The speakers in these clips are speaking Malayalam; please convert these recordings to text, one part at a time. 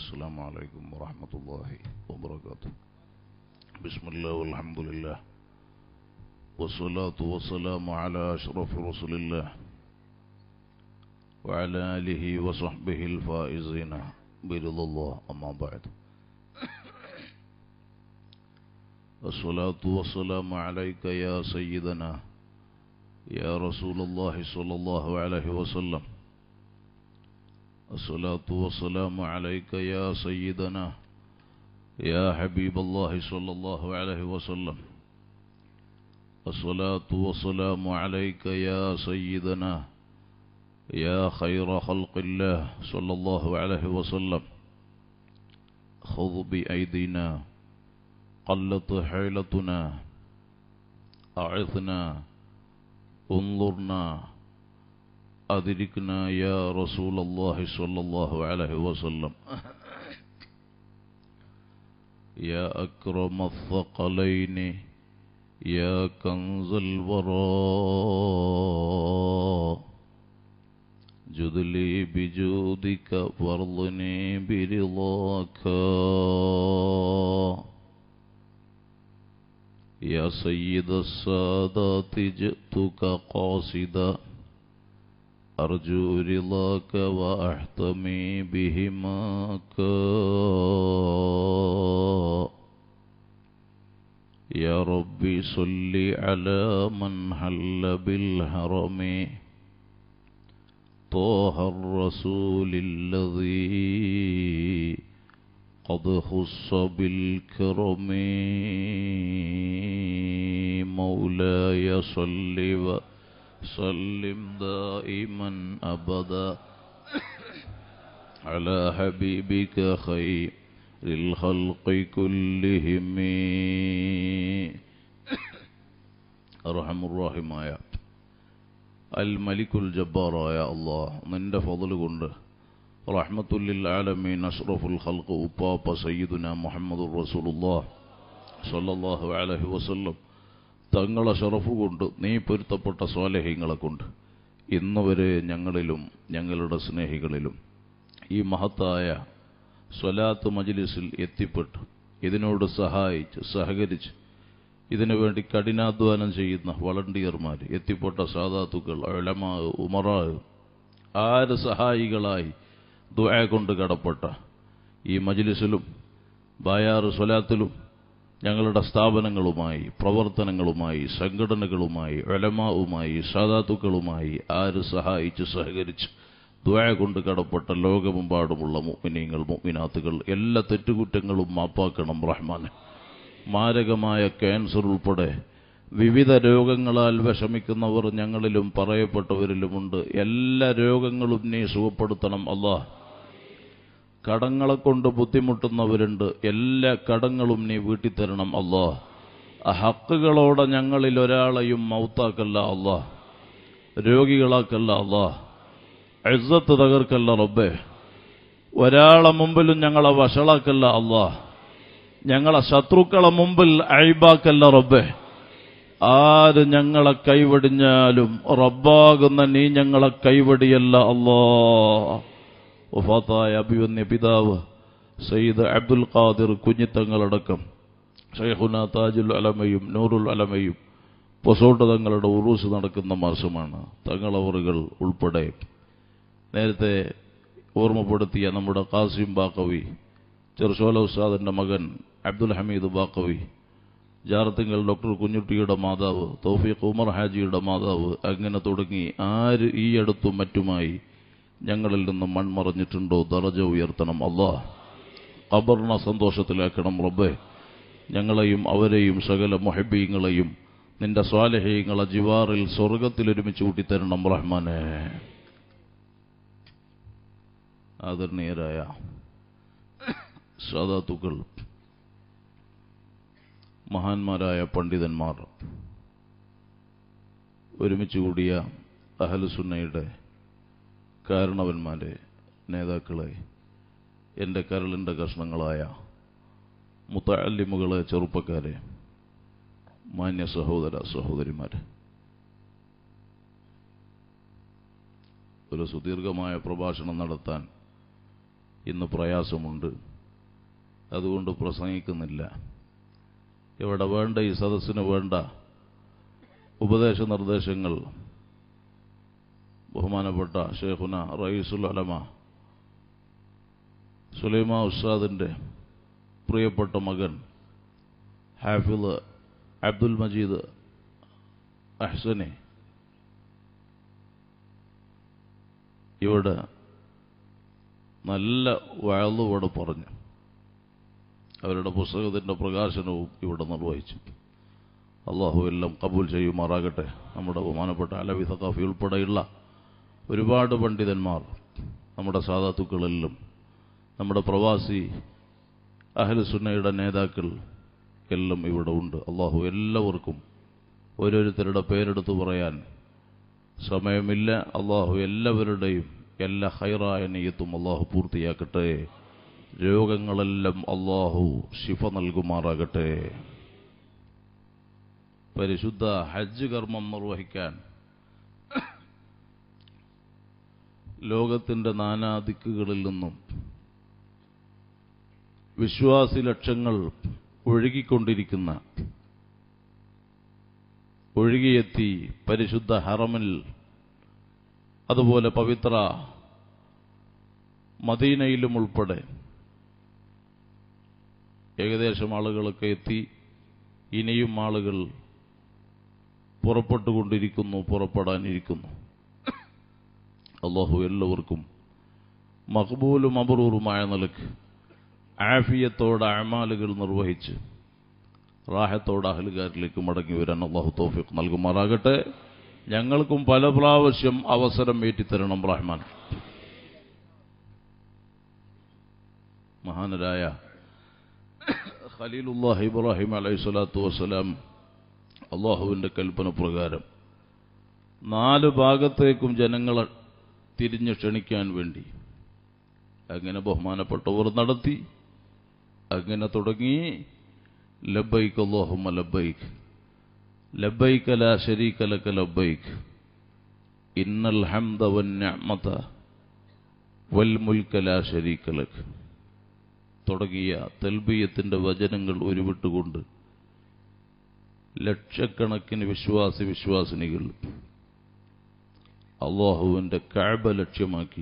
السلام عليكم ورحمة الله وبركاته بسم الله والحمد لله والصلاة والسلام على أشرف رسول الله وعلى آله وصحبه الفائزين برضا الله أما بعد الصلاة والسلام عليك يا سيدنا يا رسول الله صلى الله عليه وسلم الصلاة والسلام عليك يا سيدنا يا حبيب الله صلى الله عليه وسلم الصلاة والسلام عليك يا سيدنا يا خير خلق الله صلى الله عليه وسلم خذ بأيدينا قلت حيلتنا أعثنا انظرنا أدركنا يا رسول الله صلى الله عليه وسلم يا أكرم الثقلين يا كنز الوراء جد لي بجودك وارضني برضاك يا سيد السادات جئتك قاصدا أرجو رضاك وأحتمي بهماك يا ربي صل على من حل بالهرم طه الرسول الذي قد خص بالكرم مولاي صل وسلم دائما أبدا على حبيبك خير الخلق كلهم أرحم الراحماയ അൽ മലിക്കുൽ ജബ്ബാറായ അള്ളാഹ് നിന്റെ ഫضل കൊണ്ട് റഹ്മത്തുല്ലിൽ ആലമീൻ അഷ്റഫുൽ ഖൽഖ് ഉപ്പാപ്പ സയ്യിദുന മുഹമ്മദുർ റസൂലുള്ളാഹ് സല്ലല്ലാഹു അലൈഹി വസല്ലം തങ്ങളെ ഷറഫ് കൊണ്ട് നീ പൊരുത്തപ്പെട്ട സ്വാലഹ്യങ്ങളെ കൊണ്ട് ഇന്ന് വരെ ഞങ്ങളിലും ഞങ്ങളുടെ സ്നേഹികളിലും ഈ മഹത്തായ സ്വലാത്ത് മജ്ലിസിൽ എത്തിപ്പെട്ടു ഇതിനോട് സഹായിച്ച് സഹകരിച്ച് ഇതിനു വേണ്ടി കഠിനാധ്വാനം ചെയ്യുന്ന വളണ്ടിയർമാർ എത്തിപ്പെട്ട സാധാത്തുക്കൾ അഴമാ ഉമറാ ആര് സഹായികളായി ദുആ കൊണ്ട് കടപ്പെട്ട ഈ മജ്ലിസിലും ബായാറ് സ്വലാത്തിലും ഞങ്ങളുടെ സ്ഥാപനങ്ങളുമായി പ്രവർത്തനങ്ങളുമായി സംഘടനകളുമായി ഒലമാവുമായി സാധാത്തുക്കളുമായി ആര് സഹായിച്ച് സഹകരിച്ച് ദ്വാ കൊണ്ട് കടപ്പെട്ട ലോകമെമ്പാടുമുള്ള മുഅ്മിനീങ്ങൾ മുഅ്മിനാത്തുകൾ എല്ലാ തെറ്റുകുറ്റങ്ങളും മാപ്പാക്കണം റഹ്മാൻ മാരകമായ ക്യാൻസർ ഉൾപ്പെടെ വിവിധ രോഗങ്ങളാൽ വിഷമിക്കുന്നവർ ഞങ്ങളിലും പറയപ്പെട്ടവരിലുമുണ്ട് എല്ലാ രോഗങ്ങളും നീ സുഖപ്പെടുത്തണം അള്ളാഹ് കടങ്ങളെ കൊണ്ട് ബുദ്ധിമുട്ടുന്നവരുണ്ട് എല്ലാ കടങ്ങളും നീ വീട്ടിത്തരണം അള്ളാഹ് ആ ഹക്കുകളോടെ ഞങ്ങളിൽ ഒരാളെയും മൗത്താക്കല്ല അള്ളാഹ് രോഗികളാക്കല്ല അള്ളാഹ് എഴുത്ത് തകർക്കല്ല റബ്ബേ ഒരാളെ മുമ്പിലും ഞങ്ങളെ വഷളാക്കല്ല അള്ളാഹ് ഞങ്ങളെ ശത്രുക്കളെ മുമ്പിൽ അഴിബാക്കല്ല റബ്ബേ ആര് ഞങ്ങളെ കൈവടിഞ്ഞാലും റബ്ബാകുന്ന നീ ഞങ്ങളെ കൈവടിയല്ല അള്ളാ വഫാത്തായ അഭിവന്യ പിതാവ് സയ്യിദ് അബ്ദുൽ ഖാദിർ കുഞ്ഞിത്തങ്ങളടക്കം ഷെയ്ഖുന താജുൽ അലമയും നൂറുൽ അലമയും പൊസോട്ട് തങ്ങളുടെ ഉറൂസ് നടക്കുന്ന മാസമാണ് തങ്ങളവറുകൾ ഉൾപ്പെടെ നേരത്തെ ഓർമ്മപ്പെടുത്തിയ നമ്മുടെ കാസിം ബാക്കവി ചെറുശോല ഉസ്താദിന്റെ മകൻ അബ്ദുൽ ഹമീദ് ബാക്കവി ജാറത്തിങ്കൽ ഡോക്ടർ കുഞ്ഞുട്ടിയുടെ മാതാവ് തൗഫീഖ് ഉമർ ഹാജിയുടെ മാതാവ് അങ്ങനെ തുടങ്ങി ആര് ഈ അടുത്തും മറ്റുമായി ഞങ്ങളിൽ നിന്ന് മൺമറഞ്ഞിട്ടുണ്ടോ ദറജ ഉയർത്തണം അള്ളാഹ് ഖബറിനെ സന്തോഷത്തിലാക്കണം റബ്ബേ ഞങ്ങളെയും അവരെയും സകല മൊഹബീങ്ങളെയും നിന്റെ സ്വാലഹീങ്ങളെ ജിവാറിൽ സ്വർഗത്തിൽ ഒരുമിച്ച് കൂട്ടിത്തരണം റഹ്മാനെ ആദരണീയരായ സാധാത്തുക്കൾ മഹാന്മാരായ പണ്ഡിതന്മാർ ഒരുമിച്ച് കൂടിയ അഹലുസുന്നയുടെ കാരണവന്മാരെ നേതാക്കളെ എൻ്റെ കരളിൻ്റെ കഷ്ണങ്ങളായ മുത്തല്ലിമുകളെ ചെറുപ്പക്കാരെ മാന്യ സഹോദര സഹോദരിമാരെ ഒരു സുദീർഘമായ പ്രഭാഷണം നടത്താൻ ഇന്ന് പ്രയാസമുണ്ട് അതുകൊണ്ട് പ്രസംഗിക്കുന്നില്ല ഇവിടെ വേണ്ട ഈ സദസ്സിന് വേണ്ട ഉപദേശ നിർദ്ദേശങ്ങൾ ബഹുമാനപ്പെട്ട ഷേഖുന റയീസുൽ അലമ സുലൈമ ഉസ്താദിൻ്റെ പ്രിയപ്പെട്ട മകൻ ഹാഫിദ് അബ്ദുൽ മജീദ് അഹ്സനെ ഇവിടെ നല്ല വഴന്നു ഇവിടെ പറഞ്ഞു അവരുടെ പുസ്തകത്തിൻ്റെ പ്രകാശനവും ഇവിടെ നിർവഹിച്ചു അള്ളാഹു എല്ലാം കബൂൽ ചെയ്യുമാറാകട്ടെ നമ്മുടെ ബഹുമാനപ്പെട്ട അലവി സഖാഫി ഉൾപ്പെടെയുള്ള ഒരുപാട് പണ്ഡിതന്മാർ നമ്മുടെ സാധാത്തുക്കളെല്ലാം നമ്മുടെ പ്രവാസി അഹ്ലുസുന്നയുടെ നേതാക്കൾ എല്ലാം ഇവിടെ ഉണ്ട് അള്ളാഹു എല്ലാവർക്കും ഓരോരുത്തരുടെ പേരെടുത്ത് പറയാൻ സമയമില്ല അള്ളാഹു എല്ലാവരുടെയും എല്ലാ ഹൈറായ നെയ്യത്തും അള്ളാഹു പൂർത്തിയാക്കട്ടെ രോഗങ്ങളെല്ലാം അള്ളാഹു ശിഫ നൽകുമാറാകട്ടെ പരിശുദ്ധ ഹജ്ജ് കർമ്മം നിർവഹിക്കാൻ ലോകത്തിന്റെ നാനാദിക്കുകളിൽ നിന്നും വിശ്വാസി ലക്ഷങ്ങൾ ഒഴുകിക്കൊണ്ടിരിക്കുന്ന ഒഴുകിയെത്തി പരിശുദ്ധ ഹറമിൽ അതുപോലെ പവിത്ര മദീനയിലും ഉൾപ്പെടെ ഏകദേശം ആളുകളൊക്കെ എത്തി ഇനിയും ആളുകൾ പുറപ്പെട്ടുകൊണ്ടിരിക്കുന്നു പുറപ്പെടാനിരിക്കുന്നു അള്ളാഹു എല്ലാവർക്കും മഹബൂലും അബറൂറുമായ നിലക്ക് ആഫിയത്തോടെ അമാലുകൾ നിർവഹിച്ച് റാഹത്തോടെ അഹലുകാരിലേക്ക് മടങ്ങി വരാൻ അള്ളാഹു തോഫിക്ക് നൽകുമാറാകട്ടെ ഞങ്ങൾക്കും പല പ്രാവശ്യം അവസരം ഏറ്റിത്തരണം റഹ്മാൻ മഹാനരായ ഖലീലുല്ലാഹ് ഇബ്രാഹിം അലൈഹി സ്വലാത്തു വസ്സലാം അള്ളാഹുവിൻ്റെ കൽപ്പന പ്രകാരം നാല് ഭാഗത്തേക്കും ജനങ്ങളെ തിരിഞ്ഞ് ക്ഷണിക്കാൻ വേണ്ടി അങ്ങനെ ബഹുമാനപ്പെട്ടവർ നടത്തി അങ്ങനെ തുടങ്ങി ലബൈക്ക് അള്ളാഹുമ ലബൈക്ക് ലബൈക്ക് ലാ ശരീക ലക ലബൈക്ക് ഇന്നൽ ഹംദ വന്നിഅമത വൽ മുൽക ലാ ശരീക ലക് തുടങ്ങിയ തൽബീയത്തിന്റെ വചനങ്ങൾ ഉരുവിട്ടുകൊണ്ട് ലക്ഷക്കണക്കിന് വിശ്വാസി വിശ്വാസിനികൾ അള്ളാഹുവിന്റെ കാഴ്ബ ലക്ഷ്യമാക്കി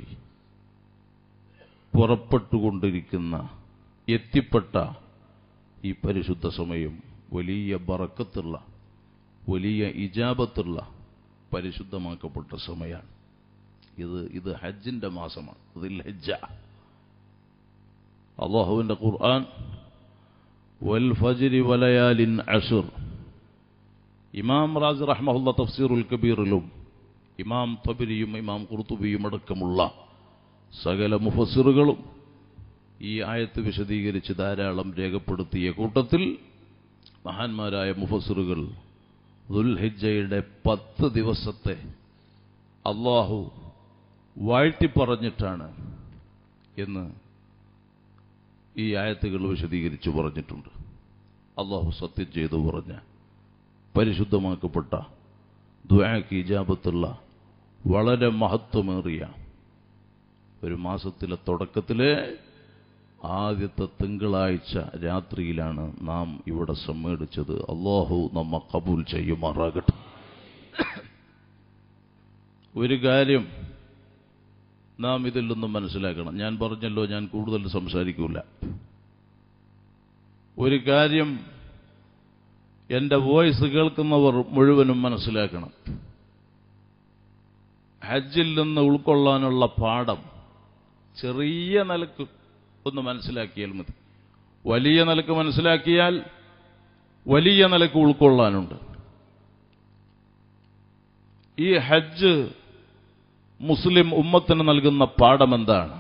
പുറപ്പെട്ടുകൊണ്ടിരിക്കുന്ന എത്തിപ്പെട്ട ഈ പരിശുദ്ധ സമയം വലിയ ബറക്കത്തുള്ള വലിയ ഇജാബത്തുള്ള പരിശുദ്ധമാക്കപ്പെട്ട സമയമാണ് ഇത് ഇത് ഹജ്ജിന്റെ മാസമാണ് ഇതിൽ ഹജ്ജ അള്ളാഹുവിന്റെ ഖുർആൻ വൽ ഫജ്രി വലയാലിൻ അഷുർ ഇമാം റാസ് റഹ്മഹുല്ല തഫ്സീറുൽ കബീറിലും ഇമാം തബരിയും ഇമാം കുർത്തുബിയും അടക്കമുള്ള സകല മുഫസിറുകളും ഈ ആയത്ത് വിശദീകരിച്ച് ധാരാളം രേഖപ്പെടുത്തിയ കൂട്ടത്തിൽ മഹാന്മാരായ മുഫസിറുകൾ ദുൽഹിജയുടെ പത്ത് ദിവസത്തെ അള്ളാഹു വാഴ്ത്തിപ്പറഞ്ഞിട്ടാണ് എന്ന് ഈ ആയത്തുകൾ വിശദീകരിച്ച് പറഞ്ഞിട്ടുണ്ട് അള്ളാഹു സത്യം ചെയ്തു പറഞ്ഞ പരിശുദ്ധമാക്കപ്പെട്ട ദ്വാക്ക് ഇജാബത്തുള്ള വളരെ മഹത്വമേറിയ ഒരു മാസത്തിലെ തുടക്കത്തിലെ ആദ്യത്തെ തിങ്കളാഴ്ച രാത്രിയിലാണ് നാം ഇവിടെ സമ്മേളിച്ചത് അള്ളാഹു നമ്മ കബൂൽ ചെയ്യുമാറാകട്ടെ ഒരു കാര്യം നാം ഇതിൽ നിന്നും മനസ്സിലാക്കണം ഞാൻ പറഞ്ഞല്ലോ ഞാൻ കൂടുതൽ സംസാരിക്കൂല ഒരു കാര്യം എന്റെ വോയിസ് കേൾക്കുന്നവർ മുഴുവനും മനസ്സിലാക്കണം ഹജ്ജിൽ നിന്ന് ഉൾക്കൊള്ളാനുള്ള പാഠം ചെറിയ നിലക്ക് ഒന്ന് മനസ്സിലാക്കിയാൽ മതി വലിയ നിലക്ക് മനസ്സിലാക്കിയാൽ വലിയ നിലക്ക് ഉൾക്കൊള്ളാനുണ്ട് ഈ ഹജ്ജ് മുസ്ലിം ഉമ്മത്തിന് നൽകുന്ന പാഠം എന്താണ്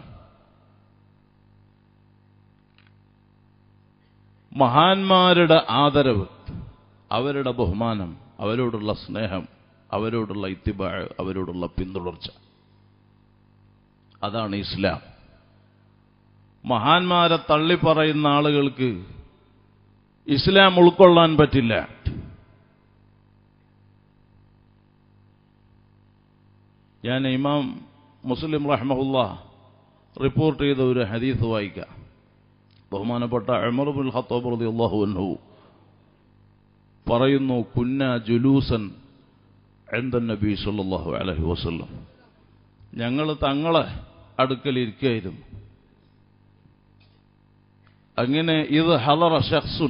മഹാന്മാരുടെ ആദരവ് അവരുടെ ബഹുമാനം അവരോടുള്ള സ്നേഹം അവരോടുള്ള ഇത്തിബാ അവരോടുള്ള പിന്തുടർച്ച അതാണ് ഇസ്ലാം മഹാന്മാരെ തള്ളിപ്പറയുന്ന ആളുകൾക്ക് ഇസ്ലാം ഉൾക്കൊള്ളാൻ പറ്റില്ല ഞാൻ ഇമാം മുസ്ലിം റഹ്മഹുല്ല റിപ്പോർട്ട് ചെയ്ത ഒരു ഹദീസ് വായിക്കാം ബഹുമാനപ്പെട്ട അമർ ബുൽ ഖത്താബ് റളിയല്ലാഹു അൻഹു പറയുന്നു കുന്ന ജുലൂസൻ എന്ത നബി സല്ലല്ലാഹു അലൈഹി വസല്ലം ഞങ്ങൾ തങ്ങളെ അടുക്കലിരിക്കുകയായിരുന്നു അങ്ങനെ ഇത് ഹലറ ഷഖ്സുൻ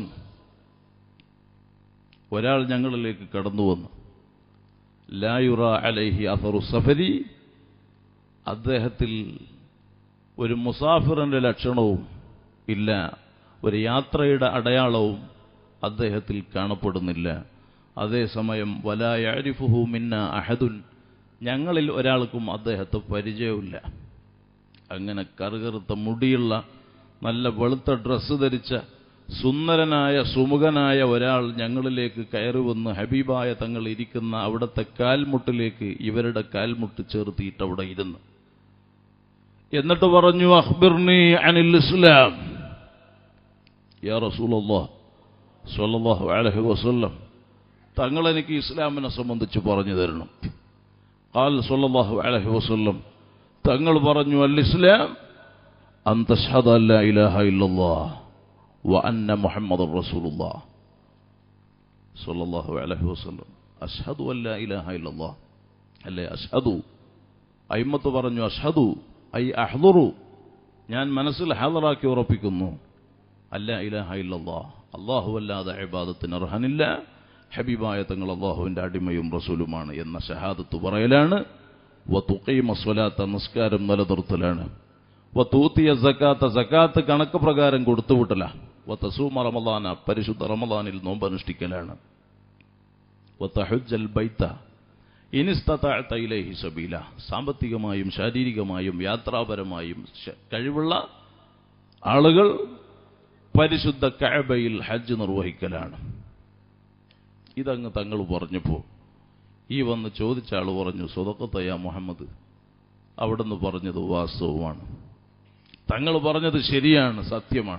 ഒരാൾ ഞങ്ങളിലേക്ക് കടന്നു വന്നു ലായുറ അലൈഹി അസറു സഫരി അദ്ദേഹത്തിൽ ഒരു മുസാഫിറിന്റെ ലക്ഷണവും ഇല്ല ഒരു യാത്രയുടെ അടയാളവും അദ്ദേഹത്തിൽ കാണപ്പെടുന്നില്ല അതേസമയം വലായരിഫുഹു മിന്ന അഹദുൻ ഞങ്ങളിൽ ഒരാൾക്കും അദ്ദേഹത്തെ പരിചയമില്ല അങ്ങനെ കറുകറുത്ത മുടിയുള്ള നല്ല വെളുത്ത ഡ്രസ്സ് ധരിച്ച സുന്ദരനായ സുമുഖനായ ഒരാൾ ഞങ്ങളിലേക്ക് കയറി വന്ന് ഹബീബായ തങ്ങൾ ഇരിക്കുന്ന അവിടുത്തെ കാൽമുട്ടിലേക്ക് ഇവരുടെ കാൽമുട്ട് ചേർത്തിയിട്ട് അവിടെ ഇരുന്നു എന്നിട്ട് പറഞ്ഞു അഖ്ബിർനി അനിൽ ഇസ്ലാം യാ റസൂലല്ലാഹ് സ്വല്ലല്ലാഹു അലൈഹി വസല്ലം തങ്ങൾ എനിക്ക് ഇസ്ലാമിനെ സംബന്ധിച്ച് പറഞ്ഞു തരണം ഖാൽ സ്വല്ലല്ലാഹു അലൈഹി വസല്ലം തങ്ങൾ പറഞ്ഞു അൽ ഇസ്ലാം അൻ തഷ്ഹദ അല്ലാ ഇലാഹ ഇല്ലല്ലാഹ് വ അന്ന മുഹമ്മദുർ റസൂലുള്ളാഹ് സ്വല്ലല്ലാഹു അലൈഹി വസല്ലം അഷ്ഹദു അല്ലാ ഇലാഹ ഇല്ലല്ലാഹ് അല്ലേ അഷ്ഹദു അയിമത്ത് പറഞ്ഞു അഷ്ഹദു ഐ അഹ്ദുറു ഞാൻ മനസ്സിൽ ഹാദറാക്കി ഉറപ്പിക്കുന്നു അല്ല ഇലാഹ ഇല്ലല്ലാഹ് അള്ളാഹു അല്ലാതെ ഇബാദത്തിന് അർഹനില്ല ഹബീബായ തങ്ങൾ അള്ളാഹുവിന്റെ അടിമയും റസൂലുമാണ് എന്ന ഷഹാദത്ത് പറയലാണ് വത്തുഖീമ സ്വലാത്ത നിസ്കാരം നിലനിർത്തലാണ് വത്തൂത്തിയ സക്കാത്ത സക്കാത്ത് കണക്ക് പ്രകാരം കൊടുത്തുവിട്ടല വത്തസൂമ റമദാന പരിശുദ്ധ റമദാനിൽ നോമ്പനുഷ്ഠിക്കലാണ് വത്തഹുജ്ജൽ ബൈത്ത ഇനിസ്തതാഅത ഇലൈഹി സബീല സാമ്പത്തികമായും ശാരീരികമായും യാത്രാപരമായും ശ- കഴിവുള്ള ആളുകൾ പരിശുദ്ധ കഅബയിൽ ഹജ്ജ് നിർവഹിക്കലാണ് ഇതങ്ങ് തങ്ങൾ പറഞ്ഞപ്പോൾ ഈ വന്ന് ചോദിച്ച ആൾ പറഞ്ഞു സ്വതക്കത്തയ്യ മുഹമ്മദ് അവിടുന്ന് പറഞ്ഞത് വാസ്തവമാണ് തങ്ങൾ പറഞ്ഞത് ശരിയാണ് സത്യമാണ്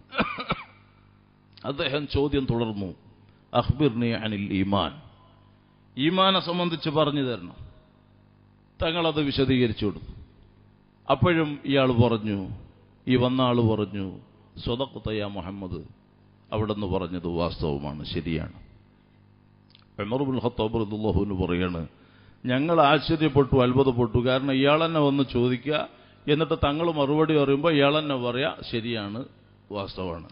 അദ്ദേഹം ചോദ്യം തുടർന്നു അഖ്ബിർനി അനിൽ ഈമാൻ ഈമാനെ സംബന്ധിച്ച് പറഞ്ഞു തരണം തങ്ങളത് വിശദീകരിച്ചു കൊടുത്തു അപ്പോഴും ഇയാൾ പറഞ്ഞു ഈ വന്ന ആൾ പറഞ്ഞു സ്വതക്കത്തയ്യ മുഹമ്മദ് അവിടുന്ന് പറഞ്ഞത് വാസ്തവമാണ് ശരിയാണ് ഉമറുബുൽ ഖത്താബ് റളിയല്ലാഹുവിന് പറയാണ് ഞങ്ങൾ ആശ്ചര്യപ്പെട്ടു അത്ഭുതപ്പെട്ടു കാരണം ഇയാൾ തന്നെ വന്ന് ചോദിക്കുക എന്നിട്ട് തങ്ങൾ മറുപടി പറയുമ്പോൾ ഇയാൾ തന്നെ പറയാ ശരിയാണ് വാസ്തവമാണ്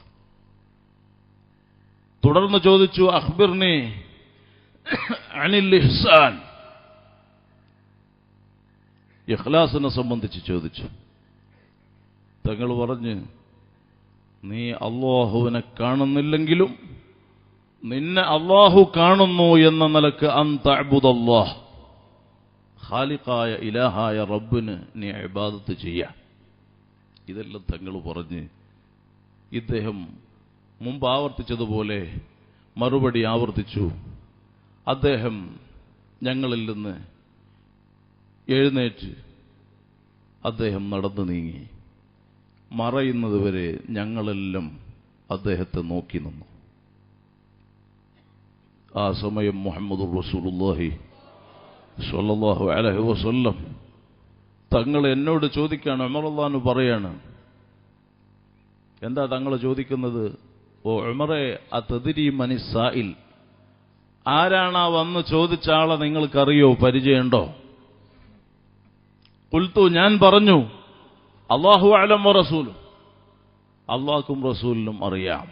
തുടർന്ന് ചോദിച്ചു അഖ്ബിർനി അനിൽ ഇഹ്സാൻ ഇഖ്ലാസിനെ സംബന്ധിച്ച് ചോദിച്ചു തങ്ങൾ പറഞ്ഞ് നീ അള്ളാഹുവിനെ കാണുന്നില്ലെങ്കിലും നിന്നെ അള്ളാഹു കാണുന്നു എന്ന നിലക്ക് അന്തഅബുദല്ലാഹ് ഖാലിഖായ ഇലാഹായ റബ്ബിന് നീ ഇബാദത്ത് ചെയ്യാം ഇതെല്ലാം തങ്ങൾ പറഞ്ഞ് ഇദ്ദേഹം മുമ്പ് ആവർത്തിച്ചതുപോലെ മറുപടി ആവർത്തിച്ചു അദ്ദേഹം ഞങ്ങളിൽ നിന്ന് എഴുന്നേറ്റ് അദ്ദേഹം നടന്നു നീങ്ങി മറയുന്നത് വരെ ഞങ്ങളെല്ലാം അദ്ദേഹത്തെ നോക്കി നിന്നു ആ സമയം മുഹമ്മദ് റസൂലുള്ളാഹി സ്വല്ലല്ലാഹു അലൈഹി വസല്ലം തങ്ങൾ എന്നോട് ചോദിക്കാണ് ഉമറുള്ളാന്ന് പറയാണ് എന്താ തങ്ങൾ ചോദിക്കുന്നത് ഓ ഉമറെ ആ തെതിരി മനിസായിൽ ആരാണ് ആ വന്ന് ചോദിച്ച ആളെ നിങ്ങൾക്കറിയോ പരിചയമുണ്ടോ കുൽത്തു ഞാൻ പറഞ്ഞു അള്ളാഹു അലം റസൂലും അള്ളാഹ്ക്കും റസൂലിനും അറിയാം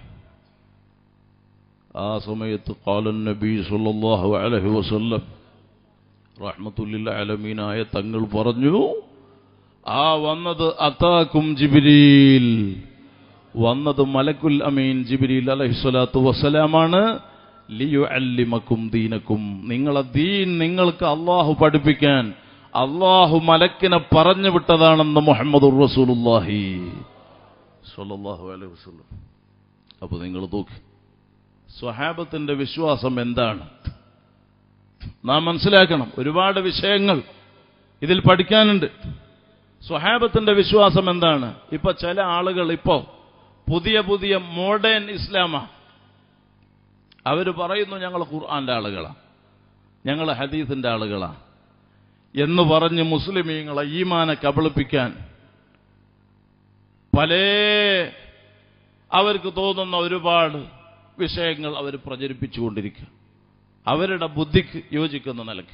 ആ സമയത്ത് കാലൻ നബി സല്ലല്ലാഹു അലൈഹി വസല്ലം റഹ്മത്തുല്ലിൽ അലമീനായ തങ്ങൾ പറഞ്ഞു ആ വന്നത് അതാക്കും ജിബിരിൽ വന്നത് മലക്കുൽ അമീൻ ജിബിരിൽ അലഹിസ്വലാത്തു വസ്സലാമാണ് ലിയു അല്ലിമക്കും ദീനക്കും നിങ്ങളെ ദീൻ നിങ്ങൾക്ക് അള്ളാഹു പഠിപ്പിക്കാൻ അള്ളാഹു മലക്കിനെ പറഞ്ഞു വിട്ടതാണെന്ന് മുഹമ്മദ് റസൂലുല്ലാഹി സ്വല്ലല്ലാഹു അലൈഹി വസല്ലം അപ്പൊ നിങ്ങൾ നോക്കി സ്വഹാബത്തിന്റെ വിശ്വാസം എന്താണ് നാം മനസ്സിലാക്കണം ഒരുപാട് വിഷയങ്ങൾ ഇതിൽ പഠിക്കാനുണ്ട് സ്വഹാബത്തിന്റെ വിശ്വാസം എന്താണ് ഇപ്പൊ ചില ആളുകൾ ഇപ്പോ പുതിയ പുതിയ മോഡേൺ ഇസ്ലാമാ അവര് പറയുന്നു ഞങ്ങൾ ഖുർആന്റെ ആളുകളാ ഞങ്ങൾ ഹദീസിന്റെ ആളുകളാ എന്ന് പറഞ്ഞ് മുസ്ലിമീങ്ങളെ ഈമാനെ കബളിപ്പിക്കാൻ പല അവർക്ക് തോന്നുന്ന ഒരുപാട് വിഷയങ്ങൾ അവർ പ്രചരിപ്പിച്ചുകൊണ്ടിരിക്കുക അവരുടെ ബുദ്ധിക്ക് യോജിക്കുന്ന നിലയ്ക്ക്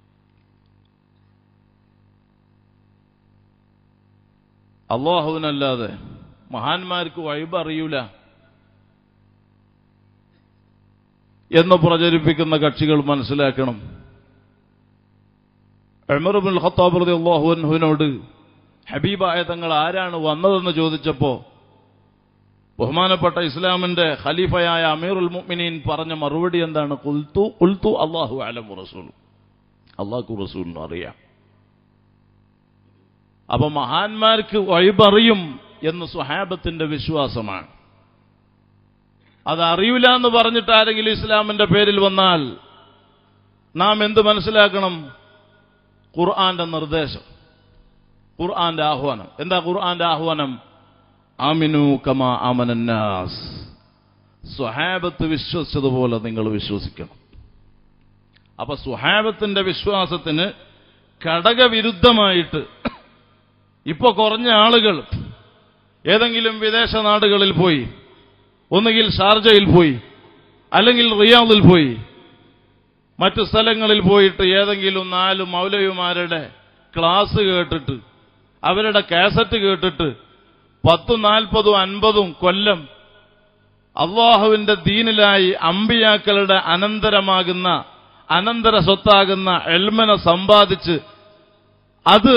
അള്ളാഹുവിനല്ലാതെ മഹാന്മാർക്ക് വൈബ് അറിയൂല എന്ന് പ്രചരിപ്പിക്കുന്ന കക്ഷികൾ മനസ്സിലാക്കണം ഉമർബുൽ ഖത്താബ് റതി അള്ളാഹുവിനോട് ഹബീബായ തങ്ങൾ ആരാണ് വന്നതെന്ന് ചോദിച്ചപ്പോ ബഹുമാനപ്പെട്ട ഇസ്ലാമിന്റെ ഖലീഫയായ അമീറുൽ മുഅ്മിനീൻ പറഞ്ഞ മറുപടി എന്താണ് കുൽത്തു കുൽത്തു അള്ളാഹു അലമു റസൂൽ അള്ളാഹു റസൂലിന് അറിയാം അപ്പൊ മഹാന്മാർക്ക് വഴിപറിയും എന്ന് സുഹാബത്തിന്റെ വിശ്വാസമാണ് അത് അറിയില്ല എന്ന് പറഞ്ഞിട്ട് ആരെങ്കിലും ഇസ്ലാമിന്റെ പേരിൽ വന്നാൽ നാം എന്ത് മനസ്സിലാക്കണം ഖുർആന്റെ നിർദ്ദേശം ഖുർആന്റെ ആഹ്വാനം എന്താ ഖുർആന്റെ ആഹ്വാനം ആമിനു കമാ അമനന്നാസ് സുഹാബത്ത് വിശ്വസിച്ചതുപോലെ നിങ്ങൾ വിശ്വസിക്കണം അപ്പൊ സുഹാബത്തിന്റെ വിശ്വാസത്തിന് ഘടകവിരുദ്ധമായിട്ട് ഇപ്പൊ കുറഞ്ഞ ആളുകൾ ഏതെങ്കിലും വിദേശ നാടുകളിൽ പോയി ഒന്നുകിൽ ഷാർജയിൽ പോയി അല്ലെങ്കിൽ റിയാദിൽ പോയി മറ്റു സ്ഥലങ്ങളിൽ പോയിട്ട് ഏതെങ്കിലും നാല് മൗലവിമാരുടെ ക്ലാസ് കേട്ടിട്ട് അവരുടെ കാസറ്റ് കേട്ടിട്ട് പത്തും നാൽപ്പതും അൻപതും കൊല്ലം അള്ളാഹുവിന്റെ ദീനിലായി അമ്പിയാക്കളുടെ അനന്തരമാകുന്ന അനന്തര സ്വത്താകുന്ന എൽമനെ സമ്പാദിച്ച് അത്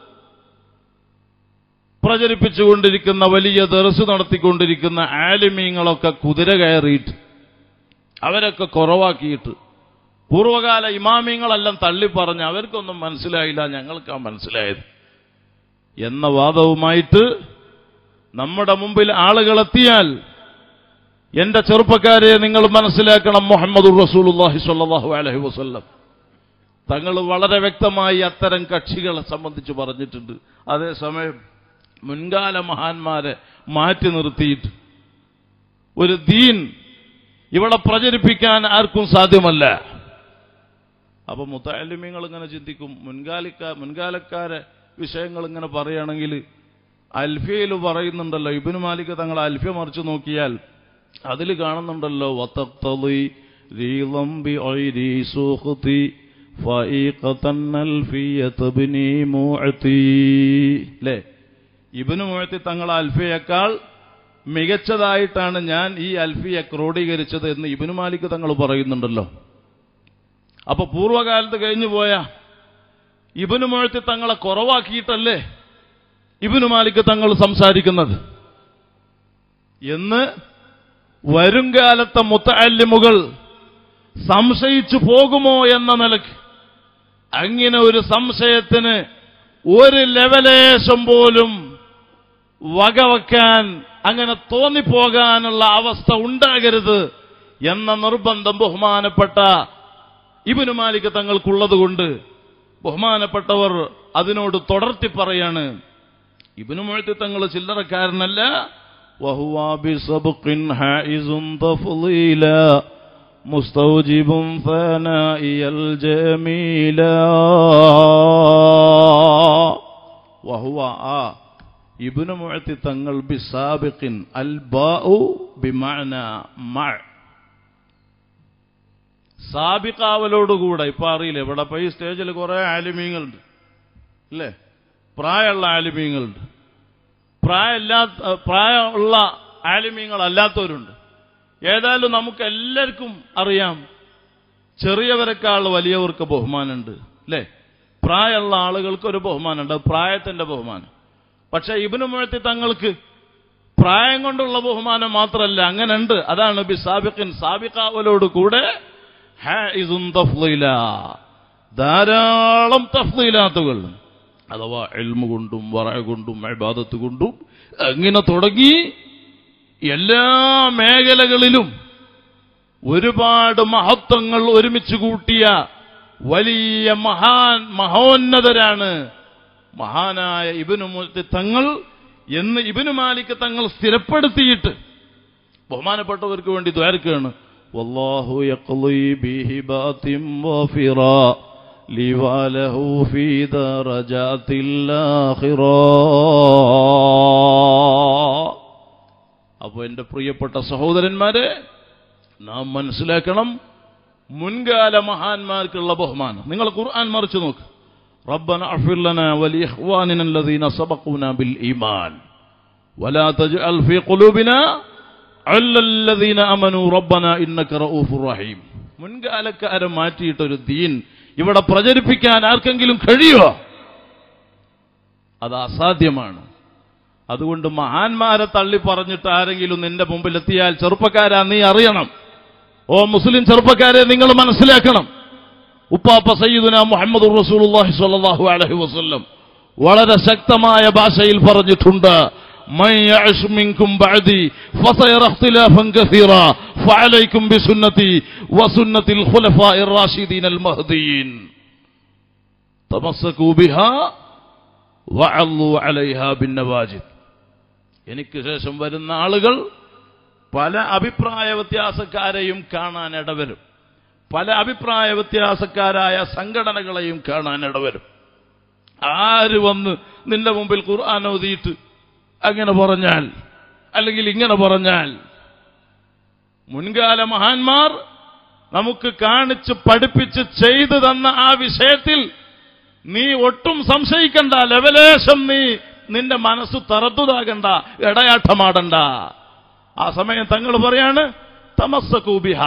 പ്രചരിപ്പിച്ചുകൊണ്ടിരിക്കുന്ന വലിയ ദർസ് നടത്തിക്കൊണ്ടിരിക്കുന്ന ആലിമീങ്ങളൊക്കെ കുതിര കയറിയിട്ട് അവരൊക്കെ കുറവാക്കിയിട്ട് പൂർവകാല ഇമാമിങ്ങളെല്ലാം തള്ളിപ്പറഞ്ഞ് അവർക്കൊന്നും മനസ്സിലായില്ല ഞങ്ങൾക്കാ മനസ്സിലായത് എന്ന വാദവുമായിട്ട് നമ്മുടെ മുമ്പിൽ ആളുകളെത്തിയാൽ എന്റെ ചെറുപ്പക്കാരെ നിങ്ങൾ മനസ്സിലാക്കണം മുഹമ്മദ് റസൂലുല്ലാഹി സ്വല്ലല്ലാഹു അലൈഹി വസല്ലം തങ്ങൾ വളരെ വ്യക്തമായി അത്തരം കക്ഷികളെ സംബന്ധിച്ച് പറഞ്ഞിട്ടുണ്ട് അതേസമയം മുൻകാല മഹാന്മാരെ മാറ്റി നിർത്തിയിട്ട് ഒരു ദീൻ ഇവിടെ പ്രചരിപ്പിക്കാൻ ആർക്കും സാധ്യമല്ല അപ്പൊ മുത്താലിമ്യങ്ങൾ ഇങ്ങനെ ചിന്തിക്കും മുൻകാലിക്ക മുൻകാലക്കാരെ വിഷയങ്ങൾ ഇങ്ങനെ പറയുകയാണെങ്കിൽ അൽഫിയയിൽ പറയുന്നുണ്ടല്ലോ ഇബിന് മാലിക് തങ്ങൾ അൽഫിയ മറിച്ച് നോക്കിയാൽ അതിൽ കാണുന്നുണ്ടല്ലോ വത്തഖ്തളി റീളം ബിഐരി സൂഖ്തി ഫഈഖതൻ അൽഫിയത ബിനി മുഅതി ല്ലേ ഇബിന് മുഅത്തി തങ്ങൾ അൽഫിയേക്കാൾ മികച്ചതായിട്ടാണ് ഞാൻ ഈ അൽഫിയെ ക്രോഡീകരിച്ചത് എന്ന് ഇബിന് മാലിക് തങ്ങൾ പറയുന്നുണ്ടല്ലോ അപ്പൊ പൂർവ്വകാലത്ത് കഴിഞ്ഞു പോയ ഇബിന് മുഴത്തി തങ്ങളെ കുറവാക്കിയിട്ടല്ലേ ഇബിന് മാലിക് തങ്ങൾ സംസാരിക്കുന്നത് എന്ന് വരുംകാലത്തെ മുത്തല്ലിമുകൾ സംശയിച്ചു പോകുമോ എന്ന നിലക്ക് അങ്ങനെ ഒരു സംശയത്തിന് ഒരു ലെവലേശം പോലും വകവെക്കാൻ അങ്ങനെ തോന്നിപ്പോകാനുള്ള അവസ്ഥ ഉണ്ടാകരുത് എന്ന നിർബന്ധം ബഹുമാനപ്പെട്ട ഇബിനു മാലിക് തങ്ങൾക്കുള്ളതുകൊണ്ട് ബഹുമാനപ്പെട്ടവർ അതിനോട് തുടർത്തി പറയാണ് ഇബിനു മുഴത്തി തങ്ങൾ ചില്ലറക്കാരനല്ല وهو بسبق حائز تفضيلا مستوجب ثنائي الجميلا وهو آ ഇബിനു മുഴത്തി തങ്ങൾ ബിസാബിഖിൻ അൽ ബാഉ ബിമഅന മഅ സാബിക്കാവലോടുകൂടെ ഇപ്പൊ അറിയില്ല ഇവിടെ ഇപ്പൊ ഈ സ്റ്റേജിൽ കുറെ ആലിമീങ്ങളുണ്ട് അല്ലേ പ്രായമുള്ള ആലിമീങ്ങളുണ്ട് പ്രായമില്ലാത്ത പ്രായമുള്ള ആലിമീങ്ങൾ അല്ലാത്തവരുണ്ട് ഏതായാലും നമുക്ക് എല്ലാവർക്കും അറിയാം ചെറിയവരെക്കാൾ വലിയവർക്ക് ബഹുമാനമുണ്ട് അല്ലേ പ്രായമുള്ള ആളുകൾക്ക് ഒരു ബഹുമാനമുണ്ട് അത് പ്രായത്തിന്റെ ബഹുമാനം പക്ഷെ ഇബിനു മുഴത്തി തങ്ങൾക്ക് പ്രായം കൊണ്ടുള്ള ബഹുമാനം മാത്രമല്ല അങ്ങനെ ഉണ്ട് അതാണ് ബി സാബിഖിൻ സാബിക്കാവലോട് കൂടെ ഹാഇസുൻ തഫ്ളീല ധാരാളം തഫ്ലീലാത്തുകൾ അഥവാ എൽമു കൊണ്ടും വറ കൊണ്ടും അബാദത്ത് കൊണ്ടും അങ്ങനെ തുടങ്ങി എല്ലാ മേഖലകളിലും ഒരുപാട് മഹത്വങ്ങൾ ഒരുമിച്ച് കൂട്ടിയ വലിയ മഹാൻ മഹോന്നതരാണ് മഹാനായ ഇബിനു മുത്തി തങ്ങൾ എന്ന് ഇബിനു മാലിക് തങ്ങൾ സ്ഥിരപ്പെടുത്തിയിട്ട് ബഹുമാനപ്പെട്ടവർക്ക് വേണ്ടി ദ്വാരക്കാണ് والله يقضي بهبات وافرا لواله في درجات الآخرة അപ്പോൾ എൻ്റെ പ്രിയപ്പെട്ട സഹോദരന്മാരെ നാം മനസ്സിലാക്കണം മുൻകാല മഹാന്മാർക്കുള്ള ബഹുമാനം നിങ്ങൾ ഖുർആൻ മറിച്ചു നോക്ക് ربنا اغفر لنا ولإخواننا الذين سبقونا بالإيمان ولا تجعل في قلوبنا غلا الذين آمنوا ربنا إنك رؤوف رحيم മുൻകാലക്കാരെ മാറ്റിയിട്ടൊരു ദീൻ ഇവിടെ പ്രചരിപ്പിക്കാൻ ആർക്കെങ്കിലും കഴിയുമോ അത് അസാധ്യമാണ് അതുകൊണ്ട് മഹാന്മാരെ തള്ളി പറഞ്ഞിട്ട് ആരെങ്കിലും നിന്റെ മുമ്പിൽ എത്തിയാൽ ചെറുപ്പക്കാരാ നീ അറിയണം ഓ മുസ്ലിം ചെറുപ്പക്കാരെ നിങ്ങൾ മനസ്സിലാക്കണം ഉപ്പാപ്പ സയ്യിദുന മുഹമ്മദ് റസൂലുള്ളാഹി സ്വല്ലല്ലാഹു അലൈഹി വസല്ലം വളരെ ശക്തമായ ഭാഷയിൽ പറഞ്ഞിട്ടുണ്ട് من يعش منكم بعدي فسيرى اختلافا كثيرا فعليكم بسنتي وسنة الخلفاء الراشدين المهديين تمسكوا بها وعلوا عليها بالنواجذ എനിക്ക് ശേഷം വരുന്ന ആളുകൾ പല അഭിപ്രായ വ്യത്യാസക്കാരെയും കാണാൻ ഇടവരും പല അഭിപ്രായ വ്യത്യാസക്കാരായ സംഘടനകളെയും കാണാൻ ഇടവരും ആര് വന്ന് നിന്റെ മുമ്പിൽ ഖുർആൻ ഓതിയിട്ട് അങ്ങനെ പറഞ്ഞാൽ അല്ലെങ്കിൽ ഇങ്ങനെ പറഞ്ഞാൽ മുൻകാല മഹാന്മാർ നമുക്ക് കാണിച്ച് പഠിപ്പിച്ച് ചെയ്തു തന്ന ആ വിഷയത്തിൽ നീ ഒട്ടും സംശയിക്കണ്ട ലവലേശം നീ നിന്റെ മനസ്സ് തറദ്ദുതാകണ്ട ഇടയാട്ടമാടണ്ട ആ സമയം തങ്ങൾ പറയാണ് തമസ്സകൂബിഹ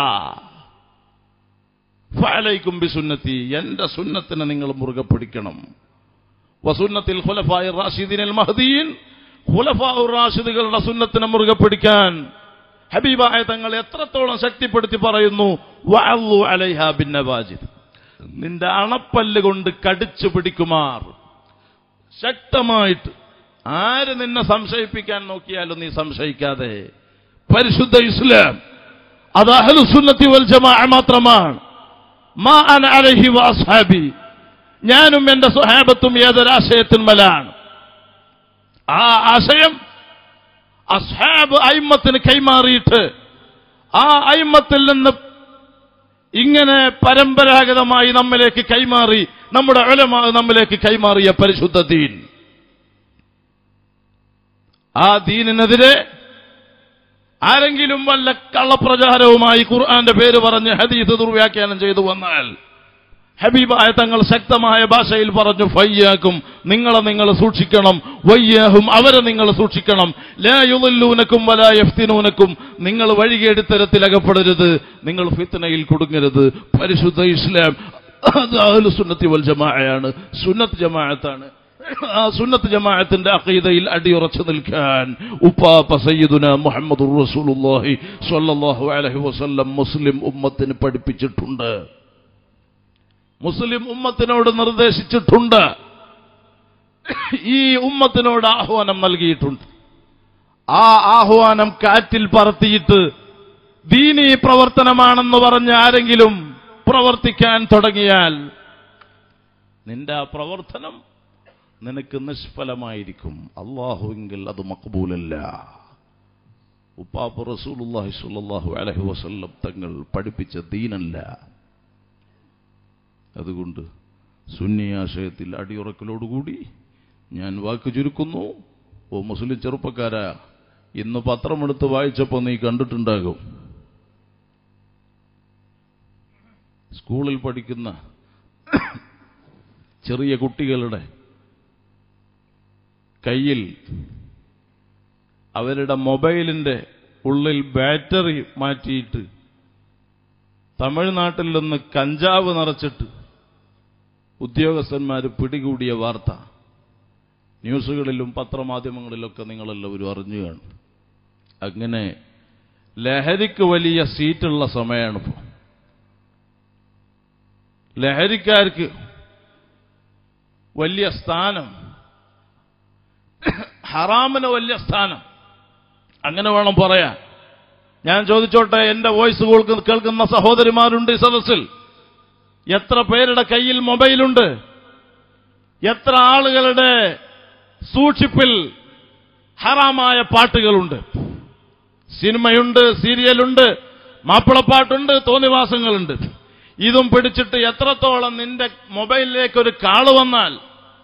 ഫഅലൈക്കും ബിസുന്നത്തി എന്റെ സുന്നത്തിനെ നിങ്ങൾ മുറുകെ പിടിക്കണം വസുന്നത്തിൽ ഖുലഫായ റാഷിദീൻ മഹദീൻ ഖുലഫാ റാഷിദുകളുടെ സുന്നത്തിനെ മുറുകെ പിടിക്കാൻ ഹബീബായ തങ്ങൾ എത്രത്തോളം ശക്തിപ്പെടുത്തി പറയുന്നു വഅല്ലു അലൈഹ ബിന്നവാജിദ് നിന്റെ അണപ്പല്ല് കൊണ്ട് കടിച്ചു പിടിക്കുമാർ ശക്തമായിട്ട് ആര് നിന്നെ സംശയിപ്പിക്കാൻ നോക്കിയാലും നീ സംശയിക്കാതെ പരിശുദ്ധ ഇസ്ലാം അത് അഹ്ലുസുന്നത്തി വൽ ജമാഅ മാത്രമാണ് മാ അന അലൈഹി വഅസ്ഹാബി ഞാനും എന്റെ സ്വഹാബത്തും ഏതൊരാശയത്തിന്മലാണ് ആ ആശയം അസ്ഹാബ് അയിമത്തിന് കൈമാറിയിട്ട് ആ അയിമത്തിൽ നിന്ന് ഇങ്ങനെ പരമ്പരാഗതമായി നമ്മിലേക്ക് കൈമാറി നമ്മുടെ ഉലമാ നമ്മിലേക്ക് കൈമാറിയ പരിശുദ്ധ ദീൻ ആ ദീനിനെതിരെ ആരെങ്കിലും വല്ല കള്ളപ്രചാരവുമായി ഖുർആന്റെ പേര് പറഞ്ഞ് ഹദീസ് ദുർവ്യാഖ്യാനം ചെയ്തു വന്നാൽ ഹബീബായ തങ്ങൾ ശക്തമായ ഭാഷയിൽ പറഞ്ഞു ഫയ്യാക്കും നിങ്ങളെ നിങ്ങൾ സൂക്ഷിക്കണം വയ്യാഹും അവരെ നിങ്ങൾ സൂക്ഷിക്കണം ലായുലൂനക്കും വലായഫ്തിനൂനക്കും നിങ്ങൾ വഴികേടിത്തരത്തിൽ അകപ്പെടരുത് നിങ്ങൾ ഫിത്തനയിൽ കൊടുങ്ങരുത് പരിശുദ്ധ ഇസ്ലാം അത് അഹ്ലു സുന്നത്തി വൽ ജമാഅയാണ് സുന്നത്ത് ജമാഅത്താണ് ആ സുന്നത്ത് ജമാഅത്തിന്റെ അഖീദയിൽ അടിയുറച്ചു നിൽക്കാൻ ഉപ്പാപ്പ സയ്യിദുന മുഹമ്മദ് റസൂലുള്ളാഹി സ്വല്ലല്ലാഹു അലൈഹി വസല്ലം മുസ്ലിം ഉമ്മത്തിന് പഠിപ്പിച്ചിട്ടുണ്ട് മുസ്ലിം ഉമ്മത്തിനോട് നിർദ്ദേശിച്ചിട്ടുണ്ട് ഈ ഉമ്മത്തിനോട് ആഹ്വാനം നൽകിയിട്ടുണ്ട് ആ ആഹ്വാനം കാറ്റിൽ പറത്തിയിട്ട് ദീനീ പ്രവർത്തനമാണെന്ന് പറഞ്ഞ് ആരെങ്കിലും പ്രവർത്തിക്കാൻ തുടങ്ങിയാൽ നിന്റെ ആ പ്രവർത്തനം നിനക്ക് നിഷ്ഫലമായിരിക്കും അള്ളാഹുവെങ്കിൽ അത് മക്ബൂലല്ല ഉപ്പാപ്പ് റസൂലുള്ളാഹി സ്വല്ലല്ലാഹു അലൈഹി വസല്ലം തങ്ങൾ പഠിപ്പിച്ച ദീനല്ല അതുകൊണ്ട് സുന്നിയാശയത്തിൽ അടിയുറക്കലോടുകൂടി ഞാൻ വാക്ക് ചുരുക്കുന്നു ഓ മുസ്ലിം ചെറുപ്പക്കാരാ ഇന്ന് പത്രമെടുത്ത് വായിച്ചപ്പോൾ നീ കണ്ടിട്ടുണ്ടാകും സ്കൂളിൽ പഠിക്കുന്ന ചെറിയ കുട്ടികളുടെ കയ്യിൽ അവരുടെ മൊബൈലിന്റെ ഉള്ളിൽ ബാറ്ററി മാറ്റിയിട്ട് തമിഴ്നാട്ടിൽ നിന്ന് കഞ്ചാവ് നിറച്ചിട്ട് ഉദ്യോഗസ്ഥന്മാർ പിടികൂടിയ വാർത്ത ന്യൂസുകളിലും പത്രമാധ്യമങ്ങളിലൊക്കെ നിങ്ങളെല്ലാവരും അറിഞ്ഞു കാണും അങ്ങനെ ലഹരിക്ക് വലിയ സീറ്റുള്ള സമയമാണിപ്പോൾ ലഹരിക്കാർക്ക് വലിയ സ്ഥാനം ഹറാമിന് വലിയ സ്ഥാനം അങ്ങനെ വേണം പറയാൻ ഞാൻ ചോദിച്ചോട്ടെ എന്റെ വോയിസ് കേൾക്കുന്ന കേൾക്കുന്ന സഹോദരിമാരുണ്ട് ഈ സദസ്സിൽ എത്ര പേരുടെ കയ്യിൽ മൊബൈലുണ്ട് എത്ര ആളുകളുടെ സൂക്ഷിപ്പിൽ ഹറാമായ പാട്ടുകളുണ്ട് സിനിമയുണ്ട് സീരിയലുണ്ട് മാപ്പിളപ്പാട്ടുണ്ട് തോന്നിവാസങ്ങളുണ്ട് ഇതും പിടിച്ചിട്ട് എത്രത്തോളം നിന്റെ മൊബൈലിലേക്ക് ഒരു കാള് വന്നാൽ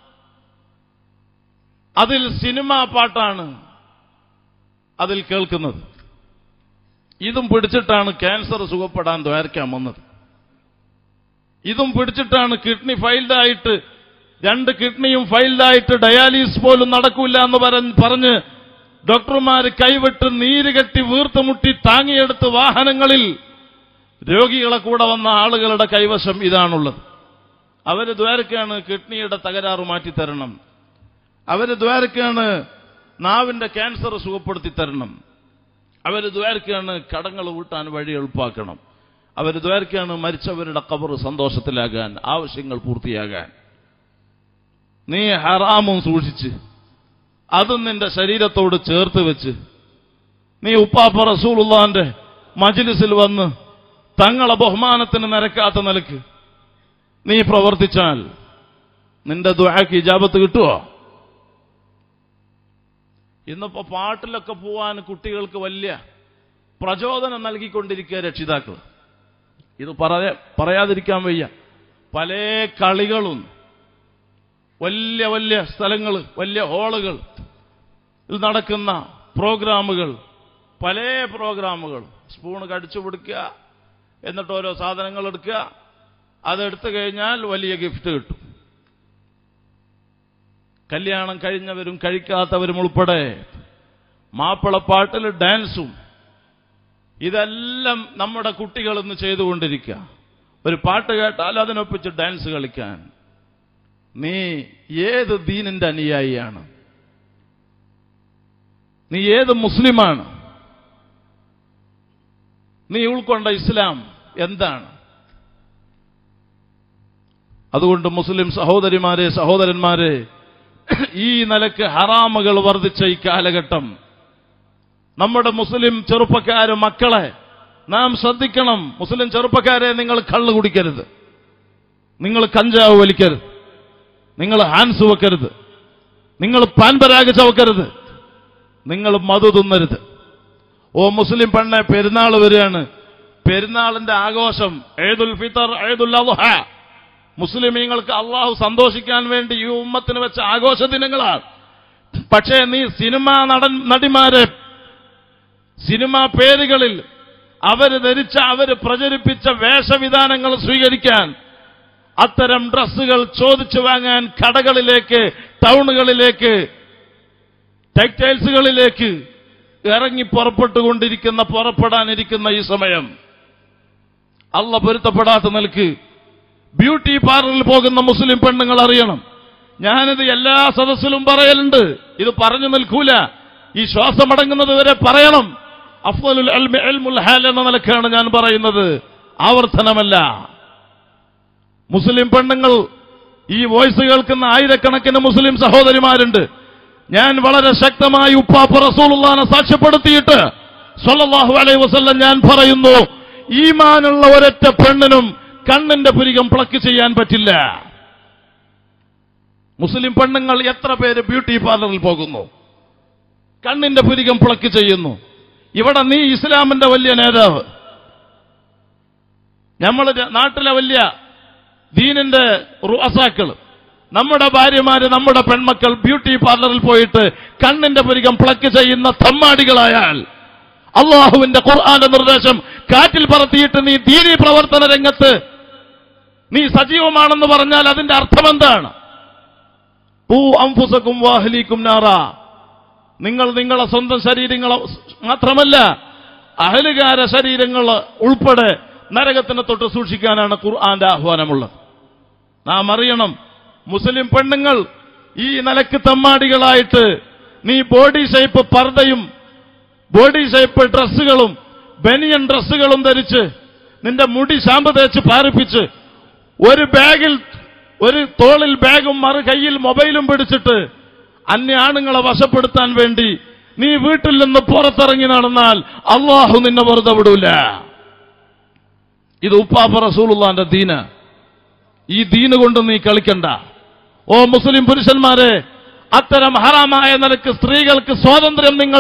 അതിൽ സിനിമാ പാട്ടാണ് അതിൽ കേൾക്കുന്നത് ഇതും പിടിച്ചിട്ടാണ് ക്യാൻസർ സുഖപ്പെടാൻ ദ്വാരക്കാൻ വന്നത് ഇതും പിടിച്ചിട്ടാണ് കിഡ്നി ഫൈൽഡായിട്ട് രണ്ട് കിഡ്നിയും ഫൈൽഡായിട്ട് ഡയാലിസിസ് പോലും നടക്കൂല എന്ന് പറഞ്ഞ് പറഞ്ഞ് ഡോക്ടർമാർ കൈവിട്ട് നീര് കെട്ടി വീർത്തുമുട്ടി താങ്ങിയെടുത്ത് വാഹനങ്ങളിൽ രോഗികളെ കൂടെ വന്ന ആളുകളുടെ കൈവശം ഇതാണുള്ളത് അവര് ദ്വാരക്കാണ് കിഡ്നിയുടെ തകരാറ് മാറ്റിത്തരണം അവര് ദ്വാരക്കാണ് നാവിന്റെ ക്യാൻസർ സുഖപ്പെടുത്തി തരണം അവര് ദ്വാരക്കാണ് കടങ്ങൾ വീട്ടാൻ വഴി എളുപ്പാക്കണം അവര് ദ്വാരക്കാണ് മരിച്ചവരുടെ കബർ സന്തോഷത്തിലാകാൻ ആവശ്യങ്ങൾ പൂർത്തിയാകാൻ നീ ഹറാമും സൂക്ഷിച്ച് അതും നിന്റെ ശരീരത്തോട് ചേർത്ത് വെച്ച് നീ ഉപ്പാപ്പ റസൂലുള്ളാന്റെ മജിലിസിൽ വന്ന് തങ്ങളെ ബഹുമാനത്തിന് നിരക്കാത്ത നിലക്ക് നീ പ്രവർത്തിച്ചാൽ നിന്റെ ദുആക്ക് ഇജാബത്ത് കിട്ടുമോ ഇന്നിപ്പോ പാട്ടിലൊക്കെ പോവാൻ കുട്ടികൾക്ക് വലിയ പ്രചോദനം നൽകിക്കൊണ്ടിരിക്കുക രക്ഷിതാക്കൾ ഇത് പറയാ പറയാതിരിക്കാൻ വയ്യ പല കളികളും വലിയ വലിയ സ്ഥലങ്ങൾ വലിയ ഹോളുകൾ ഇതിൽ നടക്കുന്ന പ്രോഗ്രാമുകൾ പല പ്രോഗ്രാമുകൾ സ്പൂണ് കടിച്ചു പിടിക്കുക എന്നിട്ട് ഓരോ സാധനങ്ങൾ എടുക്കുക അതെടുത്തു കഴിഞ്ഞാൽ വലിയ ഗിഫ്റ്റ് കിട്ടും കല്യാണം കഴിഞ്ഞവരും കഴിക്കാത്തവരും ഉൾപ്പെടെ മാപ്പിളപ്പാട്ടിൽ ഡാൻസും ഇതെല്ലാം നമ്മുടെ കുട്ടികൾ ഇന്ന് ചെയ്തുകൊണ്ടിരിക്കുക ഒരു പാട്ട് കേട്ടാൽ അതിനൊപ്പിച്ച് ഡാൻസ് കളിക്കാൻ നീ ഏത് ദീനിന്റെ അനുയായിയാണ് നീ ഏത് മുസ്ലിമാണ് നീ ഉൾക്കൊണ്ട ഇസ്ലാം എന്താണ് അതുകൊണ്ട് മുസ്ലിം സഹോദരിമാരെ സഹോദരന്മാരെ ഈ നിലക്ക് ഹറാമുകൾ വർദ്ധിച്ച ഈ കാലഘട്ടം നമ്മുടെ മുസ്ലിം ചെറുപ്പക്കാര് മക്കളെ നാം ശ്രദ്ധിക്കണം മുസ്ലിം ചെറുപ്പക്കാരെ നിങ്ങൾ കള്ള് കുടിക്കരുത് നിങ്ങൾ കഞ്ചാവ് വലിക്കരുത് നിങ്ങൾ ഹാൻസ് വെക്കരുത് നിങ്ങൾ പാൻപരാഗ് ചവക്കരുത് നിങ്ങൾ മധു തിന്നരുത് ഓ മുസ്ലിം പെണ്ണെ പെരുന്നാൾ വരികയാണ് പെരുന്നാളിന്റെ ആഘോഷം ഏതുൽ ഫിത്തർ ഏതുൽ അദ്ഹ മുസ്ലിമീങ്ങൾക്ക് അള്ളാഹു സന്തോഷിക്കാൻ വേണ്ടി ഈ ഉമ്മത്തിന് വെച്ച ആഘോഷ ദിനങ്ങളാണ് പക്ഷേ നീ സിനിമാ നടൻ നടിമാരെ സിനിമാ പേരുകളിൽ അവര് ധരിച്ച അവര് പ്രചരിപ്പിച്ച വേഷവിധാനങ്ങൾ സ്വീകരിക്കാൻ അത്തരം ഡ്രസ്സുകൾ ചോദിച്ചു വാങ്ങാൻ കടകളിലേക്ക് ടൗണുകളിലേക്ക് ടെക്സ്റ്റൈൽസുകളിലേക്ക് ഇറങ്ങി പുറപ്പെട്ടുകൊണ്ടിരിക്കുന്ന പുറപ്പെടാനിരിക്കുന്ന ഈ സമയം അല്ല പൊരുത്തപ്പെടാത്ത നിലക്ക് ബ്യൂട്ടി പാർലറിൽ പോകുന്ന മുസ്ലിം പെണ്ണുങ്ങൾ അറിയണം ഞാനിത് എല്ലാ സദസ്സിലും പറയലുണ്ട് ഇത് പറഞ്ഞു നിൽക്കൂല ഈ ശ്വാസമടങ്ങുന്നത് വരെ പറയണം അഫ്വലുൽ അൽമി ഇൽമുൽ ഹാൽ എന്ന നിലക്കാണ് ഞാൻ പറയുന്നത് ആവർത്തനമല്ല മുസ്ലിം പെണ്ണുങ്ങൾ ഈ വോയിസ് കേൾക്കുന്ന ആയിരക്കണക്കിന് മുസ്ലിം സഹോദരിമാരുണ്ട് ഞാൻ വളരെ ശക്തമായി ഉപ്പാപ്പ റസൂലുള്ളാനെ സാക്ഷ്യപ്പെടുത്തിയിട്ട് സ്വല്ലല്ലാഹു അലൈഹി വസല്ലം ഞാൻ പറയുന്നു ഈമാനുള്ള ഒരൊറ്റ പെണ്ണിനും കണ്ണിന്റെ പുരികം പ്ലക്ക് ചെയ്യാൻ പറ്റില്ല മുസ്ലിം പെണ്ണുങ്ങൾ എത്ര പേര് ബ്യൂട്ടി പാർലറിൽ പോകുന്നു കണ്ണിന്റെ പുരികം പ്ലക്ക് ചെയ്യുന്നു ഇവിടെ നീ ഇസ്ലാമിന്റെ വലിയ നേതാവ് നമ്മൾ നാട്ടിലെ വലിയ ദീനിന്റെ റുഅസാക്കൾ നമ്മുടെ ഭാര്യമാര് നമ്മുടെ പെൺമക്കൾ ബ്യൂട്ടി പാർലറിൽ പോയിട്ട് കണ്ണിന്റെ പുരികം പ്ലക്ക് ചെയ്യുന്ന തമ്മാടികളായാൽ അള്ളാഹുവിന്റെ ഖുർആന്റെ നിർദ്ദേശം കാറ്റിൽ പറത്തിയിട്ട് നീ ദീനി പ്രവർത്തന രംഗത്ത് നീ സജീവമാണെന്ന് പറഞ്ഞാൽ അതിന്റെ അർത്ഥം എന്താണ് പൂ അംഫുസക്കും വാഹലിക്കും നാറ നിങ്ങൾ നിങ്ങളെ സ്വന്തം ശരീരങ്ങൾ മാത്രമല്ല അഹലുകാര ശരീരങ്ങൾ ഉൾപ്പെടെ നരകത്തിനെ തൊട്ട് സൂക്ഷിക്കാനാണ് ഖുർആന്റെ ആഹ്വാനമുള്ളത് നാം അറിയണം മുസ്ലിം പെണ്ണുങ്ങൾ ഈ നിലക്ക് തമ്മാടികളായിട്ട് നീ ബോഡി ഷേപ്പ് പർദ്ദയും ബോഡി ഷേപ്പ് ഡ്രസ്സുകളും ബനിയൻ ഡ്രസ്സുകളും ധരിച്ച് നിന്റെ മുടി ശാമ്പ് തേച്ച് പാറിപ്പിച്ച് ഒരു ബാഗിൽ ഒരു തോളിൽ ബാഗും മറു കയ്യിൽ മൊബൈലും പിടിച്ചിട്ട് അന്യ ആണുങ്ങളെ വശപ്പെടുത്താൻ വേണ്ടി നീ വീട്ടിൽ നിന്ന് പുറത്തിറങ്ങി നടന്നാൽ അള്ളാഹു നിന്നെ വെറുതെ വിടൂല ഇത് ഉപ്പാപ്പ റസൂലുള്ളാന്റെ ദീന ഈ ദീന് കൊണ്ട് നീ കളിക്കണ്ട ഓ മുസ്ലിം പുരുഷന്മാരെ അത്തരം ഹറാമായ നിലക്ക് സ്ത്രീകൾക്ക് സ്വാതന്ത്ര്യം നിങ്ങൾ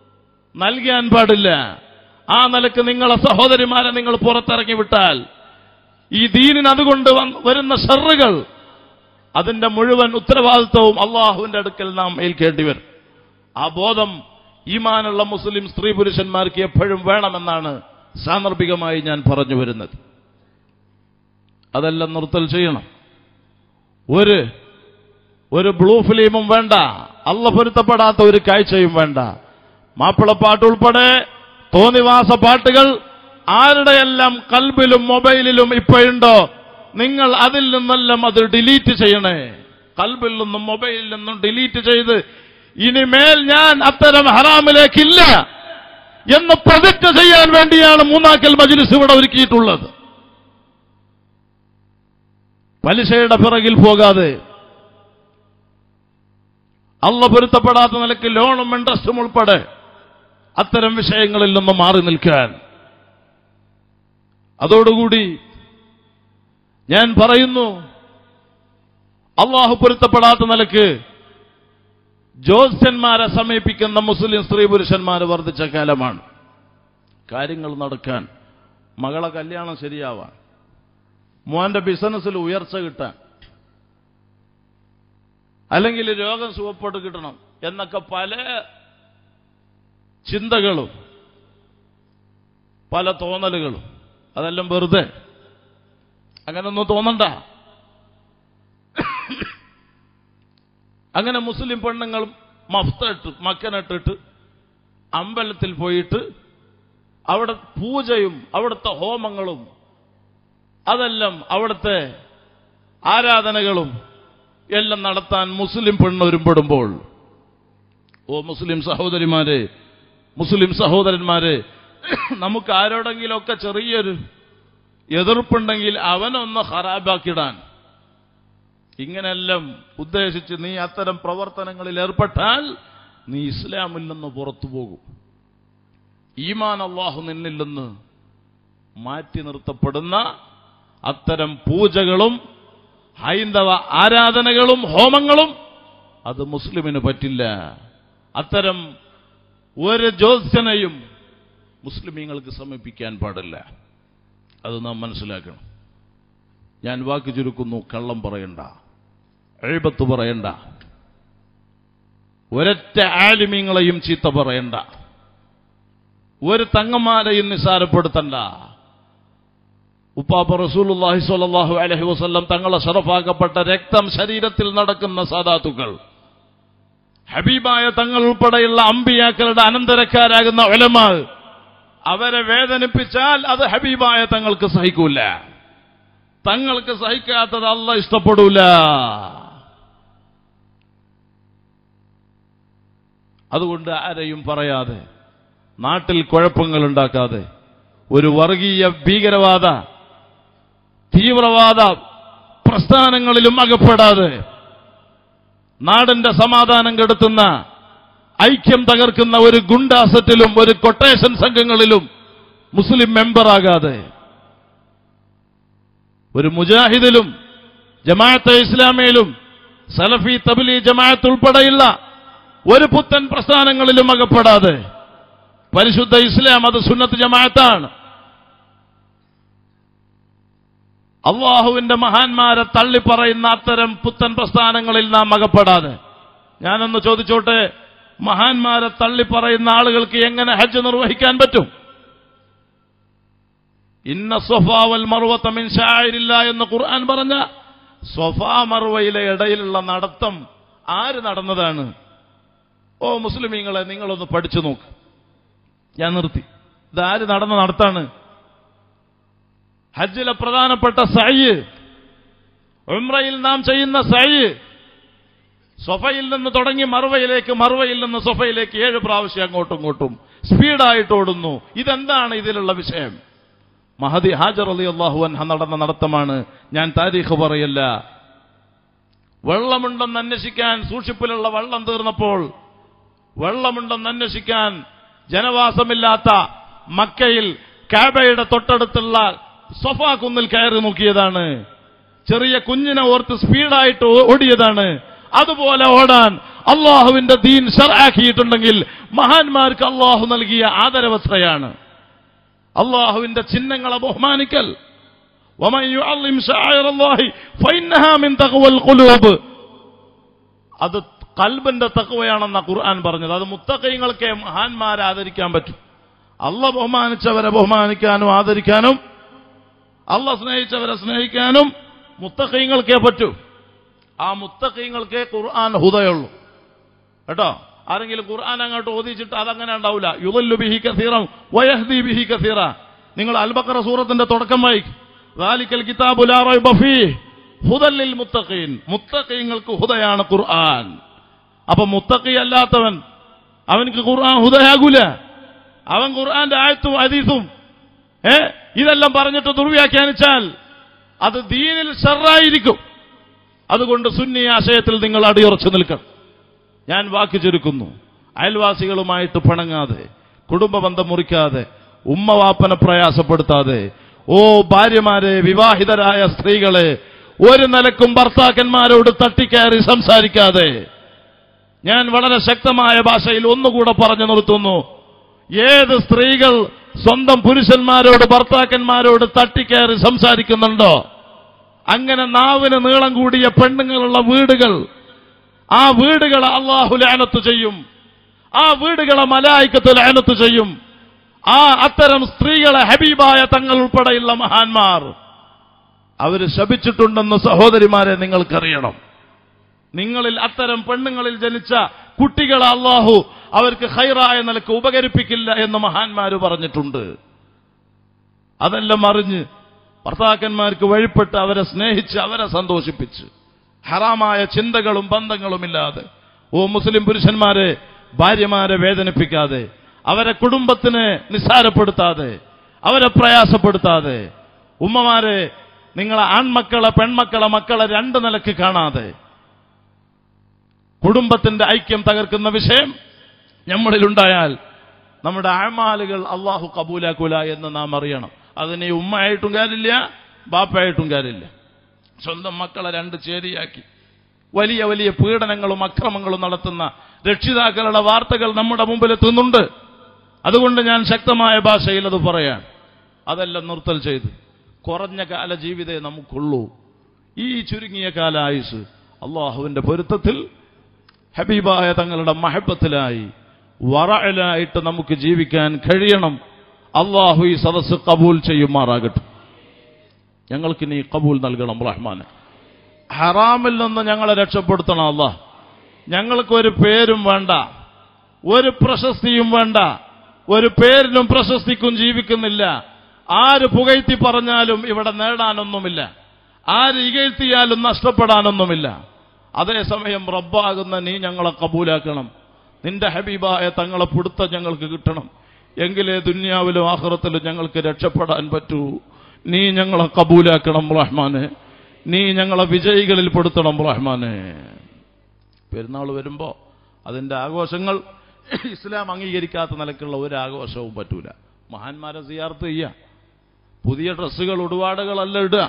നൽകാൻ പാടില്ല ആ നിലക്ക് നിങ്ങളെ സഹോദരിമാരെ നിങ്ങൾ പുറത്തിറങ്ങി വിട്ടാൽ ഈ ദീനിന് അതുകൊണ്ട് വന്ന് വരുന്ന ഷെറുകൾ അതിന്റെ മുഴുവൻ ഉത്തരവാദിത്വവും അള്ളാഹുവിന്റെ അടുക്കൽ നാം ഏൽക്കേണ്ടി വരും ആ ബോധം ഈമാനുള്ള മുസ്ലിം സ്ത്രീ പുരുഷന്മാർക്ക് എപ്പോഴും വേണമെന്നാണ് സാന്ദർഭികമായി ഞാൻ പറഞ്ഞു വരുന്നത് അതെല്ലാം നിർത്തൽ ചെയ്യണം ഒരു ഒരു ബ്ലൂ ഫിലിമും വേണ്ട അല്ല പൊരുത്തപ്പെടാത്ത ഒരു കാഴ്ചയും വേണ്ട മാപ്പിളപ്പാട്ട് ഉൾപ്പെടെ തോന്നിവാസ പാട്ടുകൾ ആരുടെയെല്ലാം കൽബിലും മൊബൈലിലും ഇപ്പോഴുണ്ടോ നിങ്ങൾ അതിൽ നിന്നെല്ലാം അത് ഡിലീറ്റ് ചെയ്യണേ കൽബിൽ നിന്നും മൊബൈലിൽ നിന്നും ഡിലീറ്റ് ചെയ്ത് ഇനിമേൽ ഞാൻ അത്തരം ഹറാമിലേക്കില്ല എന്ന് പ്രതിജ്ഞ ചെയ്യാൻ വേണ്ടിയാണ് മൂന്നാക്കൽ മജ്ലിസ് ഇവിടെ ഒരുക്കിയിട്ടുള്ളത് പലിശയുടെ പിറകിൽ പോകാതെ അള്ള പൊരുത്തപ്പെടാത്ത നിലയ്ക്ക് ലോണും ഇൻട്രസ്റ്റും ഉൾപ്പെടെ അത്തരം വിഷയങ്ങളിൽ നിന്ന് മാറി നിൽക്കാൻ അതോടുകൂടി ഞാൻ പറയുന്നു അള്ളാഹു പൊരുത്തപ്പെടാത്ത നിലക്ക് ജ്യോത്സ്യന്മാരെ സമീപിക്കുന്ന മുസ്ലിം സ്ത്രീ പുരുഷന്മാർ വർദ്ധിച്ച കാലമാണ് കാര്യങ്ങൾ നടക്കാൻ മകളെ കല്യാണം ശരിയാവാൻ മോന്റെ ബിസിനസ്സിൽ ഉയർച്ച കിട്ടാൻ അല്ലെങ്കിൽ രോഗം സുഖപ്പെട്ട് കിട്ടണം എന്നൊക്കെ പല ചിന്തകളും പല തോന്നലുകളും അതെല്ലാം വെറുതെ അങ്ങനൊന്നും തോന്നണ്ട അങ്ങനെ മുസ്ലിം പെണ്ണുങ്ങൾ മഫ്തിട്ട് മക്കനിട്ടിട്ട് അമ്പലത്തിൽ പോയിട്ട് അവിടെ പൂജയും അവിടുത്തെ ഹോമങ്ങളും അതെല്ലാം അവിടുത്തെ ആരാധനകളും എല്ലാം നടത്താൻ മുസ്ലിം പെണ്ണ് ഒരുമ്പെടുമ്പോൾ ഓ മുസ്ലിം സഹോദരിമാരെ മുസ്ലിം സഹോദരന്മാരെ നമുക്ക് ആരോടെങ്കിലുമൊക്കെ ചെറിയൊരു എതിർപ്പുണ്ടെങ്കിൽ അവനൊന്ന് ഹറാബാക്കിടാൻ ഇങ്ങനെല്ലാം ഉദ്ദേശിച്ച് നീ അത്തരം പ്രവർത്തനങ്ങളിൽ ഏർപ്പെട്ടാൽ നീ ഇസ്ലാമിൽ നിന്ന് പുറത്തു പോകും ഈമാൻ അള്ളാഹു നിന്നിൽ നിന്ന് മാറ്റി നിർത്തപ്പെടുന്ന അത്തരം പൂജകളും ഹൈന്ദവ ആരാധനകളും ഹോമങ്ങളും അത് മുസ്ലിമിന് പറ്റില്ല അത്തരം ഒരു ജ്യോത്സ്യനെയും മുസ്ലിമീങ്ങൾക്ക് സമീപിക്കാൻ പാടില്ല അത് നാം മനസ്സിലാക്കണം ഞാൻ വാക്ക് ചുരുക്കുന്നു കള്ളം പറയണ്ട എഴുപത്ത് പറയണ്ട ഒരൊറ്റ ആലിമീങ്ങളെയും ചീത്ത പറയണ്ട ഒരു തങ്ങന്മാരെയും നിസാരപ്പെടുത്തണ്ട ഉപ്പാപ്പ റസൂലുള്ളാഹി സ്വല്ലല്ലാഹു അലൈഹി വസല്ലം തങ്ങളെ ഷറഫാക്കപ്പെട്ട രക്തം ശരീരത്തിൽ നടക്കുന്ന സാദാത്തുക്കൾ ഹബീബായ തങ്ങൾ ഉൾപ്പെടെയുള്ള അമ്പിയാക്കളുടെ അനന്തരക്കാരാകുന്ന ഒലമാ അവരെ വേദനിപ്പിച്ചാൽ അത് ഹബീബായ തങ്ങൾക്ക് സഹിക്കൂല തങ്ങൾക്ക് സഹിക്കാത്തത് അല്ല ഇഷ്ടപ്പെടൂല അതുകൊണ്ട് ആരെയും പറയാതെ നാട്ടിൽ കുഴപ്പങ്ങൾ ഉണ്ടാക്കാതെ ഒരു വർഗീയ ഭീകരവാദ തീവ്രവാദ പ്രസ്ഥാനങ്ങളിലും അകപ്പെടാതെ നാടിന്റെ സമാധാനം കെടുത്തുന്ന ഐക്യം തകർക്കുന്ന ഒരു ഗുണ്ടാസറ്റിലും ഒരു കൊട്ടേഷൻ സംഘങ്ങളിലും മുസ്ലിം മെമ്പറാകാതെ ഒരു മുജാഹിദിലും ജമാഅത്തെ ഇസ്ലാമിയിലും സലഫി തബ്ലി ജമാഅത്ത് ഉൾപ്പെടെയുള്ള ഒരു പുത്തൻ പ്രസ്ഥാനങ്ങളിലും അകപ്പെടാതെ പരിശുദ്ധ ഇസ്ലാം അത് സുന്നത്ത് ജമാഅത്താണ് അള്ളാഹുവിന്റെ മഹാന്മാരെ തള്ളിപ്പറയുന്ന അത്തരം പുത്തൻ പ്രസ്ഥാനങ്ങളിൽ നാം അകപ്പെടാതെ ഞാനൊന്ന് ചോദിച്ചോട്ടെ മഹാന്മാരെ തള്ളിപ്പറയുന്ന ആളുകൾക്ക് എങ്ങനെ ഹജ്ജ് നിർവഹിക്കാൻ പറ്റും ഇന്ന സ്വഫാവൽ മറുവത്ത മിൻ ഷായിരില്ല എന്ന് ഖുർആൻ പറഞ്ഞ സ്വഫാ മറുവയിലെ ഇടയിലുള്ള നടത്തം ആര് നടന്നതാണ് ഓ മുസ്ലിമീങ്ങളെ നിങ്ങളൊന്ന് പഠിച്ചു നോക്ക് ഞാൻ നിർത്തി ഇതാര് നടന്ന നടത്താണ് ഹജ്ജിലെ പ്രധാനപ്പെട്ട സയ്യ് ഉംറയിൽ നാം ചെയ്യുന്ന സയ്യ് സൊഫയിൽ നിന്ന് തുടങ്ങി മറുവയിലേക്ക് മറുവയിൽ നിന്ന് സൊഫയിലേക്ക് ഏഴ് പ്രാവശ്യം അങ്ങോട്ടും ഇങ്ങോട്ടും സ്പീഡായിട്ട് ഓടുന്നു ഇതെന്താണ് ഇതിലുള്ള വിഷയം മഹദി ഹാജർ അലി അള്ളാഹുവൻ നടന്ന നടത്തമാണ് ഞാൻ താരീഖ് പറയല്ല വെള്ളമുണ്ടെന്ന് അന്വേഷിക്കാൻ സൂക്ഷിപ്പിലുള്ള വെള്ളം തീർന്നപ്പോൾ വെള്ളമുണ്ടെന്ന് അന്വേഷിക്കാൻ ജനവാസമില്ലാത്ത മക്കയിൽ കാബയുടെ തൊട്ടടുത്തുള്ള സൊഫാ കുന്നിൽ കയറി നോക്കിയതാണ് ചെറിയ കുഞ്ഞിനെ ഓർത്ത് സ്പീഡായിട്ട് ഓ- ഓടിയതാണ് അതുപോലെ ഓടാൻ അള്ളാഹുവിന്റെ ദീൻ ഷറാക്കിയിട്ടുണ്ടെങ്കിൽ മഹാന്മാർക്ക് അള്ളാഹു നൽകിയ ആദരവത്രയാണ് അള്ളാഹുവിന്റെ ചിഹ്നങ്ങളെ ബഹുമാനിക്കൽ ومن يعظم شعائر الله فإنها من تقوى القلوب അത് കൽബിന്റെ തക്കവയാണെന്ന ഖുർആൻ പറഞ്ഞത് അത് മുത്തക്കൈങ്ങൾക്ക് മഹാന്മാരെ ആദരിക്കാൻ പറ്റും അല്ല ബഹുമാനിച്ചവരെ ബഹുമാനിക്കാനും ആദരിക്കാനും അല്ല സ്നേഹിച്ചവരെ സ്നേഹിക്കാനും മുത്തക്കൈങ്ങൾക്കേ പറ്റൂ ആ മുത്തക്കൈങ്ങൾക്കേ ഖുർആൻ ഹുദയുള്ളൂ കേട്ടോ ആരെങ്കിലും ഖുർആൻ അങ്ങോട്ട് ഓദിച്ചിട്ട് അതങ്ങനെ ഉണ്ടാവില്ല യുദല്ലു ബിഹി കസീറം വയഹ്ദി ബിഹി കസീറ നിങ്ങൾ അൽബക്കറ സൂറത്തിന്റെ തുടക്കം വായിക്കും ദാലിക്കൽ കിതാബു ലാ റൈബ ഫീഹ് ഹുദൽ ലിൽ മുത്തഖീൻ മുത്തഖീങ്ങൾക്ക് ഹുദയാണ് ഖുർആൻ അപ്പൊ മുത്തഖി അല്ലാത്തവൻ അവൻക്ക് ഖുർആൻ ഹുദയാകൂല അവൻ ഖുർആന്റെ ആയത്തും ഹദീസും ഏ ഇതെല്ലാം പറഞ്ഞിട്ട് ദുർവ്യാഖ്യാനിച്ചാൽ അത് ദീനിൽ ഷർറായിരിക്കും അതുകൊണ്ട് സുന്നി ആശയത്തിൽ നിങ്ങൾ അടിയുറച്ചു നിൽക്കണം ഞാൻ വാക്ക് ചുരുക്കുന്നു അയൽവാസികളുമായിട്ട് പിണങ്ങാതെ കുടുംബ ബന്ധം മുറിക്കാതെ ഉമ്മവാപ്പനെ പ്രയാസപ്പെടുത്താതെ ഓ ഭാര്യമാരെ വിവാഹിതരായ സ്ത്രീകളെ ഒരു നിലക്കും ഭർത്താക്കന്മാരോട് തട്ടിക്കയറി സംസാരിക്കാതെ ഞാൻ വളരെ ശക്തമായ ഭാഷയിൽ ഒന്നുകൂടെ പറഞ്ഞു നിർത്തുന്നു ഏത് സ്ത്രീകൾ സ്വന്തം പുരുഷന്മാരോട് ഭർത്താക്കന്മാരോട് തട്ടിക്കയറി സംസാരിക്കുന്നുണ്ടോ അങ്ങനെ നാവിന് നീളം കൂടിയ പെണ്ണുങ്ങളുള്ള വീടുകൾ ആ വീടുകളെ അള്ളാഹു ലാനത്ത് ചെയ്യും ആ വീടുകളെ മലായിക്കത്ത് ലാനത്ത് ചെയ്യും ആ അത്തരം സ്ത്രീകളെ ഹബീബായ തങ്ങൾ ഉൾപ്പെടെയുള്ള മഹാന്മാർ അവര് ശപിച്ചിട്ടുണ്ടെന്ന് സഹോദരിമാരെ നിങ്ങൾക്കറിയണം നിങ്ങളിൽ അത്തരം പെണ്ണുങ്ങളിൽ ജനിച്ച കുട്ടികളെ അള്ളാഹു അവർക്ക് ഹൈറായ നിലക്ക് ഉപകരിപ്പിക്കില്ല എന്ന് മഹാന്മാര് പറഞ്ഞിട്ടുണ്ട് അതെല്ലാം അറിഞ്ഞ് ഭർത്താക്കന്മാർക്ക് വഴിപ്പെട്ട് അവരെ സ്നേഹിച്ച് അവരെ സന്തോഷിപ്പിച്ച് ഹറാമായ ചിന്തകളും ബന്ധങ്ങളുമില്ലാതെ ഓ മുസ്ലിം പുരുഷന്മാരെ ഭാര്യമാരെ വേദനിപ്പിക്കാതെ അവരെ കുടുംബത്തിനെ നിസ്സാരപ്പെടുത്താതെ അവരെ പ്രയാസപ്പെടുത്താതെ ഉമ്മമാരെ നിങ്ങളെ ആൺമക്കളെ പെൺമക്കളെ മക്കളെ രണ്ട് നിലക്ക് കാണാതെ കുടുംബത്തിന്റെ ഐക്യം തകർക്കുന്ന വിഷയം നമ്മളിലുണ്ടായാൽ നമ്മുടെ അഴമാലുകൾ അള്ളാഹു കബൂലാക്കൂല എന്ന് നാം അറിയണം അതിന് ഈ ഉമ്മയായിട്ടും കാര്യമില്ല ബാപ്പയായിട്ടും കാര്യമില്ല സ്വന്തം മക്കളെ രണ്ട് ചേരിയാക്കി വലിയ വലിയ പീഡനങ്ങളും അക്രമങ്ങളും നടത്തുന്ന രക്ഷിതാക്കളുടെ വാർത്തകൾ നമ്മുടെ മുമ്പിൽ എത്തുന്നുണ്ട് അതുകൊണ്ട് ഞാൻ ശക്തമായ ഭാഷയിൽ അത് പറയാൻ അതെല്ലാം നിർത്തൽ ചെയ്ത് കുറഞ്ഞ കാല ജീവിതേ നമുക്കുള്ളൂ ഈ ചുരുങ്ങിയ കാല ആയുസ് അള്ളാഹുവിന്റെ പൊരുത്തത്തിൽ ഹബീബായ തങ്ങളുടെ മഹബത്തിലായി വറയിലായിട്ട് നമുക്ക് ജീവിക്കാൻ കഴിയണം അള്ളാഹു ഈ സദസ്സ് കബൂൽ ചെയ്യുമാറാകട്ടെ ഞങ്ങൾക്ക് നീ കബൂൽ നൽകണം റഹ്മാന് ഹറാമിൽ നിന്ന് ഞങ്ങളെ രക്ഷപ്പെടുത്തണം അള്ളാഹ് ഞങ്ങൾക്ക് ഒരു പേരും വേണ്ട ഒരു പ്രശസ്തിയും വേണ്ട ഒരു പേരിനും പ്രശസ്തിക്കും ജീവിക്കുന്നില്ല ആര് പുകഴ്ത്തി പറഞ്ഞാലും ഇവിടെ നേടാനൊന്നുമില്ല ആര് ഇകഴ്ത്തിയാലും നഷ്ടപ്പെടാനൊന്നുമില്ല അതേസമയം റബ്ബാകുന്ന നീ ഞങ്ങളെ കബൂലാക്കണം നിന്റെ ഹബീബായ തങ്ങളെ പിടുത്തം ഞങ്ങൾക്ക് കിട്ടണം എങ്കിലേ ദുന്യാവിലും ആഹ്റത്തിലും ഞങ്ങൾക്ക് രക്ഷപ്പെടാൻ പറ്റൂ നീ ഞങ്ങളെ കബൂലാക്കണം റഹ്മാനെ നീ ഞങ്ങളെ വിജയികളിൽ പെടുത്തണം റഹ്മാനെ പെരുന്നാൾ വരുമ്പോ അതിന്റെ ആഘോഷങ്ങൾ ഇസ്ലാം അംഗീകരിക്കാത്ത നിലക്കുള്ള ഒരു ആഘോഷവും പറ്റൂല മഹാന്മാരെ സിയാർത്ത് ചെയ്യുക പുതിയ ഡ്രസ്സുകൾ ഉടുപാടുകളല്ല ഇടുക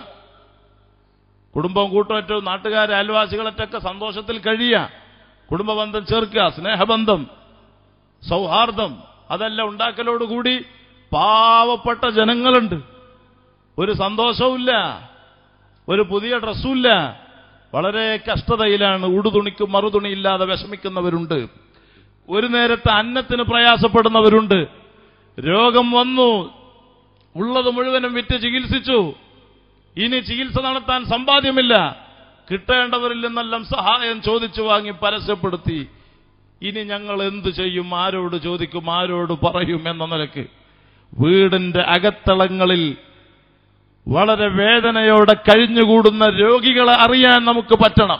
കുടുംബം കൂട്ടുമറ്റും നാട്ടുകാരെ അയൽവാസികളൊക്കെ സന്തോഷത്തിൽ കഴിയുക കുടുംബബന്ധം ചേർക്കുക സ്നേഹബന്ധം സൗഹാർദ്ദം അതെല്ലാം ഉണ്ടാക്കലോടുകൂടി പാവപ്പെട്ട ജനങ്ങളുണ്ട് ഒരു സന്തോഷവുമില്ല ഒരു പുതിയ ഡ്രസ്സുമില്ല വളരെ കഷ്ടതയിലാണ് ഉടുതുണിക്കും മറുതുണിയില്ലാതെ വിഷമിക്കുന്നവരുണ്ട് ഒരു നേരത്തെ അന്നത്തിന് പ്രയാസപ്പെടുന്നവരുണ്ട് രോഗം വന്നു ഉള്ളത് മുഴുവനും വിറ്റ് ചികിത്സിച്ചു ഇനി ചികിത്സ നടത്താൻ സമ്പാദ്യമില്ല കിട്ടേണ്ടവരിൽ നിന്നെല്ലാം സഹായം ചോദിച്ചു വാങ്ങി പരസ്യപ്പെടുത്തി ഇനി ഞങ്ങൾ എന്തു ചെയ്യും ആരോട് ചോദിക്കും ആരോട് പറയും എന്ന നിലക്ക് വീടിന്റെ അകത്തളങ്ങളിൽ വളരെ വേദനയോടെ കഴിഞ്ഞുകൂടുന്ന രോഗികളെ അറിയാൻ നമുക്ക് പറ്റണം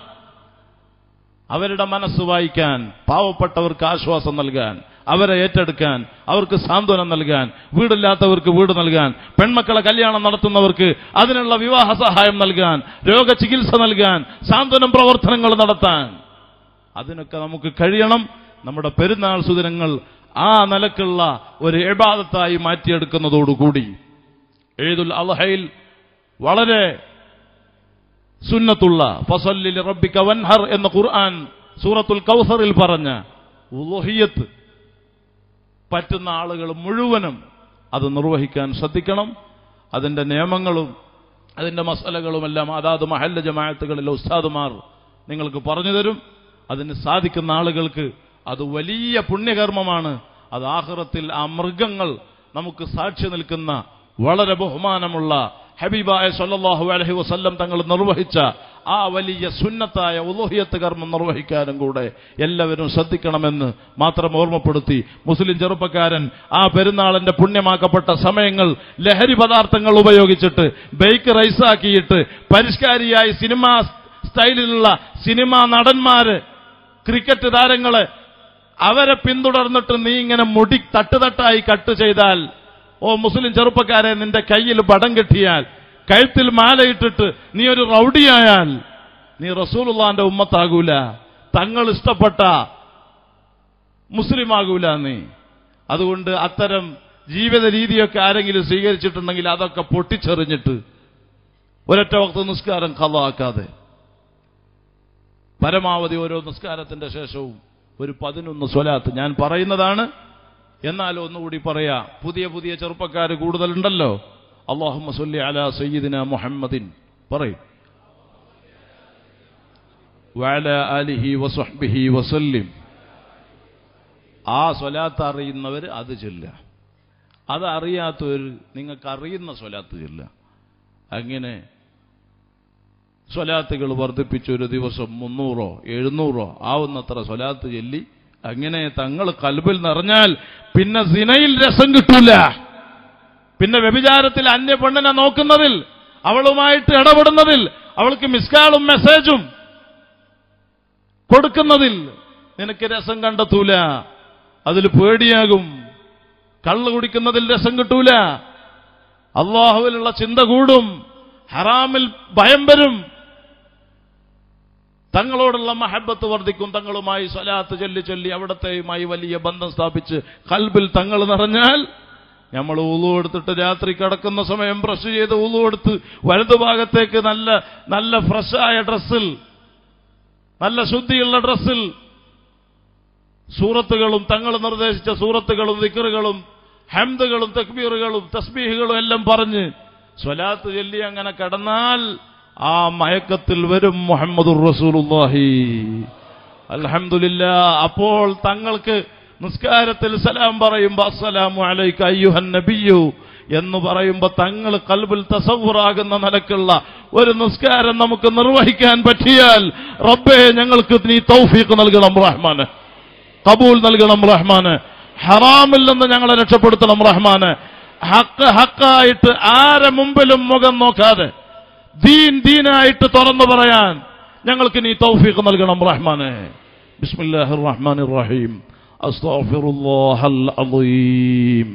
അവരുടെ മനസ്സ് വായിക്കാൻ പാവപ്പെട്ടവർക്ക് ആശ്വാസം നൽകാൻ അവരെ ഏറ്റെടുക്കാൻ അവർക്ക് സാന്ത്വനം നൽകാൻ വീടില്ലാത്തവർക്ക് വീട് നൽകാൻ പെൺമക്കളെ കല്യാണം നടത്തുന്നവർക്ക് അതിനുള്ള വിവാഹ സഹായം നൽകാൻ രോഗചികിത്സ നൽകാൻ സാന്ത്വനം പ്രവർത്തനങ്ങൾ നടത്താൻ അതിനൊക്കെ നമുക്ക് കഴിയണം നമ്മുടെ പെരുന്നാൾ സുദിനങ്ങൾ ആ നിലക്കുള്ള ഒരു എബാദത്തായി മാറ്റിയെടുക്കുന്നതോടുകൂടി ഏതുൽ അൽഹയിൽ വളരെ സുന്നത്തുള്ള ഫസല്ലിൽ റബ്ബിക വൻഹർ എന്ന ഖുർആൻ സൂറത്തുൽ കൗസറിൽ പറഞ്ഞ ഉളുഹിയത്ത് പറ്റുന്ന ആളുകൾ മുഴുവനും അത് നിർവഹിക്കാൻ ശ്രദ്ധിക്കണം അതിന്റെ നിയമങ്ങളും അതിന്റെ മസലകളുമെല്ലാം അതാത് മഹല്ല ജമാഅത്തുകളിലെ ഉസ്താദുമാർ നിങ്ങൾക്ക് പറഞ്ഞു തരും അതിന് സാധിക്കുന്ന ആളുകൾക്ക് അത് വലിയ പുണ്യകർമ്മമാണ് അത് ആഹ്റത്തിൽ ആ മൃഗങ്ങൾ നമുക്ക് സാക്ഷി നിൽക്കുന്ന വളരെ ബഹുമാനമുള്ള ഹബീബായ സല്ലല്ലാഹു അലൈഹി വസല്ലം തങ്ങൾ നിർവഹിച്ച ആ വലിയ സുന്നത്തായ ഉലോഹിയത്ത് കർമ്മം നിർവഹിക്കാനും കൂടെ എല്ലാവരും ശ്രദ്ധിക്കണമെന്ന് മാത്രം ഓർമ്മപ്പെടുത്തി മുസ്ലിം ചെറുപ്പക്കാരൻ ആ പെരുന്നാളിന്റെ പുണ്യമാക്കപ്പെട്ട സമയങ്ങൾ ലഹരി പദാർത്ഥങ്ങൾ ഉപയോഗിച്ചിട്ട് ബൈക്ക് റൈസാക്കിയിട്ട് പരിഷ്കാരിയായി സിനിമാ സ്റ്റൈലിലുള്ള സിനിമാ നടന്മാര് ക്രിക്കറ്റ് താരങ്ങള് അവരെ പിന്തുടർന്നിട്ട് നീ ഇങ്ങനെ മുടി തട്ടുതട്ടായി കട്ട് ചെയ്താൽ ഓ മുസ്ലിം ചെറുപ്പക്കാരെ നിന്റെ കയ്യിൽ പടം കെട്ടിയാൽ കഴുത്തിൽ മാലയിട്ടിട്ട് നീ ഒരു റൗഡിയായാൽ നീ റസൂലുള്ളാന്റെ ഉമ്മത്താകൂല തങ്ങൾ ഇഷ്ടപ്പെട്ട മുസ്ലിം ആകൂല നീ അതുകൊണ്ട് അത്തരം ജീവിത രീതിയൊക്കെ ആരെങ്കിലും സ്വീകരിച്ചിട്ടുണ്ടെങ്കിൽ അതൊക്കെ പൊട്ടിച്ചെറിഞ്ഞിട്ട് ഒരൊറ്റ വക്ത നിസ്കാരം കഥാക്കാതെ പരമാവധി ഓരോ നിസ്കാരത്തിന്റെ ശേഷവും ഒരു പതിനൊന്ന് സ്വലാത്ത് ഞാൻ പറയുന്നതാണ് എന്നാൽ ഒന്നുകൂടി പറയാ പുതിയ പുതിയ ചെറുപ്പക്കാർ കൂടുതലുണ്ടല്ലോ അള്ളാഹുമ്മ സല്ലി അലാ സയ്യിദിന മുഹമ്മദിൻ പറയും വഅല ആലിഹി വസഹ്ബിഹി വസല്ലിം ആ സ്വലാത്ത് അറിയുന്നവർ അത് ചൊല്ല അത് അറിയാത്തവർ നിങ്ങൾക്ക് അറിയുന്ന സ്വലാത്ത് ചൊല്ല അങ്ങനെ സ്വലാത്തുകൾ വർദ്ധിപ്പിച്ച് ഒരു ദിവസം മുന്നൂറോ എഴുന്നൂറോ ആവുന്നത്ര സ്വലാത്ത് ചൊല്ലി അങ്ങനെ തങ്ങൾ കൽബിൽ നിറഞ്ഞാൽ പിന്നെ സിനയിൽ രസം കിട്ടൂല പിന്നെ വ്യഭിചാരത്തിൽ അന്യ പെണ്ണിനെ നോക്കുന്നതിൽ അവളുമായിട്ട് ഇടപെടുന്നതിൽ അവൾക്ക് മിസ്കാളും മെസ്സേജും കൊടുക്കുന്നതിൽ നിനക്ക് രസം കണ്ടെത്തൂല അതിൽ പേടിയാകും കള്ള് കുടിക്കുന്നതിൽ രസം കിട്ടൂല അള്ളാഹുവിലുള്ള ചിന്ത കൂടും ഹറാമിൽ ഭയം വരും തങ്ങളോടുള്ള മഹബത്ത് വർദ്ധിക്കും തങ്ങളുമായി സ്വലാത്ത് ചൊല്ലി ചൊല്ലി അവിടത്തെയുമായി വലിയ ബന്ധം സ്ഥാപിച്ച് കൽബിൽ തങ്ങൾ നിറഞ്ഞാൽ നമ്മൾ ഊളു എടുത്തിട്ട് രാത്രി കിടക്കുന്ന സമയം ബ്രഷ് ചെയ്ത് ഊളു എടുത്ത് വലതുഭാഗത്തേക്ക് നല്ല നല്ല ഫ്രഷായ ഡ്രസ്സിൽ നല്ല ശുദ്ധിയുള്ള ഡ്രസ്സിൽ സൂറത്തുകളും തങ്ങൾ നിർദ്ദേശിച്ച സൂറത്തുകളും ദിക്കറുകളും ഹംദുകളും തക്ബീറുകളും തസ്ബീഹുകളും എല്ലാം പറഞ്ഞ് സ്വലാത്ത് ചൊല്ലി അങ്ങനെ കിടന്നാൽ ആ മയക്കത്തിൽ വരും മുഹമ്മദുർ റസൂലുള്ളാഹി അൽഹംദുലില്ല അപ്പോൾ തങ്ങൾക്ക് നിസ്കാരത്തിൽ സലാം പറയുമ്പോ അസ്സലാമു അലൈക അയ്യുഹൻ നബിയു എന്ന് പറയുമ്പോ തങ്ങൾ കൽബിൽ തസവുറാകുന്ന നിലക്കുള്ള ഒരു നിസ്കാരം നമുക്ക് നിർവഹിക്കാൻ പറ്റിയാൽ റബ്ബേ ഞങ്ങൾക്ക് നീ തൗഫീഖ് നൽകണം റഹ്മാന് കബൂൽ നൽകണം റഹ്മാന് ഹറാമിൽ നിന്ന് ഞങ്ങളെ രക്ഷപ്പെടുത്തണം റഹ്മാന് ഹക്ക് ഹക്കായിട്ട് ആരെ മുമ്പിലും മുഖം നോക്കാതെ ദീൻ ദീനായിട്ട് തുറന്നു പറയാൻ ഞങ്ങൾക്ക് നീ തൗഫീഖ് നൽകണം റഹ്മാനെ ബിസ്മില്ലാഹിർ റഹ്മാനിർ റഹീം അസ്തഗ്ഫിറുല്ലാഹൽ അളീം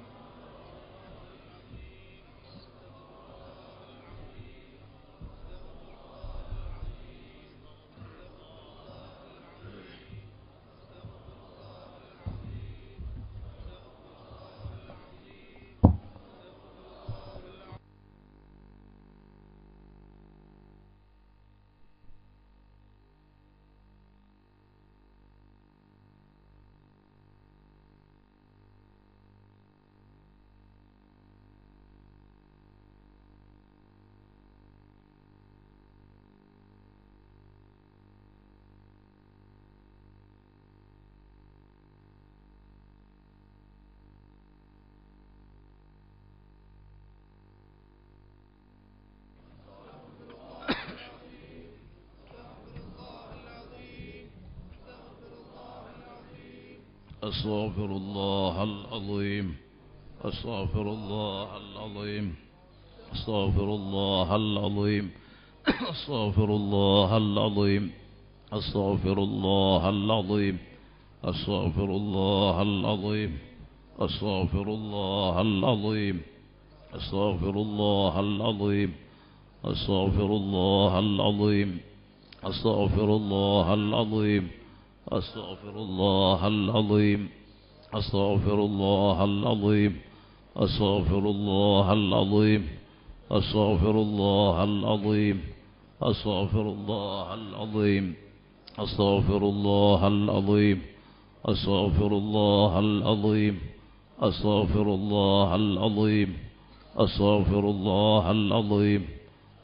أستغفر الله العظيم أستغفر الله العظيم أستغفر الله العظيم أستغفر الله العظيم أستغفر الله العظيم أستغفر الله العظيم أستغفر الله العظيم أستغفر الله العظيم أستغفر الله العظيم أستغفر الله العظيم أستغفر الله العظيم أستغفر الله العظيم أستغفر الله العظيم أستغفر الله العظيم أستغفر الله العظيم أستغفر الله العظيم أستغفر الله العظيم أستغفر الله العظيم أستغفر الله العظيم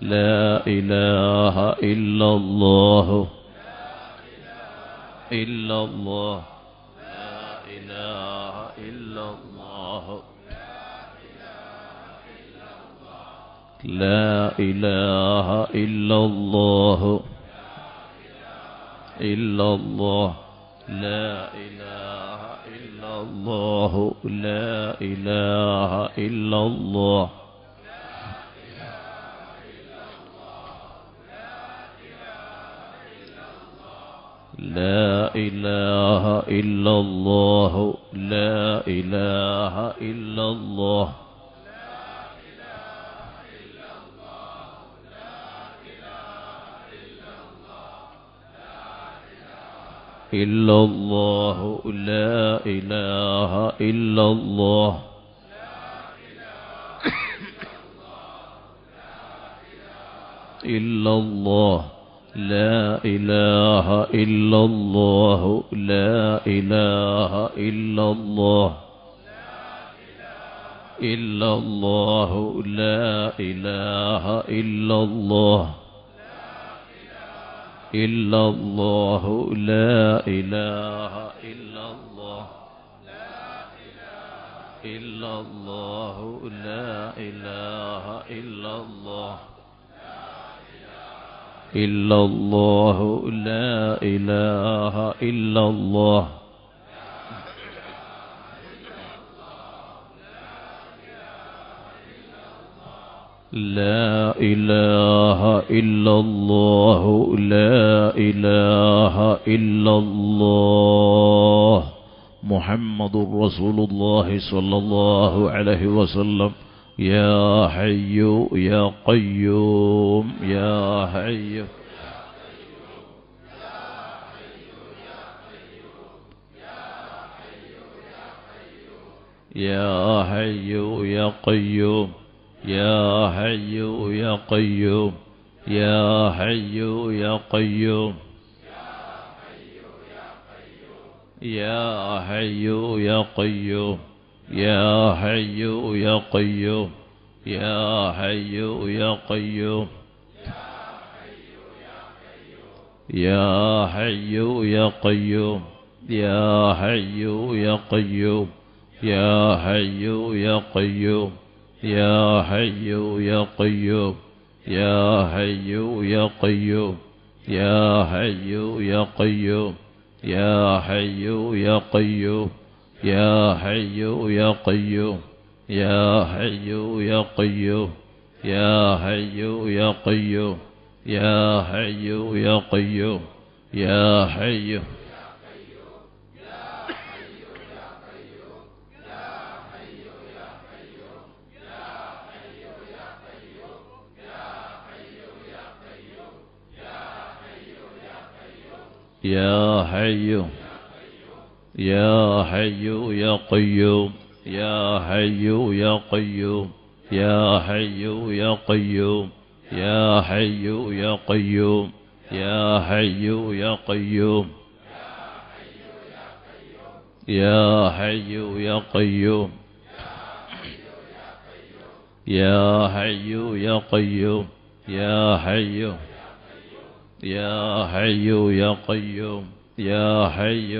لا إله إلا الله إلا الله لا إله إلا الله لا إله إلا الله إلا الله لا إله إلا الله لا إله إلا الله لا إله إلا الله لا إله إلا الله إلا الله لا إله إلا الله إلا الله لا إله إلا الله لا إله إلا الله إلا الله لا إله إلا الله إلا الله لا إله إلا الله إلا الله لا إله إلا الله إلا الله لا إله إلا الله لا إله إلا الله لا إله إلا الله محمد رسول الله صلى الله عليه وسلم يا حي يا قيوم يا حي يا حي يا قيوم يا حي يا قيوم يا حي يا قيوم يا حي يا قيوم يا حي يا قيوم يا حي يا قيوم يا حي يا قيوم يا حي يا قيوم يا حي يا قيوم يا حي يا قيوم يا حي يا قيوم يا حي يا قيوم يا حي يا قيوم يا حي يا قيوم يا حي يا قيوم يا حي يا قيوم يا حي يا قيوم يا حي يا حي يا حي يا قيوم يا حي يا قيوم يا حي يا قيوم يا حي يا قيوم يا حي يا قيوم يا حي يا قيوم يا حي يا قيوم يا حي يا حي يا قيوم يا حي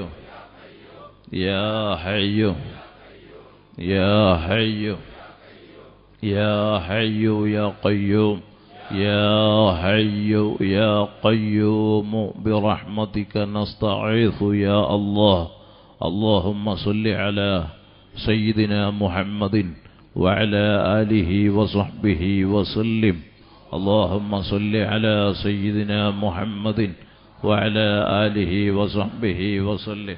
يا حي يا حي يا حي يا قيوم يا حي يا قيوم برحمتك نستعيذ يا الله اللهم صل على سيدنا محمد وعلى آله وصحبه وسلم اللهم صل على سيدنا محمد وعلى آله وصحبه وسلم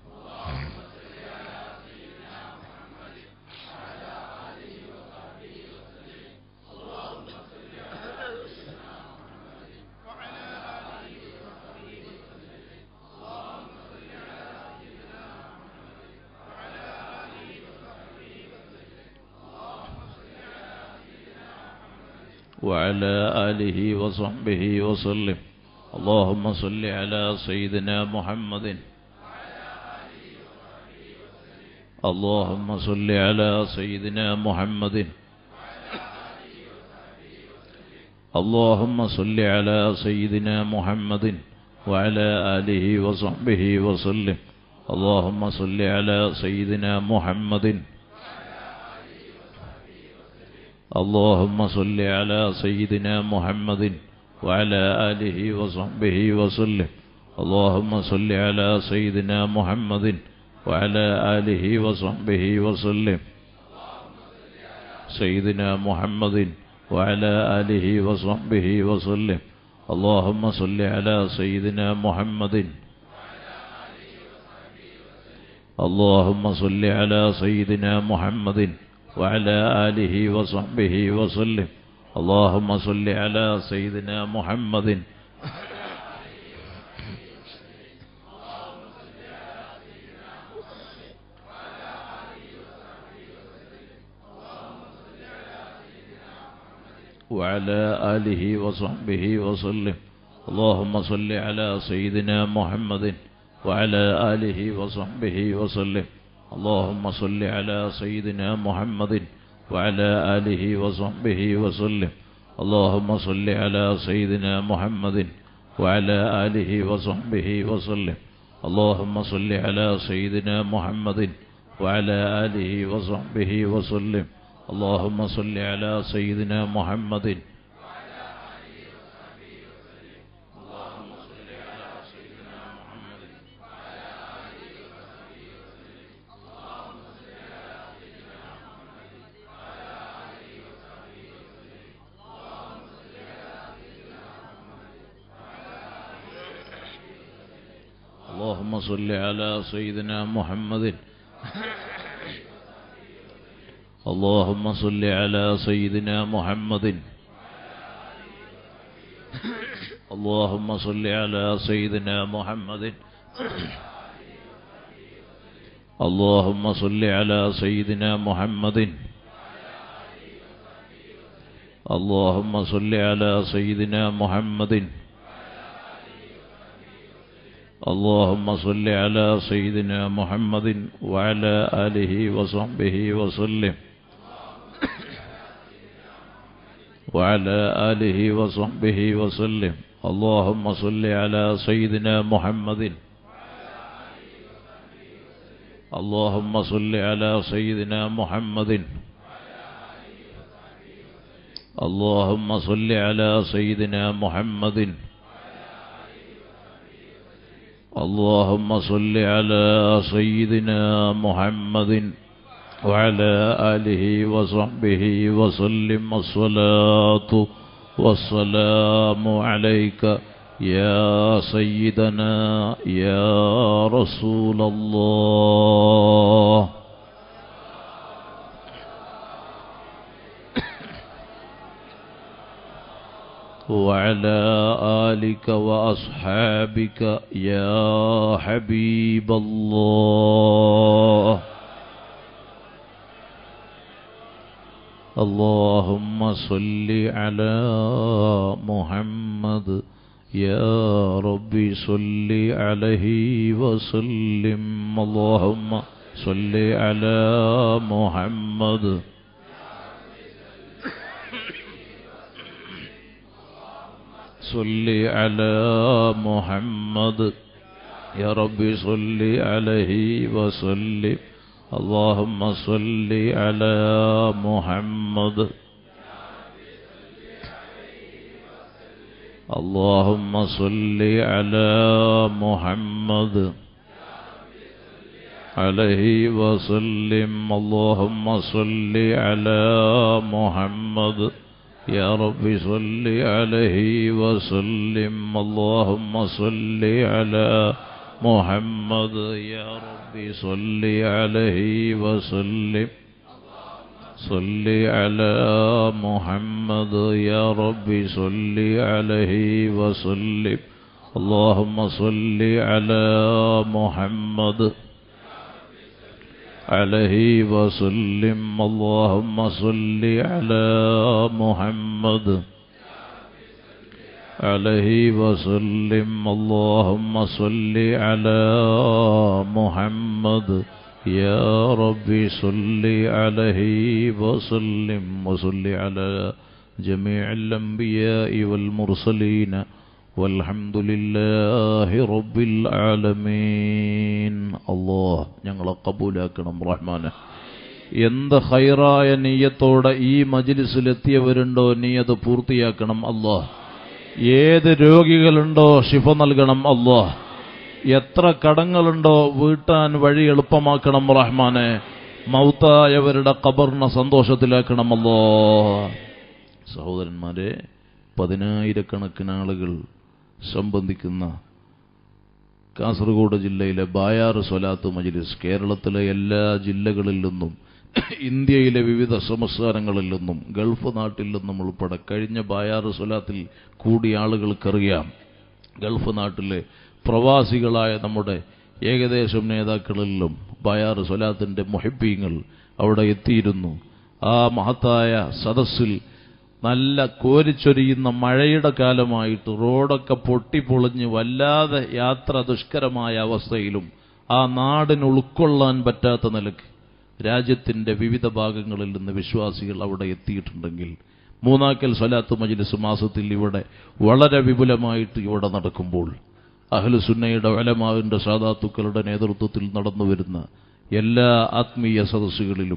وعلى آله وصحبه وسلم اللهم صل على سيدنا محمد اللهم صل على سيدنا محمد اللهم صل على سيدنا محمد وعلى آله وصحبه وسلم اللهم صل على سيدنا محمد اللهم صل على سيدنا محمد وعلى آله وصحبه وسلم اللهم صل على سيدنا محمد وعلى آله وصحبه وسلم سيدنا محمد وعلى آله وصحبه وسلم اللهم صل على سيدنا محمد اللهم صل على سيدنا محمد وعلى آله وصحبه وسلم اللهم صل على سيدنا محمد وعلى آله وصحبه وسلم اللهم صل على سيدنا محمد وعلى آله وصحبه وسلم اللهم صل على سيدنا محمد وعلى آله وصحبه وسلم اللهم صل على سيدنا محمد وعلى آله وصحبه وسلم اللهم صل على سيدنا محمد وعلى آله وصحبه وسلم اللهم صل على سيدنا محمد اللهم صل على سيدنا محمد اللهم صل على سيدنا محمد اللهم صل على سيدنا محمد اللهم صل على سيدنا محمد اللهم صل على سيدنا محمد اللهم صل على سيدنا محمد وعلى آله وصحبه وسلم وعلى آله وصحبه وسلم اللهم صل على سيدنا محمد اللهم صل على سيدنا محمد اللهم صل على سيدنا محمد اللهم صل على سيدنا محمد وعلى آله وصحبه وسلم الصلاة والسلام عليك يا سيدنا يا رسول الله وعلى آلك وأصحابك يا حبيب الله اللهم صل على محمد يا ربي صل عليه وسلم اللهم صل على محمد صل على محمد يا ربي صل عليه وسلم اللهم صل على محمد اللهم صل على محمد عليه وسلم اللهم صل على محمد يا رب صل عليه وسلم اللهم صل على محمد يا رب صل عليه وسلم صل على محمد يا رب صل عليه وسلم اللهم صل على محمد عليه وسلم اللهم صل على محمد عليه وسلم اللهم صل على محمد يا رب صل عليه وسلم وصل على جميع الأنبياء والمرسلين والحمد لله رب العالمين الله ഞങ്ങളെ കബൂലാക്കണം റഹ്മാനെ എന്ത് ഹൈറായ നീയത്തോടെ ഈ മജിലിസിലെത്തിയവരുണ്ടോ നീ അത് പൂർത്തിയാക്കണം അല്ലാഹ് ഏത് രോഗികളുണ്ടോ ശിഫ നൽകണം അല്ലാഹ് എത്ര കടങ്ങളുണ്ടോ വീട്ടാൻ വഴി എളുപ്പമാക്കണം റഹ്മാനെ മൗത്തായവരുടെ ഖബറിനെ സന്തോഷത്തിലാക്കണമല്ലോ സഹോദരന്മാരെ പതിനായിരക്കണക്കിന് ആളുകൾ സംബന്ധിക്കുന്ന കാസർഗോഡ് ജില്ലയിലെ ബായാർ സ്വലാത്ത് മജ്ലിസ് കേരളത്തിലെ എല്ലാ ജില്ലകളിൽ നിന്നും ഇന്ത്യയിലെ വിവിധ സംസ്ഥാനങ്ങളിൽ നിന്നും ഗൾഫ് നാട്ടിൽ നിന്നും ഉൾപ്പെടെ കഴിഞ്ഞ ബായാർ സ്വലാത്തിൽ കൂടിയ ആളുകൾക്കറിയാം ഗൾഫ് നാട്ടിലെ പ്രവാസികളായ നമ്മുടെ ഏകദേശം നേതാക്കളിലും ബയാർ സ്വലാത്തിന്റെ മൊഹിബീങ്ങൾ അവിടെ എത്തിയിരുന്നു ആ മഹത്തായ സദസ്സിൽ നല്ല കോരിച്ചൊരിയുന്ന മഴയുടെ കാലമായിട്ട് റോഡൊക്കെ പൊട്ടിപ്പൊളിഞ്ഞ് വല്ലാതെ യാത്ര ദുഷ്കരമായ അവസ്ഥയിലും ആ നാടിന് ഉൾക്കൊള്ളാൻ പറ്റാത്ത നിലക്ക് രാജ്യത്തിന്റെ വിവിധ ഭാഗങ്ങളിൽ നിന്ന് വിശ്വാസികൾ അവിടെ എത്തിയിട്ടുണ്ടെങ്കിൽ മൂന്നാക്കൽ സ്വലാത്ത് മജ്ലിസ് മാസത്തിൽ ഇവിടെ വളരെ വിപുലമായിട്ട് ഇവിടെ നടക്കുമ്പോൾ അഹ്ലുസുന്നയുടെ വലമാവിന്റെ സാധാത്തുക്കളുടെ നേതൃത്വത്തിൽ നടന്നു വരുന്ന എല്ലാ ആത്മീയ സദസ്സുകളിലും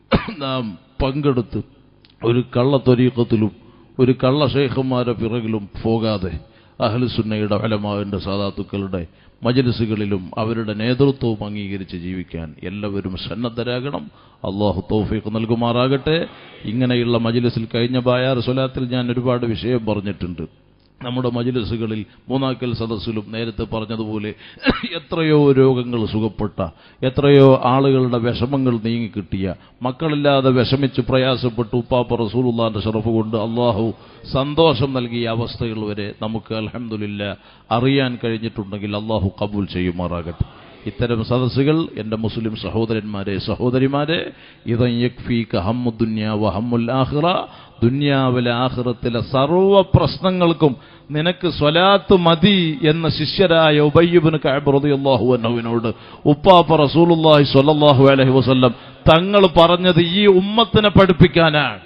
നാം പങ്കെടുത്ത് ഒരു കള്ളത്തൊരീക്കത്തിലും ഒരു കള്ള ഷേഖന്മാരെ പിറകിലും പോകാതെ അഹ്ലുസുന്നയുടെ വലമാവിന്റെ സാധാത്തുക്കളുടെ മജലിസുകളിലും അവരുടെ നേതൃത്വവും അംഗീകരിച്ച് ജീവിക്കാൻ എല്ലാവരും സന്നദ്ധരാകണം അള്ളാഹു തൗഫീഖ് നൽകുമാറാകട്ടെ ഇങ്ങനെയുള്ള മജലിസിൽ കഴിഞ്ഞ ബായാർ സ്വലാത്തിൽ ഞാൻ ഒരുപാട് വിഷയം പറഞ്ഞിട്ടുണ്ട് നമ്മുടെ മജിലിസുകളിൽ മൂന്നാക്കൽ സദസ്സിലും നേരത്തെ പറഞ്ഞതുപോലെ എത്രയോ രോഗങ്ങൾ സുഖപ്പെട്ട എത്രയോ ആളുകളുടെ വിഷമങ്ങൾ നീങ്ങിക്കിട്ടിയ മക്കളില്ലാതെ വിഷമിച്ച് പ്രയാസപ്പെട്ട് ഉപ്പാപ്പ റസൂലുള്ളാന്റെ ഷറഫ് കൊണ്ട് അള്ളാഹു സന്തോഷം നൽകിയ അവസ്ഥകൾ വരെ നമുക്ക് അലഹമില്ല അറിയാൻ കഴിഞ്ഞിട്ടുണ്ടെങ്കിൽ അള്ളാഹു കബൂൽ ചെയ്യുമാറാകട്ടെ ഇത്തരം സദസ്സുകൾ എൻ്റെ മുസ്ലിം സഹോദരന്മാരെ സഹോദരിമാരെ ഇതയ്യക്ഫീക ഹമ്മുദ്ദുന്യ വഹമ്മുൽ ആഖിറ ദുന്യാവിലെ ആഖിറത്തിലെ സർവ്വ പ്രശ്നങ്ങൾക്കും നിനക്ക് സ്വലാത്ത് മതി എന്ന ശിഷ്യരായ ഉബയ്യബിന് കഅബ്റദിയല്ലാഹു അൻഹുവിനോട് ഉപ്പാപ്പ റസൂലുള്ളാഹി സ്വല്ലല്ലാഹു അലൈഹി വസല്ലം തങ്ങൾ പറഞ്ഞത് ഈ ഉമ്മത്തിനെ പഠിപ്പിക്കാനാണ്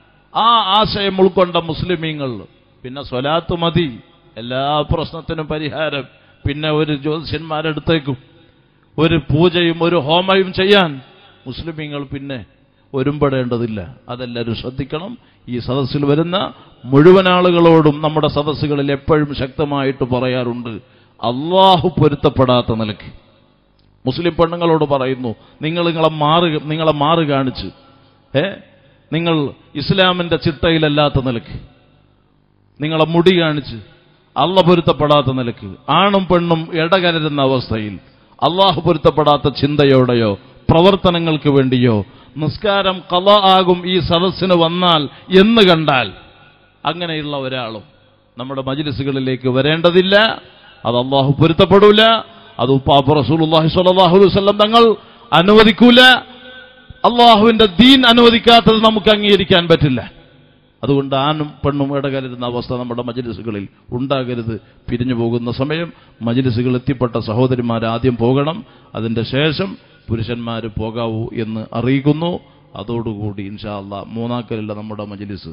ആ ആശയം ഉൾക്കൊണ്ട മുസ്ലിമീങ്ങൾ പിന്നെ സ്വലാത്ത് മതി എല്ലാ പ്രശ്നത്തിനും പരിഹാരം പിന്നെ ഒരു ജ്യോതിഷന്മാരെടുത്തേക്കും ഒരു പൂജയും ഒരു ഹോമയും ചെയ്യാൻ മുസ്ലിമീങ്ങൾ പിന്നെ ഒരുമ്പെടേണ്ടതില്ല അതെല്ലാവരും ശ്രദ്ധിക്കണം ഈ സദസ്സിൽ വരുന്ന മുഴുവൻ ആളുകളോടും നമ്മുടെ സദസ്സുകളിൽ എപ്പോഴും ശക്തമായിട്ട് പറയാറുണ്ട് അള്ളാഹു പൊരുത്തപ്പെടാത്ത നിലയ്ക്ക് മുസ്ലിം പെണ്ണുങ്ങളോട് പറയുന്നു നിങ്ങൾ നിങ്ങളെ മാറ് നിങ്ങളെ മാറ് കാണിച്ച് ഏ നിങ്ങൾ ഇസ്ലാമിന്റെ ചിട്ടയിലല്ലാത്ത നിലയ്ക്ക് നിങ്ങളെ മുടി കാണിച്ച് അള്ള പൊരുത്തപ്പെടാത്ത നിലയ്ക്ക് ആണും പെണ്ണും ഇടകലരുന്ന അവസ്ഥയിൽ അള്ളാഹു പൊരുത്തപ്പെടാത്ത ചിന്തയോടെയോ പ്രവർത്തനങ്ങൾക്ക് വേണ്ടിയോ നിസ്കാരം കല ആകും ഈ സദസ്സിന് വന്നാൽ എന്ന് കണ്ടാൽ അങ്ങനെയുള്ള ഒരാളും നമ്മുടെ മജിലിസുകളിലേക്ക് വരേണ്ടതില്ല അത് അള്ളാഹു പൊരുത്തപ്പെടൂല അത് ഉപ്പാപ്പ റസൂലുള്ളാഹി സ്വല്ലല്ലാഹു അലൈഹി വസല്ലം തങ്ങൾ അനുവദിക്കൂല അള്ളാഹുവിന്റെ ദീൻ അനുവദിക്കാത്തത് നമുക്ക് അംഗീകരിക്കാൻ പറ്റില്ല അതുകൊണ്ട് ആണും പെണ്ണും ഇടകലരുന്ന അവസ്ഥ നമ്മുടെ മജലിസുകളിൽ ഉണ്ടാകരുത് പിരിഞ്ഞു പോകുന്ന സമയം മജലിസുകൾ എത്തിപ്പെട്ട സഹോദരിമാർ ആദ്യം പോകണം അതിന്റെ ശേഷം പുരുഷന്മാർ പോകാവൂ എന്ന് അറിയിക്കുന്നു അതോടുകൂടി ഇൻഷാ അള്ളാ മൂന്നാക്കലുള്ള നമ്മുടെ മജലിസ്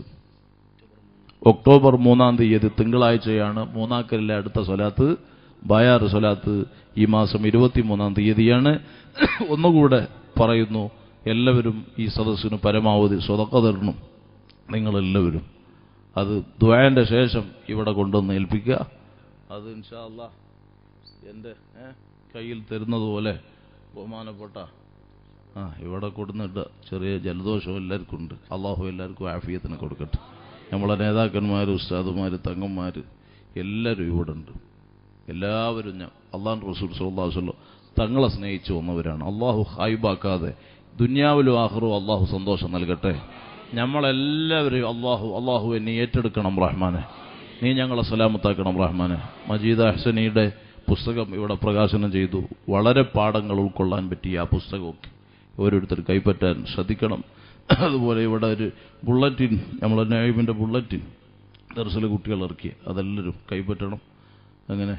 ഒക്ടോബർ മൂന്നാം തീയതി തിങ്കളാഴ്ചയാണ് മൂന്നാക്കലിലെ അടുത്ത സ്വലാത്ത് ബയാർ സ്വലാത്ത് ഈ മാസം ഇരുപത്തിമൂന്നാം തീയതിയാണ് ഒന്നുകൂടെ പറയുന്നു എല്ലാവരും ഈ സദസ്സിന് പരമാവധി സ്വതക്ക തരണം നിങ്ങളെല്ലാവരും അത് ദ്വായന്റെ ശേഷം ഇവിടെ കൊണ്ടുവന്ന് ഏൽപ്പിക്കുക അത് ഇൻഷാ അല്ലാ എൻ്റെ ഏ, കയ്യിൽ തരുന്നതുപോലെ ബഹുമാനപ്പെട്ട ആ ഇവിടെ കൊടുന്നിട്ട് ചെറിയ ജലദോഷം എല്ലാവർക്കും ഉണ്ട് അള്ളാഹു എല്ലാവർക്കും ആഫിയത്തിന് കൊടുക്കട്ടെ നമ്മളെ നേതാക്കന്മാർ ഉസ്താദുമാർ തങ്ങന്മാർ എല്ലാവരും ഇവിടെ ഉണ്ട് എല്ലാവരും ഞാൻ അള്ളാഹു റസൂൽ സല്ലാസ്വല്ലോ തങ്ങളെ സ്നേഹിച്ചു വന്നവരാണ് അള്ളാഹു ഹായിബാക്കാതെ ദുന്യാവിലും ആഹ്റും അള്ളാഹു സന്തോഷം നൽകട്ടെ നമ്മളെല്ലാവരെയും അള്ളാഹു അള്ളാഹു എന്നെ ഏറ്റെടുക്കണം റഹ്മാനെ നീ ഞങ്ങളെ സലാമത്താക്കണം റഹ്മാനെ മജീദ് അഹ്സനിയുടെ പുസ്തകം ഇവിടെ പ്രകാശനം ചെയ്തു വളരെ പാഠങ്ങൾ ഉൾക്കൊള്ളാൻ പറ്റിയ ആ പുസ്തകമൊക്കെ ഓരോരുത്തർ കൈപ്പറ്റാൻ ശ്രദ്ധിക്കണം അതുപോലെ ഇവിടെ ഒരു ബുള്ളറ്റിൻ നമ്മളെ നൈബിൻ്റെ ബുള്ളറ്റിൻ ദർശന കുട്ടികൾ ഇറക്കി അതെല്ലാവരും കൈപ്പറ്റണം അങ്ങനെ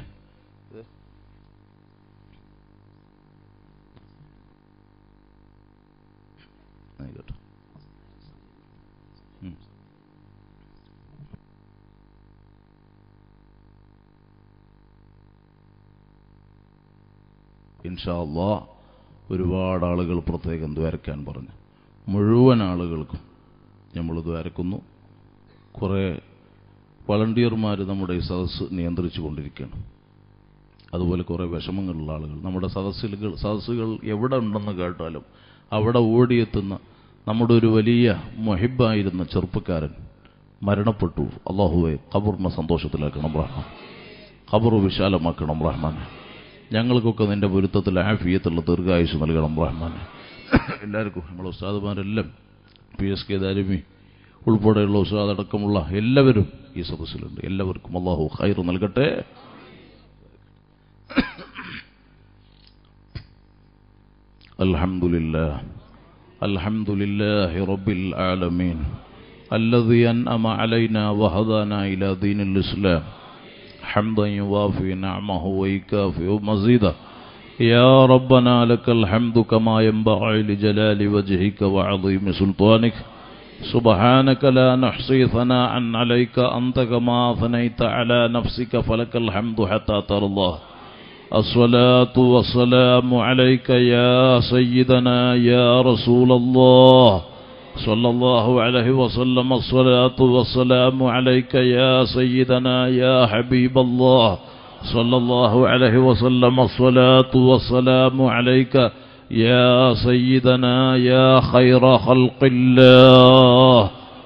ആയിക്കോട്ടെ ഉം. ഇൻഷാ അള്ളാ ഒരുപാട് ആളുകൾ പ്രത്യേകം ദ്വാരക്കാൻ പറഞ്ഞു മുഴുവൻ ആളുകൾക്കും നമ്മൾ ദ്വാരക്കുന്നു കുറേ വളണ്ടിയർമാർ നമ്മുടെ ഈ സദസ്സ് നിയന്ത്രിച്ചു കൊണ്ടിരിക്കുകയാണ് അതുപോലെ കുറേ വിഷമങ്ങളുള്ള ആളുകൾ നമ്മുടെ സദസ്സുകൾ സദസ്സുകൾ എവിടെ ഉണ്ടെന്ന് കേട്ടാലും അവിടെ ഓടിയെത്തുന്ന നമ്മുടെ ഒരു വലിയ മൊഹിബായിരുന്ന ചെറുപ്പക്കാരൻ മരണപ്പെട്ടു അള്ളാഹുവെ ഖബറിനെ സന്തോഷത്തിലാക്കണം റഹ്മാൻ ഖബർ വിശാലമാക്കണം റഹ്മാൻ ഞങ്ങൾക്കൊക്കെ നിന്റെ പൊരുത്തത്തിൽ ആഫിയത്തുള്ള ദീർഘായുസ് നൽകണം റഹ്മാൻ എല്ലാവർക്കും നമ്മളെ ഉസ്താദുമാരെല്ലാം പി എസ് കെ ദാരിമി ഉൾപ്പെടെയുള്ള ഉസ്താദ് അടക്കമുള്ള എല്ലാവരും ഈ സദസ്സിലുണ്ട് എല്ലാവർക്കും അള്ളാഹു ഖൈർ നൽകട്ടെ الحمد لله الحمد لله رب العالمين الذي أنأم علينا وهدانا إلى دين الإسلام حمدا يوافي نعمه ويكافئ مزيدا يا ربنا لك الحمد كما ينبغي لجلال وجهك وعظيم سلطانك سبحانك لا نحصي ثناء عليك أنت كما ثنيت على نفسك فلك الحمد حتى ترضى الصلاة والسلام عليك يا سيدنا يا رسول الله صلى الله عليه وسلم الصلاة والسلام عليك يا سيدنا يا حبيب الله صلى الله عليه وسلم الصلاة والسلام عليك يا سيدنا يا خير خلق الله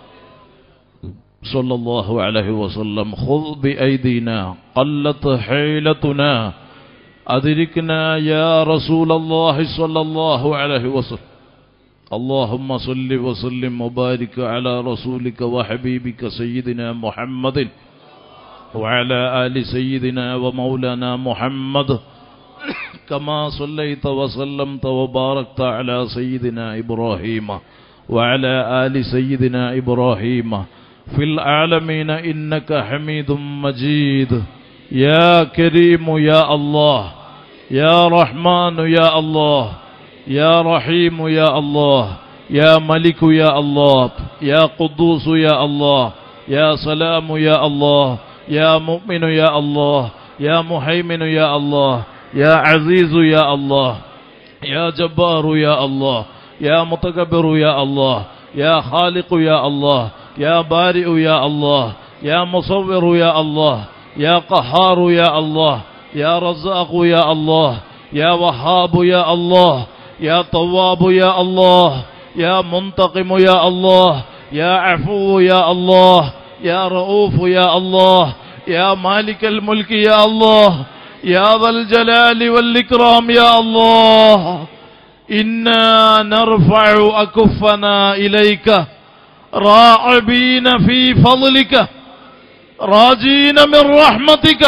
صلى الله عليه وسلم خذ بأيدينا قلت حيلتنا أدركنا يا رسول الله صلى الله عليه وسلم اللهم صل وسلم وبارك على رسولك وحبيبك سيدنا محمد وعلى آل سيدنا ومولانا محمد كما صليت وسلمت وباركت على سيدنا إبراهيم وعلى آل سيدنا إبراهيم في العالمين إنك حميد مجيد يا كريم يا الله يا رحمن يا الله يا رحيم يا الله يا ملك يا الله يا قدوس يا الله يا سلام يا الله يا مؤمن يا الله يا مهيمن يا الله يا عزيز يا الله يا جبار يا الله يا متكبر يا الله يا خالق يا الله يا بارئ يا الله يا مصور يا الله يا قهار يا الله يا رزاق يا الله يا وهاب يا الله يا طواب يا الله يا منتقم يا الله يا عفو يا الله يا رؤوف يا الله يا مالك الملك يا الله يا ذا الجلال والإكرام يا الله إنا نرفع أكفنا إليك راعبين في فضلك راجين من رحمتك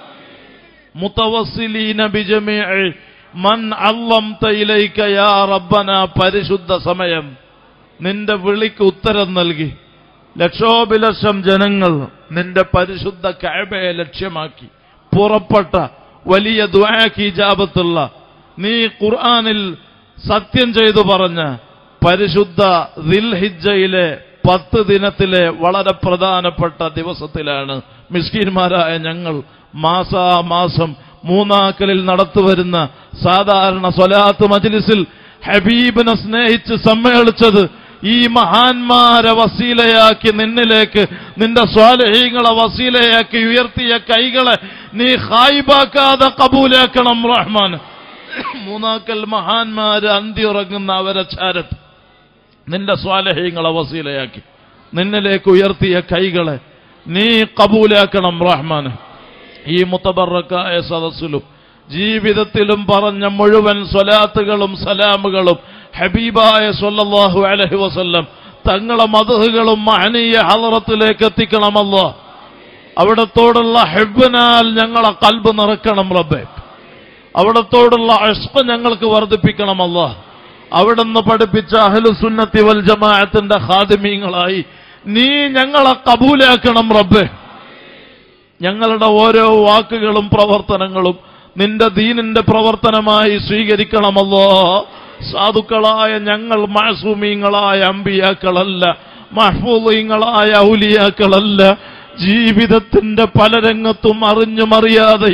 متوسلين بجميع من علمت إليك يا ربنا പരിശുദ്ധ സമയം നിന്റെ വിളിക്ക് ഉത്തരം നൽകി ലക്ഷോപിലക്ഷം ജനങ്ങൾ നിന്റെ പരിശുദ്ധ കഅബയെ ലക്ഷ്യമാക്കി പുറപ്പെട്ട വലിയ ദ്വാക്കി ജാപത്തുള്ള നീ ഖുർആനിൽ സത്യം ചെയ്തു പറഞ്ഞ പരിശുദ്ധ ദിൽഹിജയിലെ പത്ത് ദിനത്തിലെ വളരെ പ്രധാനപ്പെട്ട ദിവസത്തിലാണ് മിസ്കീന്മാരായ ഞങ്ങൾ മാസാമാസം മൂന്നാക്കലിൽ നടത്തുവരുന്ന സാധാരണ സ്വലാത്ത് മജ്ലിസിൽ ഹബീബിനെ സ്നേഹിച്ച് സമ്മേളിച്ചത് ഈ മഹാന്മാരെ വസീലയാക്കി നിന്നിലേക്ക് നിന്റെ സ്വാലഹീങ്ങളെ വസീലയാക്കി ഉയർത്തിയ കൈകളെ നീ ഹായിബാക്കാതെ കബൂലാക്കണം റഹ്മാൻ മൂന്നാക്കൽ മഹാന്മാര് അന്തിയുറങ്ങുന്ന അവരെ ചാരത്ത് നിന്റെ സ്വാലഹീങ്ങളെ വസീലയാക്കി നിന്നിലേക്ക് ഉയർത്തിയ കൈകളെ നീ കബൂലാക്കണം റഹ്മാൻ ഈ മുത്തബറക്കായ സദസ്സിലും ജീവിതത്തിലും പറഞ്ഞ മുഴുവൻ സ്വലാത്തുകളും സലാമുകളും ഹബീബായ സല്ലല്ലാഹു അലൈഹി വസല്ലം തങ്ങളെ മതഹുകളും മഹനീയ ഹലറത്തിലേക്ക് എത്തിക്കണമല്ലോ അവിടത്തോടുള്ള ഹെബിനാൽ ഞങ്ങളെ കൽബ് നിറക്കണം റബ്ബെ അവിടത്തോടുള്ള അഷ്പ ഞങ്ങൾക്ക് വർദ്ധിപ്പിക്കണമല്ലോ അവിടുന്ന് പഠിപ്പിച്ച അഹ്ലുസുന്നത്തി വൽ ജമാഅത്തിന്റെ ഖാദിമീങ്ങളായി നീ ഞങ്ങളെ കബൂലാക്കണം റബ്ബെ ഞങ്ങളുടെ ഓരോ വാക്കുകളും പ്രവർത്തനങ്ങളും നിന്റെ ദീനിന്റെ പ്രവർത്തനമായി സ്വീകരിക്കണമല്ലോ സാധുക്കളായ ഞങ്ങൾ മാസൂമീങ്ങളായ അമ്പിയാക്കളല്ല മഹ്ഫൂലീങ്ങളായ ഔലിയാക്കളല്ല ജീവിതത്തിന്റെ പല രംഗത്തും അറിഞ്ഞും അറിയാതെയും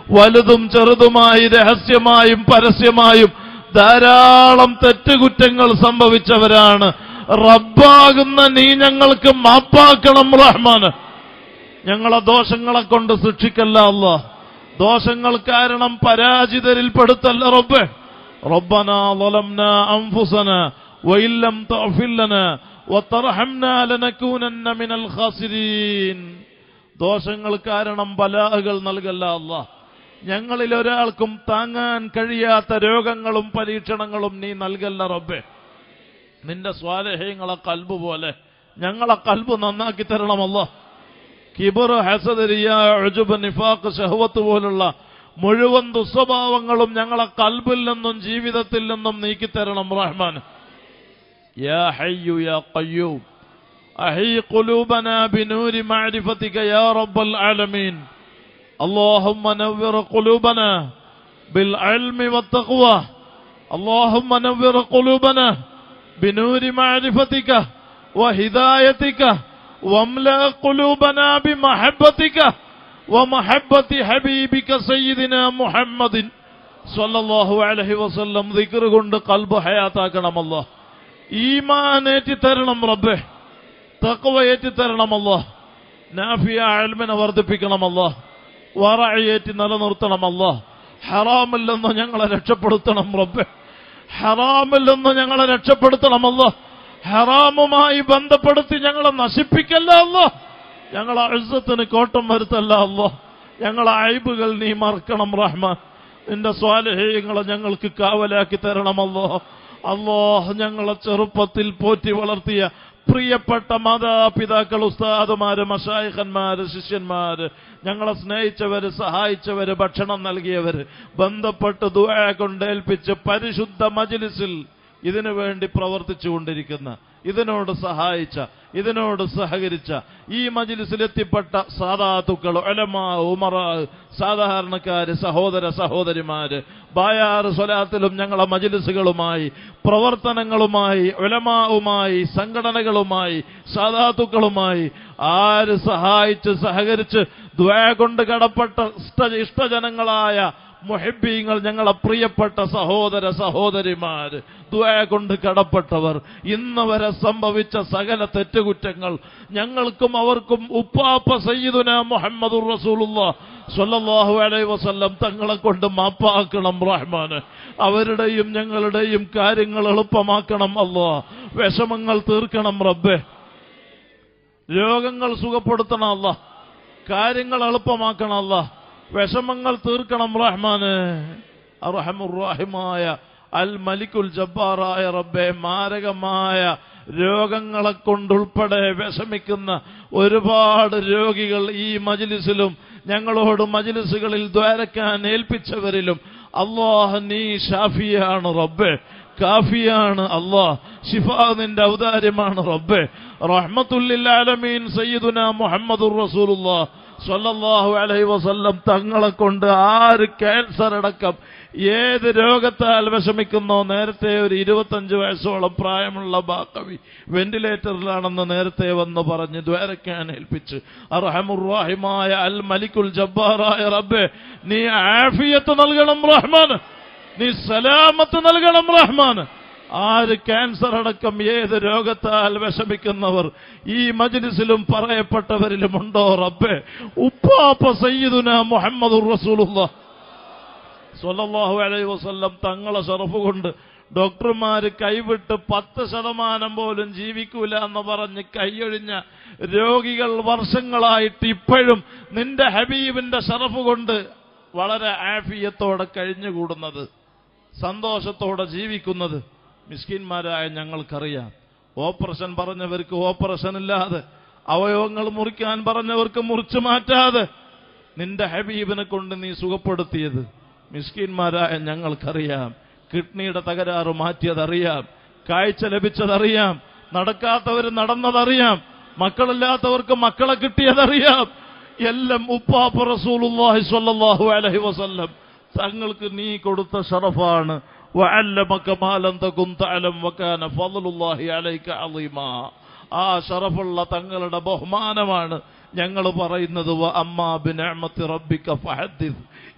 വലുതും ചെറുതുമായി രഹസ്യമായും പരസ്യമായും ധാരാളം തെറ്റുകുറ്റങ്ങൾ സംഭവിച്ചവരാണ് റബ്ബാകുന്ന നീ ഞങ്ങൾക്ക് മാപ്പാക്കണം റഹ്മാന് ഞങ്ങളെ ദോഷങ്ങളെ കൊണ്ട് ശിക്ഷിക്കല്ല അല്ല ദോഷങ്ങൾ കാരണം പരാജിതരിൽ പെടുത്തല്ല റബ്ബെ ربنا ظلمنا أنفسنا وإن لم تغفر لنا وترحمنا لنكونن من الخاسرين ദോഷങ്ങൾ കാരണം ബലാഹകൾ നൽകല്ല അല്ല ഞങ്ങളിൽ ഒരാൾക്കും താങ്ങാൻ കഴിയാത്ത രോഗങ്ങളും പരീക്ഷണങ്ങളും നീ നൽകല്ല റബ്ബെ നിന്റെ സ്വാലഹ്യങ്ങളെ കൽബ് പോലെ ഞങ്ങളെ കൽബ് നന്നാക്കി തരണമല്ലോ കിബർ ഹസദരിയ ഉജുബ് നിഫാഖ് ഷഹവത്ത് പോലുള്ള മുഴുവൻ ദുസ്വഭാവങ്ങളും ഞങ്ങളെ കൽബിൽ നിന്നും ജീവിതത്തിൽ നിന്നും നീക്കിത്തരണം റഹ്മാൻ യാ ഹയ്യു യാ ഖയ്യൂം അഹി ഖുലൂബനാ ബിനൂരി മഅരിഫതിക യാ റബ്ബൽ ആലമീൻ اللهم نور قلوبنا بالعلم والتقوى اللهم نور قلوبنا بنور معرفتك وهدايتك واملأ قلوبنا بمحبتك ومحبة حبيبك سيدنا محمد صلى الله عليه وسلم ذكر കൊണ്ട് കൽബ് ഹയാത്താക്കണമല്ലോ ഈമാൻ ഏറ്റി തരണം റബ്ബെ തഖ്വ ഏറ്റി തരണമല്ലോ നാഫിയ അൽമിനെ വർദ്ധിപ്പിക്കണമല്ലോ വറയേറ്റി നിലനിർത്തണമല്ലോ ഹറാമിൽ നിന്ന് ഞങ്ങളെ രക്ഷപ്പെടുത്തണം റബ്ബെ ഹറാമിൽ നിന്ന് ഞങ്ങളെ രക്ഷപ്പെടുത്തണമല്ലോ ഹറാമുമായി ബന്ധപ്പെടുത്തി ഞങ്ങളെ നശിപ്പിക്കല്ല അല്ലോ ഞങ്ങളെ അഴുസത്തിന് കോട്ടം വരുത്തല്ല അല്ലോ ഞങ്ങളെ അയബുകൾ നീ മറക്കണം റഹ്മാൻ നിന്റെ സ്വാലഹ്യങ്ങളെ ഞങ്ങൾക്ക് കാവലാക്കി തരണമല്ലോ അല്ലോ ഞങ്ങളെ ചെറുപ്പത്തിൽ പോറ്റി വളർത്തിയ പ്രിയപ്പെട്ട മാതാപിതാക്കൾ ഉസ്താദുമാര് മഷായിഖന്മാര് ശിഷ്യന്മാര് ഞങ്ങളെ സ്നേഹിച്ചവര് സഹായിച്ചവര് ഭക്ഷണം നൽകിയവര് ബന്ധപ്പെട്ട് ദുആ കൊണ്ടേൽപ്പിച്ച് പരിശുദ്ധ മജ്ലിസിൽ ഇതിനു വേണ്ടി പ്രവർത്തിച്ചുകൊണ്ടിരിക്കുന്ന ഇതിനോട് സഹായിച്ച ഇതിനോട് സഹകരിച്ച ഈ മജിലിസിലെത്തിപ്പെട്ട സാധാത്തുക്കൾ ഒലമാ ഉമറ സാധാരണക്കാര് സഹോദര സഹോദരിമാര് ബായാറ് സ്വലാത്തിലും ഞങ്ങളെ മജിലിസുകളുമായി പ്രവർത്തനങ്ങളുമായി ഒലമാവുമായി സംഘടനകളുമായി സാധാത്തുക്കളുമായി ആര് സഹായിച്ച് സഹകരിച്ച് ദ്വയ കൊണ്ട് കടപ്പെട്ട ഇഷ്ട ഇഷ്ടജനങ്ങളായ മുഹബീങ്ങൾ ഞങ്ങളെ പ്രിയപ്പെട്ട സഹോദര സഹോദരിമാര് ദ്വയ കൊണ്ട് കടപ്പെട്ടവർ ഇന്ന് വരെ സംഭവിച്ച സകല തെറ്റുകുറ്റങ്ങൾ ഞങ്ങൾക്കും അവർക്കും ഉപ്പാപ്പ സയ്യിദുന മുഹമ്മദുർ റസൂലുള്ള സ്വല്ലല്ലാഹു അലൈഹി വസല്ലം തങ്ങളെ കൊണ്ട് മാപ്പാക്കണം റഹ്മാന് അവരുടെയും ഞങ്ങളുടെയും കാര്യങ്ങൾ എളുപ്പമാക്കണം അല്ലോ വിഷമങ്ങൾ തീർക്കണം റബ്ബെ രോഗങ്ങൾ സുഖപ്പെടുത്തണം അല്ല കാര്യങ്ങൾ എളുപ്പമാക്കണം അല്ല വിഷമങ്ങൾ തീർക്കണം റഹ്മാന് അറഹമുറാഹിമായ അൽ മലിക്കുൽ ജബ്ബാറായ റബ്ബെ മാരകമായ രോഗങ്ങളെ കൊണ്ടുൾപ്പെടെ വിഷമിക്കുന്ന ഒരുപാട് രോഗികൾ ഈ മജിലിസിലും ഞങ്ങളോട് മജിലിസുകളിൽ ദ്വാരക്കാൻ ഏൽപ്പിച്ചവരിലും അള്ളാഹ് നീ ഷാഫിയാണ് റബ്ബെ കാഫിയാണ് അള്ളാഹ് ഷിഫാ നിന്റെ ഔദാര്യമാണ് റബ്ബെ റഹ്മത്തുല്ലാലമീൻ സയ്യിദുന മുഹമ്മദുർ റസൂലുള്ളാഹ് സ്വല്ലല്ലാഹു അലൈഹി വസല്ലം തങ്ങളെ കൊണ്ട് ആര് ക്യാൻസർ അടക്കം ഏത് രോഗത്താൽ വിഷമിക്കുന്നോ നേരത്തെ ഒരു ഇരുപത്തഞ്ച് വയസ്സോളം പ്രായമുള്ള ബാക്കവി വെന്റിലേറ്ററിലാണെന്ന് നേരത്തെ വന്ന് പറഞ്ഞ് ദ്വാരക്കാൻ ഏൽപ്പിച്ച് അർഹമുറാഹിമായ അൽ മലിക്കുൽ ജബ്ബാറായ റബ്ബെ നീ ആഫിയത്ത് നൽകണം റഹ്മാൻ നീ സലാമത്ത് നൽകണം റഹ്മാൻ ആര് ക്യാൻസർ അടക്കം ഏത് രോഗത്താൽ വിഷമിക്കുന്നവർ ഈ മജ്ലിസിലും പറയപ്പെട്ടവരിലും ഉണ്ടോ റബ്ബെ ഉപ്പാപ്പ സയ്യിദുന മുഹമ്മദ് റസൂലുള്ള സ്വല്ലല്ലാഹു അലൈഹി വസല്ലം തങ്ങളെ ഷറഫ് കൊണ്ട് ഡോക്ടർമാര് കൈവിട്ട് പത്ത് ശതമാനം പോലും ജീവിക്കൂല എന്ന് പറഞ്ഞ് കൈയൊഴിഞ്ഞ രോഗികൾ വർഷങ്ങളായിട്ട് ഇപ്പോഴും നിന്റെ ഹബീബിന്റെ ഷറഫ് കൊണ്ട് വളരെ ആഫിയത്തോടെ കഴിഞ്ഞുകൂടുന്നത് സന്തോഷത്തോടെ ജീവിക്കുന്നത് മിസ്കിന്മാരായ ഞങ്ങൾക്കറിയാം ഓപ്പറേഷൻ പറഞ്ഞവർക്ക് ഓപ്പറേഷൻ ഇല്ലാതെ അവയവങ്ങൾ മുറിക്കാൻ പറഞ്ഞവർക്ക് മുറിച്ചു മാറ്റാതെ നിന്റെ ഹബീബിനെ കൊണ്ട് നീ സുഖപ്പെടുത്തിയത് മിസ്കിന്മാരായ ഞങ്ങൾക്കറിയാം കിഡ്നിയുടെ തകരാറ് മാറ്റിയതറിയാം കാഴ്ച ലഭിച്ചതറിയാം നടക്കാത്തവർ നടന്നതറിയാം മക്കളില്ലാത്തവർക്ക് മക്കളെ കിട്ടിയതറിയാം എല്ലാം ഉപ്പാപ്പ റസൂലുള്ളാഹി സ്വല്ലല്ലാഹു അലൈഹി വസല്ലം തങ്ങൾക്ക് നീ കൊടുത്ത ഷറഫാണ് وعلمك ما لم تكن تعلم وكان فضل الله عليك عظيما ആ ഷറഫുള്ള തങ്ങളുടെ ബഹുമാനമാണ് ഞങ്ങൾ പറയുന്നത് വ അമ്മാ ബിനഅമത്തി റബ്ബിക ഫഹദ്ദിസ്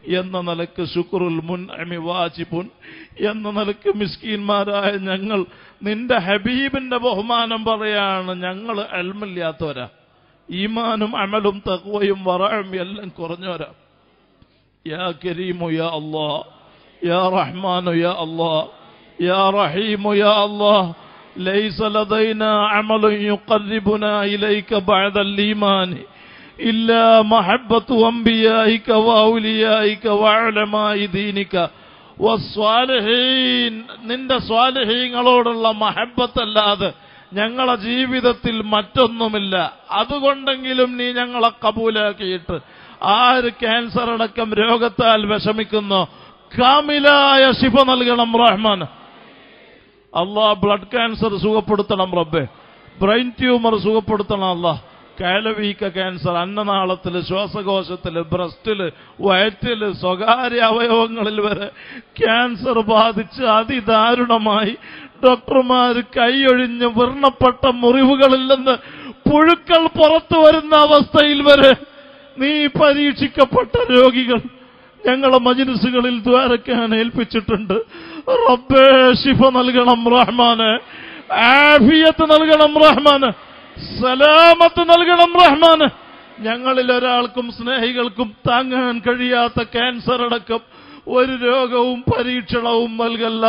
എന്ന നിലക്ക് ശുക്രുൽ മുൻ അമി വാജിബുൻ എന്ന നിലക്ക് മിസ്കീന്മാരായ ഞങ്ങൾ നിന്റെ ഹബീബിന്റെ ബഹുമാനം പറയാണ് ഞങ്ങൾ അൽമില്ലാത്തവരാ ഈമാനും അമലും തക്വയും വറയും എല്ലാം കുറഞ്ഞവരാ യാ കരീമു യാ അല്ലാ യാ റഹ്മാനു യാ അല്ലാ യാ റഹീമു യാ അല്ലാ ليس لدينا عمل يقربنا إليك بعد الإيمان إلا محبة أنبيائك وأوليائك وعلماء دينك والصالحين നിന്റെ സ്വാലഹീങ്ങളോടുള്ള മഹബത്തല്ലാതെ ഞങ്ങളെ ജീവിതത്തിൽ മറ്റൊന്നുമില്ല അതുകൊണ്ടെങ്കിലും നീ ഞങ്ങളെ കബൂലാക്കിയിട്ട് ആര് ക്യാൻസർ അടക്കം രോഗത്താൽ വിഷമിക്കുന്നു കാമിലായ ശിഫ നൽകണം റഹ്മാൻ അള്ളാ ബ്ലഡ് ക്യാൻസർ സുഖപ്പെടുത്തണം റബ്ബെ ബ്രെയിൻ ട്യൂമർ സുഖപ്പെടുത്തണം അല്ലാ കാലവീക്ക ക്യാൻസർ അന്നനാളത്തില് ശ്വാസകോശത്തില് ബ്രസ്റ്റില് വയറ്റില് സ്വകാര്യ അവയവങ്ങളിൽ വരെ ക്യാൻസർ ബാധിച്ച് അതിദാരുണമായി ഡോക്ടർമാർ കൈയൊഴിഞ്ഞ് വർണ്ണപ്പെട്ട മുറിവുകളിൽ നിന്ന് പുഴുക്കൾ പുറത്തു വരുന്ന അവസ്ഥയിൽ വരെ നീ പരീക്ഷിക്കപ്പെട്ട രോഗികൾ ഞങ്ങളെ മജിലിസുകളിൽ ദ്വാരക്കാൻ ഏൽപ്പിച്ചിട്ടുണ്ട് റബ്ബേ ശിഫ നൽകണം റഹ്മാന് ആഫിയത്ത് നൽകണം റഹ്മാന് സലാമത്ത് നൽകണം റഹ്മാന് ഞങ്ങളിൽ ഒരാൾക്കും സ്നേഹികൾക്കും താങ്ങാൻ കഴിയാത്ത ക്യാൻസർ അടക്കം ഒരു രോഗവും പരീക്ഷണവും നൽകല്ല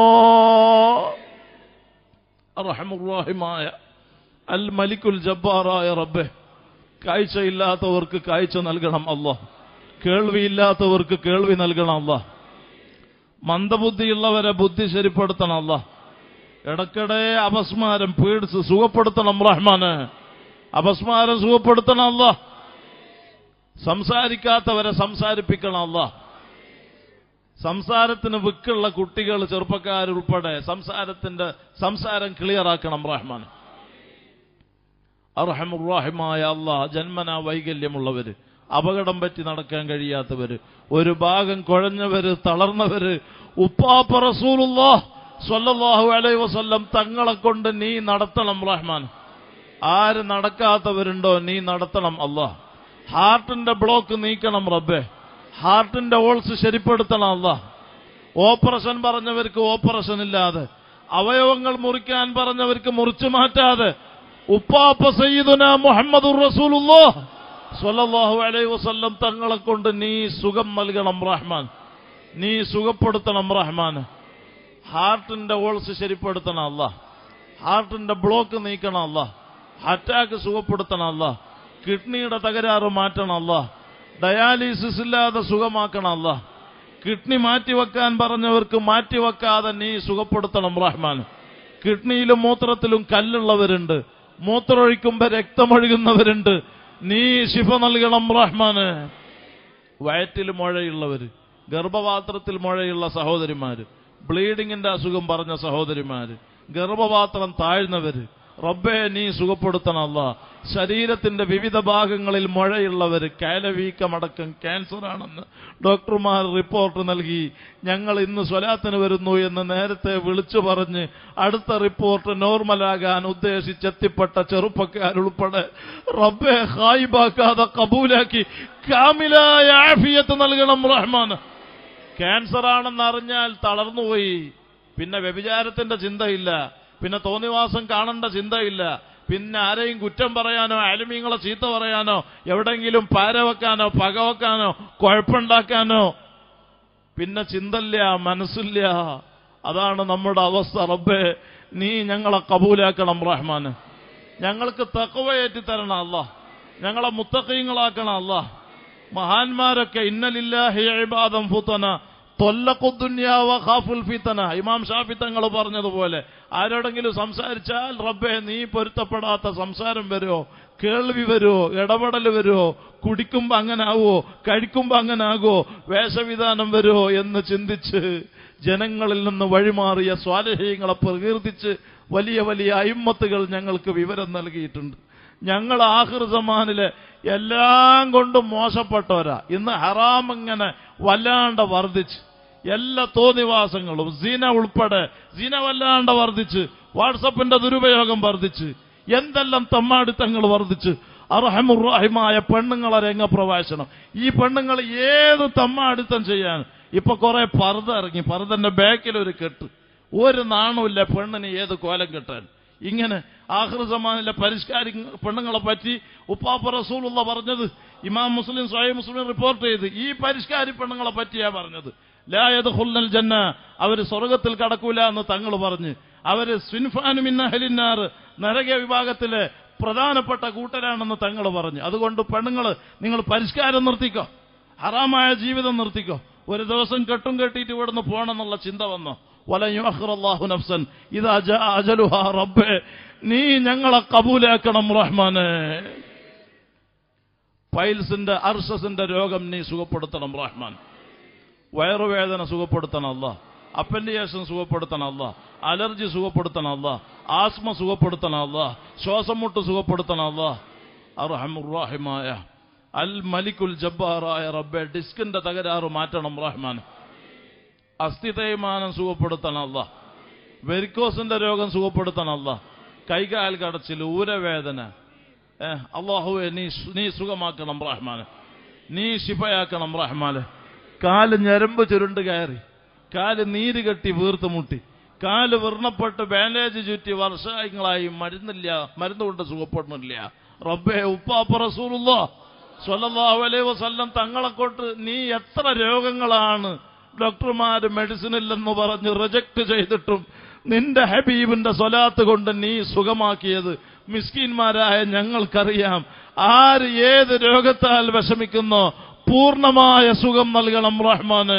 റഹമുറാഹിമായ അൽ മലിക്കുൽ ജബ്ബാറായ റബ്ബെ കാഴ്ചയില്ലാത്തവർക്ക് കാഴ്ച നൽകണം അല്ലാ കേൾവിയില്ലാത്തവർക്ക് കേൾവി നൽകണം അല്ല മന്ദബുദ്ധിയുള്ളവരെ ബുദ്ധി ശരിപ്പെടുത്തണം അല്ല ഇടയ്ക്കിടെ അപസ്മാരം പീഡിച്ച് സുഖപ്പെടുത്തണം റഹ്മാന് അപസ്മാരം സുഖപ്പെടുത്തണം അല്ല സംസാരിക്കാത്തവരെ സംസാരിപ്പിക്കണം അല്ല സംസാരത്തിന് വിക്കുള്ള കുട്ടികൾ ചെറുപ്പക്കാരുൾപ്പെടെ സംസാരത്തിന്റെ സംസാരം ക്ലിയർ ആക്കണം റഹ്മാൻ അർഹമുറാഹിമായ അള്ളാഹ് ജന്മന വൈകല്യമുള്ളവര് അപകടം പറ്റി നടക്കാൻ കഴിയാത്തവര് ഒരു ഭാഗം കുഴഞ്ഞവര് തളർന്നവര് ഉപ്പാപ്പ റസൂലുള്ളാഹ് സ്വല്ലല്ലാഹു അലൈഹി വസല്ലം തങ്ങളെ കൊണ്ട് നീ നടത്തണം റഹ്മാൻ ആര് നടക്കാത്തവരുണ്ടോ നീ നടത്തണം അല്ലാഹ് ഹാർട്ടിന്റെ ബ്ലോക്ക് നീക്കണം റബ്ബേ ഹാർട്ടിന്റെ ഓൾസ് ശരിപ്പെടുത്തണം അല്ലാഹ് ഓപ്പറേഷൻ പറഞ്ഞവർക്ക് ഓപ്പറേഷൻ ഇല്ലാതെ അവയവങ്ങൾ മുറിക്കാൻ പറഞ്ഞവർക്ക് മുറിച്ചു മാറ്റാതെ ഉപ്പാപ്പ സയ്യിദുന മുഹമ്മദുർ റസൂലുള്ളാഹ് സ്വല്ലല്ലാഹു അലൈഹി വസല്ലം തങ്ങളെ കൊണ്ട് നീ സുഖം നൽകണം റഹ്മാൻ നീ സുഖപ്പെടുത്തണം റഹ്മാൻ ഹാർട്ടിന്റെ ഓൾസ് ശരിപ്പെടുത്തണം അല്ല ഹാർട്ടിന്റെ ബ്ലോക്ക് നീക്കണം അല്ല അറ്റാക്ക് സുഖപ്പെടുത്തണം അല്ല കിഡ്നിയുടെ തകരാറ് മാറ്റണം അല്ല ഡയാലിസിസ് ഇല്ലാതെ സുഖമാക്കണം അല്ല കിഡ്നി മാറ്റിവെക്കാൻ പറഞ്ഞവർക്ക് മാറ്റിവെക്കാതെ നീ സുഖപ്പെടുത്തണം റഹ്മാൻ കിഡ്നിയിലും മൂത്രത്തിലും കല്ലുള്ളവരുണ്ട് മൂത്രമൊഴിക്കുമ്പോ രക്തമൊഴുകുന്നവരുണ്ട് നീ ശിഫ നൽകണം റഹ്മാന് വയറ്റിൽ മുഴയുള്ളവര് ഗർഭപാത്രത്തിൽ മുഴയുള്ള സഹോദരിമാര് ബ്ലീഡിങ്ങിന്റെ അസുഖം പറഞ്ഞ സഹോദരിമാര് ഗർഭപാത്രം താഴ്ന്നവര് റബ്ബെ നീ സുഖപ്പെടുത്തണമല്ല ശരീരത്തിന്റെ വിവിധ ഭാഗങ്ങളിൽ മുഴയുള്ളവര് കാലവീക്കമടക്കം ക്യാൻസർ ആണെന്ന് ഡോക്ടർമാർ റിപ്പോർട്ട് നൽകി ഞങ്ങൾ ഇന്ന് സ്വലാത്തിന് വരുന്നു എന്ന് നേരത്തെ വിളിച്ചു പറഞ്ഞ് അടുത്ത റിപ്പോർട്ട് നോർമലാകാൻ ഉദ്ദേശിച്ചെത്തിപ്പെട്ട ചെറുപ്പക്കാരുൾപ്പെടെ റബ്ബെ ഹായിബാക്കാതെ കബൂലാക്കി കാമിലായ ആഫിയത്ത് നൽകണം റഹ്മാൻ ക്യാൻസർ ആണെന്ന് അറിഞ്ഞാൽ തളർന്നുപോയി പിന്നെ വ്യഭിചാരത്തിന്റെ ചിന്തയില്ല പിന്നെ തോന്നിവാസം കാണേണ്ട ചിന്തയില്ല പിന്നെ ആരെയും കുറ്റം പറയാനോ അലുമീങ്ങളെ ചീത്ത പറയാനോ എവിടെങ്കിലും പാര വെക്കാനോ പക വെക്കാനോ കുഴപ്പമുണ്ടാക്കാനോ പിന്നെ ചിന്തല്ല മനസ്സില്ല അതാണ് നമ്മുടെ അവസ്ഥ റബ്ബേ നീ ഞങ്ങളെ കബൂലാക്കണം റഹ്മാന് ഞങ്ങൾക്ക് തക്കവയേറ്റി തരണം അല്ല ഞങ്ങളെ മുത്തക്കീങ്ങളാക്കണം അല്ല മഹാന്മാരൊക്കെ ഇന്നലില്ലാഹി ഇബാദം ഫുത്തന തൊല്ലക്കുദ്ദുന്യാവ ഖാഫുൽ ഫിത്തന ഇമാം ഷാഫി തങ്ങൾ പറഞ്ഞതുപോലെ ആരോടെങ്കിലും സംസാരിച്ചാൽ റബ്ബെ നീ പൊരുത്തപ്പെടാത്ത സംസാരം വരുമോ കേൾവി വരുമോ ഇടപെടൽ വരുമോ കുടിക്കുമ്പോ അങ്ങനെ ആവുമോ കഴിക്കുമ്പോ അങ്ങനെ ആകുമോ വേഷവിധാനം വരുമോ എന്ന് ചിന്തിച്ച് ജനങ്ങളിൽ നിന്ന് വഴിമാറിയ സ്വാലഹ്യങ്ങളെ പ്രകീർത്തിച്ച് വലിയ വലിയ അയിമ്മത്തുകൾ ഞങ്ങൾക്ക് വിവരം നൽകിയിട്ടുണ്ട് ഞങ്ങൾ ആഹിർ സമാനിലെ എല്ലാം കൊണ്ടും മോശപ്പെട്ടവരാ ഇന്ന് ഹറാം ഇങ്ങനെ വല്ലാണ്ട് വർദ്ധിച്ച് എല്ലാ തോന്നിവാസങ്ങളും സീന ഉൾപ്പെടെ സീന വല്ലാണ്ട് വർദ്ധിച്ച് വാട്സപ്പിന്റെ ദുരുപയോഗം വർദ്ധിച്ച് എന്തെല്ലാം തമ്മാടിത്തങ്ങൾ വർദ്ധിച്ച് അർഹമുറാഹിമായ പെണ്ണുങ്ങളെ രംഗപ്രവേശനം ഈ പെണ്ണുങ്ങൾ ഏത് തമ്മാടിത്തം ചെയ്യാൻ ഇപ്പൊ കുറെ പർദ്ദ ഇറങ്ങി പർദ്ദന്റെ ബാക്കിൽ ഒരു കെട്ട് ഒരു നാണമില്ല പെണ്ണിന് ഏത് കോലം കെട്ടാൻ ഇങ്ങനെ ആഹൃസമാനിലെ പരിഷ്കാരി പെണ്ണുങ്ങളെ പറ്റി ഉപ്പാപ്പ റസൂലുള്ള പറഞ്ഞത് ഇമാം മുസ്ലിം സ്വയം മുസ്ലിം റിപ്പോർട്ട് ചെയ്ത് ഈ പരിഷ്കാരി പെണ്ണുങ്ങളെ പറ്റിയാ പറഞ്ഞത് ലായത് ഹുല്ലൽ ജന്ന അവര് സ്വർഗത്തിൽ കടക്കൂല എന്ന് തങ്ങൾ പറഞ്ഞ് അവര് സ്വിൻഫാനുമിന്നഹലിന്നാർ നരക വിഭാഗത്തിലെ പ്രധാനപ്പെട്ട കൂട്ടരാണെന്ന് തങ്ങൾ പറഞ്ഞു അതുകൊണ്ട് പെണ്ണുങ്ങൾ നിങ്ങൾ പരിഷ്കാരം നിർത്തിക്കോ ഹറാമായ ജീവിതം നിർത്തിക്കോ ഒരു ദിവസം കെട്ടും കെട്ടിയിട്ട് ഇവിടുന്ന് പോകണമെന്നുള്ള ചിന്ത വന്നോ വലയുഹ്റല്ലാഹു നഫ്സൻ ഇത് അജലുഹ റബ്ബേ നീ ഞങ്ങളെ കബൂലാക്കണം റഹ്മാനെ പൈൽസിന്റെ അർഷസിന്റെ രോഗം നീ സുഖപ്പെടുത്തണം റഹ്മാൻ വയറുവേദന സുഖപ്പെടുത്തണം അല്ല അപ്പൻഡിയേഷൻ സുഖപ്പെടുത്തണം അല്ല അലർജി സുഖപ്പെടുത്തണം അല്ല ആസ്മ സുഖപ്പെടുത്തണം അല്ല ശ്വാസം മുട്ട് സുഖപ്പെടുത്തണം അല്ല അർഹമുറാഹിമായ അൽ മലിക്കുൽ ജബ്ബാറായ റബ്ബെ ഡിസ്കിന്റെ തകരാറ് മാറ്റണം റഹ്മാൻ അസ്ഥി തേയ്മാനം സുഖപ്പെടുത്തണം അല്ല വെരിക്കോസിന്റെ രോഗം സുഖപ്പെടുത്തണം അല്ല കൈകാൽ കടച്ചിൽ ഊരവേദന ഏഹ് അള്ളാഹുവെ നീ നീ സുഖമാക്കണം റഹ്മാന് നീ ശിഫയാക്കണം റഹ്മാന് കാല് ഞരമ്പ് ചുരുണ്ട് കയറി കാല് നീര് കെട്ടി വീർത്ത് മുട്ടി കാല് വിർണപ്പെട്ട് ബാൻഡേജ് ചുറ്റി വർഷങ്ങളായി മരുന്നില്ല മരുന്ന് കൊണ്ട് സുഖപ്പെടുന്നില്ല റബ്ബെ ഉപ്പാപ്പ റസൂലുള്ള സ്വല്ലല്ലാഹു അലൈഹി വസല്ലം തങ്ങളെ കൊണ്ട് നീ എത്ര രോഗങ്ങളാണ് ഡോക്ടർമാര് മെഡിസിൻ ഇല്ലെന്ന് പറഞ്ഞ് റിജക്ട് ചെയ്തിട്ടും നിന്റെ ഹബീബിന്റെ സ്വലാത്ത് കൊണ്ട് നീ സുഖമാക്കിയത് മിസ്കീന്മാരായ ഞങ്ങൾക്കറിയാം ആര് ഏത് രോഗത്താൽ വിഷമിക്കുന്നോ പൂർണ്ണമായ സുഖം നൽകണം റഹ്മാന്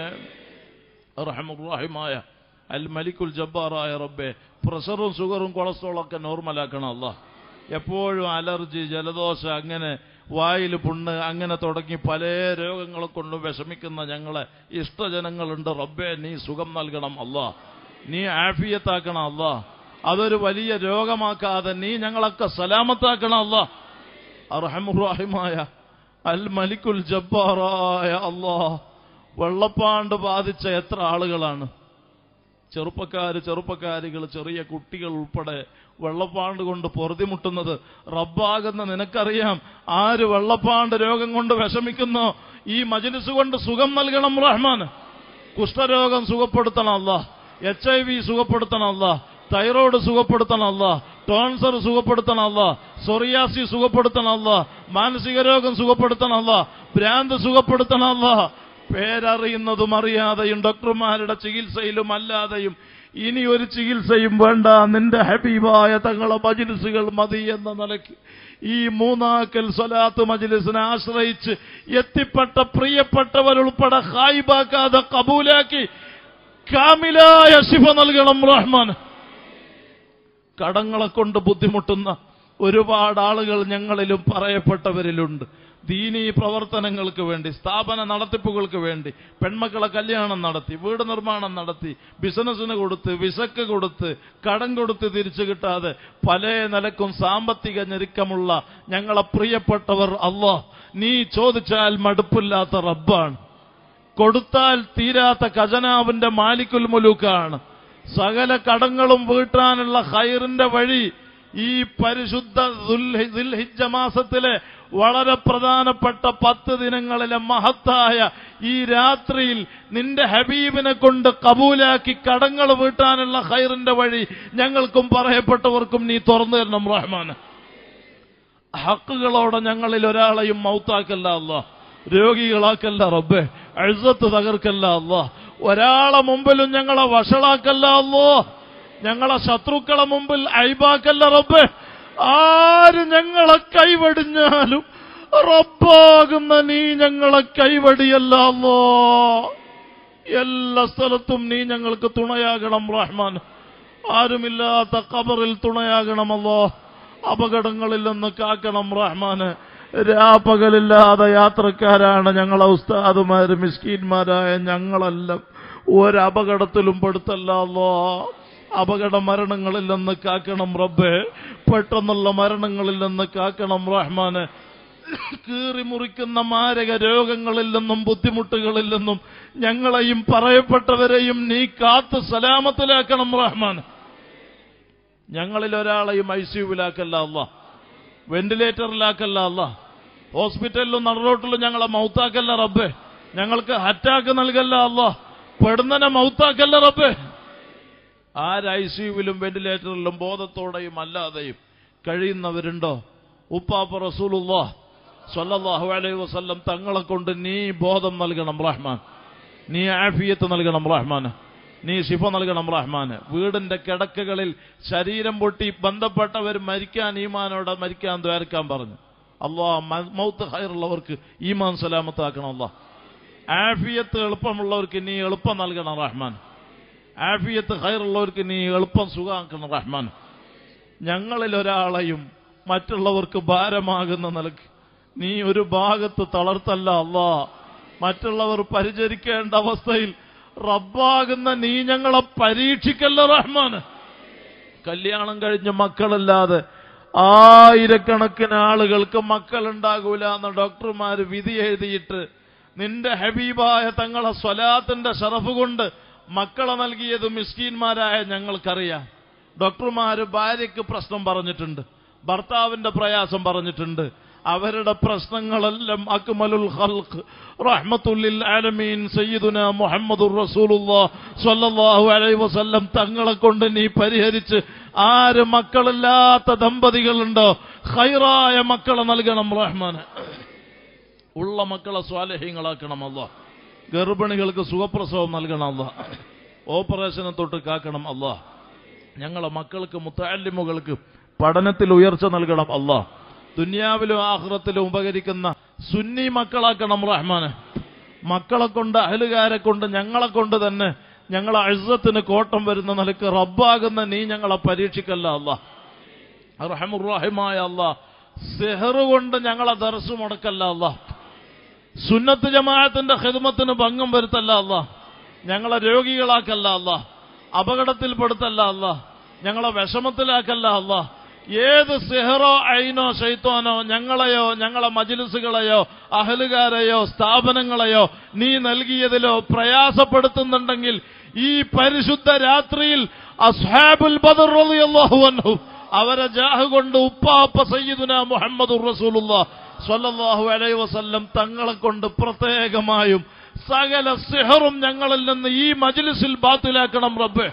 റഹ്മുറാഹിമായ അൽ മലിക്കുൽ ജബ്ബാറായ റബ്ബെ പ്രഷറും ഷുഗറും കൊളസ്ട്രോളും ഒക്കെ നോർമലാക്കണം അല്ല എപ്പോഴും അലർജി ജലദോഷം അങ്ങനെ വായിൽ പുണ്ണ് അങ്ങനെ തുടങ്ങി പല രോഗങ്ങളെ കൊണ്ട് വിഷമിക്കുന്ന ഞങ്ങളെ ഇഷ്ടജനങ്ങളുണ്ട് റബ്ബെ നീ സുഖം നൽകണം അല്ല നീ ആഫിയത്താക്കണം അല്ല അതൊരു വലിയ രോഗമാക്കാതെ നീ ഞങ്ങളൊക്കെ സലാമത്താക്കണം അല്ല അർഹമുറാഹിമായ അൽ മലിക്കുൽ ജബ്ബാറായ അല്ലാ വെള്ളപ്പാണ്ട് ബാധിച്ച എത്ര ആളുകളാണ് ചെറുപ്പക്കാര് ചെറുപ്പക്കാരികൾ ചെറിയ കുട്ടികൾ ഉൾപ്പെടെ വെള്ളപ്പാണ്ട് കൊണ്ട് പൊറുതിമുട്ടുന്നത് റബ്ബാകുന്ന നിനക്കറിയാം ആര് വെള്ളപ്പാണ്ട് രോഗം കൊണ്ട് വിഷമിക്കുന്നോ ഈ മജിലിസ് കൊണ്ട് സുഖം നൽകണം റഹ്മാൻ കുഷ്ഠരോഗം സുഖപ്പെടുത്തണം അല്ല എച്ച് ഐ വി സുഖപ്പെടുത്തണം അല്ല തൈറോയ്ഡ് സുഖപ്പെടുത്തണം അല്ല ടോൺസർ സുഖപ്പെടുത്തണം അല്ല സൊറിയാസി സുഖപ്പെടുത്തണം അല്ല മാനസിക രോഗം സുഖപ്പെടുത്തണം അല്ല ഭ്രാന്ത് സുഖപ്പെടുത്തണം അല്ല പേരറിയുന്നതും അറിയാതെയും ഡോക്ടർമാരുടെ ചികിത്സയിലും അല്ലാതെയും ഇനി ഒരു ചികിത്സയും വേണ്ട നിന്റെ ഹബീബായ തങ്ങളെ മജിലിസുകൾ മതി എന്ന നിലയ്ക്ക് ഈ മൂന്നാക്കൽ സ്വലാത്ത് മജിലിസിനെ ആശ്രയിച്ച് എത്തിപ്പെട്ട പ്രിയപ്പെട്ടവരുൾപ്പെടെ ഹായിബാക്കാതെ കബൂലാക്കി കാമിലായ ശിഫ നൽകണം റഹ്മാൻ കടങ്ങളെ കൊണ്ട് ബുദ്ധിമുട്ടുന്ന ഒരുപാട് ആളുകൾ ഞങ്ങളിലും പറയപ്പെട്ടവരിലുണ്ട് ദീനീ പ്രവർത്തനങ്ങൾക്ക് വേണ്ടി സ്ഥാപന നടത്തിപ്പുകൾക്ക് വേണ്ടി പെൺമക്കളെ കല്യാണം നടത്തി വീട് നിർമ്മാണം നടത്തി ബിസിനസ്സിന് കൊടുത്ത് വിസക്ക് കൊടുത്ത് കടം കൊടുത്ത് തിരിച്ചു കിട്ടാതെ പല നിലക്കും സാമ്പത്തിക ഞെരുക്കമുള്ള ഞങ്ങളെ പ്രിയപ്പെട്ടവർ അല്ലോ നീ ചോദിച്ചാൽ മടുപ്പില്ലാത്ത റബ്ബാണ് കൊടുത്താൽ തീരാത്ത ഖജനാവിന്റെ മാലിക്കുൽ മുലൂക്കാണ് സകല കടങ്ങളും വീട്ടാനുള്ള ഹൈറിന്റെ വഴി ഈ പരിശുദ്ധ ദുൽഹി- ദുൽഹിജ്ജ മാസത്തിലെ വളരെ പ്രധാനപ്പെട്ട പത്ത് ദിനങ്ങളിലെ മഹത്തായ ഈ രാത്രിയിൽ നിന്റെ ഹബീബിനെ കൊണ്ട് കബൂലാക്കി കടങ്ങൾ വീട്ടാനുള്ള ഹൈറിന്റെ വഴി ഞങ്ങൾക്കും പറയപ്പെട്ടവർക്കും നീ തുറന്നു തരണം റഹ്മാൻ ഹക്കുകളോടെ ഞങ്ങളിൽ ഒരാളെയും മൗത്താക്കല്ല അല്ല രോഗികളാക്കല്ല റബ്ബെ അഴുസത്ത് തകർക്കല്ല അല്ല ഒരാളെ മുമ്പിലും ഞങ്ങളെ വഷളാക്കല്ല അല്ലോ ഞങ്ങളെ ശത്രുക്കളെ മുമ്പിൽ അയ്പാക്കല്ല റബ്ബെ ആര് ഞങ്ങളെ കൈവടിഞ്ഞാലും റബ്ബാകുന്ന നീ ഞങ്ങളെ കൈവടിയല്ല അല്ലോ എല്ലാ സ്ഥലത്തും നീ ഞങ്ങൾക്ക് തുണയാകണം റഹ്മാൻ ആരുമില്ലാത്ത കബറിൽ തുണയാകണമല്ലോ അപകടങ്ങളിൽ നിന്ന് കാക്കണം റഹ്മാന് രാപ്പകലില്ലാതെ യാത്രക്കാരാണ് ഞങ്ങളെ ഉസ്താദുമാര് മിസ്കീന്മാരായ ഞങ്ങളെല്ലാം ഒരപകടത്തിലും പെടുത്തല്ലോ അപകട മരണങ്ങളിൽ നിന്ന് കാക്കണം റബ്ബേ പെട്ടെന്നുള്ള മരണങ്ങളിൽ നിന്ന് കാക്കണം റഹ്മാന് കീറി മുറിക്കുന്ന മാരക രോഗങ്ങളിൽ നിന്നും ബുദ്ധിമുട്ടുകളിൽ നിന്നും ഞങ്ങളെയും പറയപ്പെട്ടവരെയും നീ കാത്ത് സലാമത്തിലാക്കണം റഹ്മാൻ ഞങ്ങളിൽ ഒരാളെയും ഐ സിയുവിലാക്കല്ല അല്ല വെന്റിലേറ്ററിലാക്കല്ല അല്ല ഹോസ്പിറ്റലിലും നടുറോട്ടിലും ഞങ്ങളെ മൗത്താക്കല്ല റബ്ബേ ഞങ്ങൾക്ക് അറ്റാക്ക് നൽകല്ല അല്ല പെടുന്നനെ മൗത്താക്കല്ല റബ്ബേ ആര് ഐ സിയുവിലും വെന്റിലേറ്ററിലും ബോധത്തോടെയും അല്ലാതെയും കഴിയുന്നവരുണ്ടോ ഉപ്പാപ്പ റസൂലുല്ലാ സല്ലല്ലാഹു അലൈഹി വസല്ലം തങ്ങളെ കൊണ്ട് നീ ബോധം നൽകണം റഹ്മാൻ നീ ആഫിയത്ത് നൽകണം റഹ്മാൻ നീ ശിഫ നൽകണം റഹ്മാന് വീടിന്റെ കിടക്കകളിൽ ശരീരം പൊട്ടി ബന്ധപ്പെട്ടവർ മരിക്കാൻ ഈമാനോടെ മരിക്കാൻ ദ്വാരക്കാൻ പറഞ്ഞു അള്ളാ മൗത്ത് ഹൈറുള്ളവർക്ക് ഈമാൻ സലാമത്താക്കണം അള്ളാ ആഫിയത്ത് എളുപ്പമുള്ളവർക്ക് നീ എളുപ്പം നൽകണം റഹ്മാൻ ആഫിയത്ത് ഹൈറുള്ളവർക്ക് നീ എളുപ്പം സുഖമാക്കണം റഹ്മാൻ ഞങ്ങളിൽ ഒരാളെയും മറ്റുള്ളവർക്ക് ഭാരമാകുന്ന നിലക്ക് നീ ഒരു ഭാഗത്ത് തളർത്തല്ല അല്ലാ മറ്റുള്ളവർ പരിചരിക്കേണ്ട അവസ്ഥയിൽ റബ്ബാകുന്ന നീ ഞങ്ങളെ പരീക്ഷിക്കല്ല റഹ്മാൻ കല്യാണം കഴിഞ്ഞ മക്കളില്ലാതെ ആയിരക്കണക്കിന് ആളുകൾക്ക് മക്കളുണ്ടാകൂല എന്ന് ഡോക്ടർമാര് വിധി എഴുതിയിട്ട് നിന്റെ ഹബീബായ തങ്ങളെ സ്വലാത്തിന്റെ ഷറഫ് കൊണ്ട് മക്കളെ നൽകിയത് മിസ്കീന്മാരായ ഞങ്ങൾക്കറിയാം ഡോക്ടർമാര് ഭാര്യയ്ക്ക് പ്രശ്നം പറഞ്ഞിട്ടുണ്ട് ഭർത്താവിന്റെ പ്രയാസം പറഞ്ഞിട്ടുണ്ട് അവരുടെ പ്രശ്നങ്ങളെല്ലാം അക്മലുൽ ഖൽഖ് റഹ്മത്തുല്ലിൽ ആലമീൻ സയ്യിദുന മുഹമ്മദുർ റസൂലുള്ളാഹ് സ്വല്ലല്ലാഹു അലൈഹി വസല്ലം തങ്ങളെ കൊണ്ട് നീ പരിഹരിച്ച് ആര് മക്കളില്ലാത്ത ദമ്പതികളുണ്ടോ ഖൈറായ മക്കളെ നൽകണം റഹ്മാന് ഉള്ള മക്കളെ സ്വാലഹ്യങ്ങളാക്കണം അല്ല ഗർഭിണികൾക്ക് സുഖപ്രസവം നൽകണം അല്ല ഓപ്പറേഷനെ തൊട്ട് കാക്കണം അല്ല ഞങ്ങളെ മക്കൾക്ക് മുത്താലിമുകൾക്ക് പഠനത്തിൽ ഉയർച്ച നൽകണം അല്ല ദുനിയാവിലും ആഹ്റത്തിലും ഉപകരിക്കുന്ന സുന്നി മക്കളാക്കണം റഹ്മാന് മക്കളെ കൊണ്ട് അഹലുകാരെ കൊണ്ട് ഞങ്ങളെ കൊണ്ട് തന്നെ ഞങ്ങളെ അഴുസത്തിന് കോട്ടം വരുന്ന നിലക്ക് റബ്ബാകുന്ന നീ ഞങ്ങളെ പരീക്ഷിക്കല്ല അല്ല റഹമുറാഹിമായ അല്ല സെഹർ കൊണ്ട് ഞങ്ങളെ ദർശു മുടക്കല്ല അല്ല സുന്നത്ത് ജമാഅത്തിന്റെ ഹിദ്മത്തിന് ഭംഗം വരുത്തല്ല അല്ല ഞങ്ങളെ രോഗികളാക്കല്ല അല്ല അപകടത്തിൽപ്പെടുത്തല്ല അല്ല ഞങ്ങളെ വിഷമത്തിലാക്കല്ല അല്ല ഏത് സെഹറോ ഐനോ ഷെയ്ത്തോനോ ഞങ്ങളെയോ ഞങ്ങളെ മജിലിസുകളെയോ അഹലുകാരെയോ സ്ഥാപനങ്ങളെയോ നീ നൽകിയതിലോ പ്രയാസപ്പെടുത്തുന്നുണ്ടെങ്കിൽ ഈ പരിശുദ്ധ രാത്രിയിൽ അസ്ഹാബുൽ ബദർ റളിയല്ലാഹു അൻഹു അവരെ ജാഹ് കൊണ്ട് ഉപ്പാപ്പ സയ്യിദുന മുഹമ്മദ് റസൂലുള്ള സ്വല്ലല്ലാഹു അലൈഹി വസല്ലം തങ്ങളെ കൊണ്ട് പ്രത്യേകമായും സകല സിഹറും ഞങ്ങളിൽ നിന്ന് ഈ മജ്ലിസിൽ ബാത്തിലാക്കണം റബ്ബേ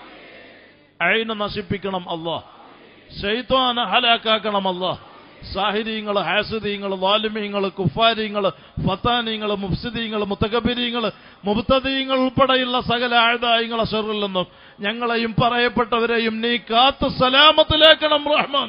അയിന് നശിപ്പിക്കണം അല്ലാ ശൈത്വാന ഹലാക്കാക്കണം അല്ലാ സാഹിര്യങ്ങള് ഹാസിദീങ്ങള് വാലിമീങ്ങള് കുഫാരിങ്ങള് ഫത്താനിങ്ങള് മുഫ്സിദീങ്ങള് മുത്തകബിരീങ്ങള് മുബ്തദീങ്ങൾ ഉൾപ്പെടെയുള്ള സകല ആഴുതായിങ്ങളെ ഷെറിൽ നിന്നും ഞങ്ങളെയും പറയപ്പെട്ടവരെയും നീ കാത്ത് സലാമത്തിലേക്കണം റഹ്മാൻ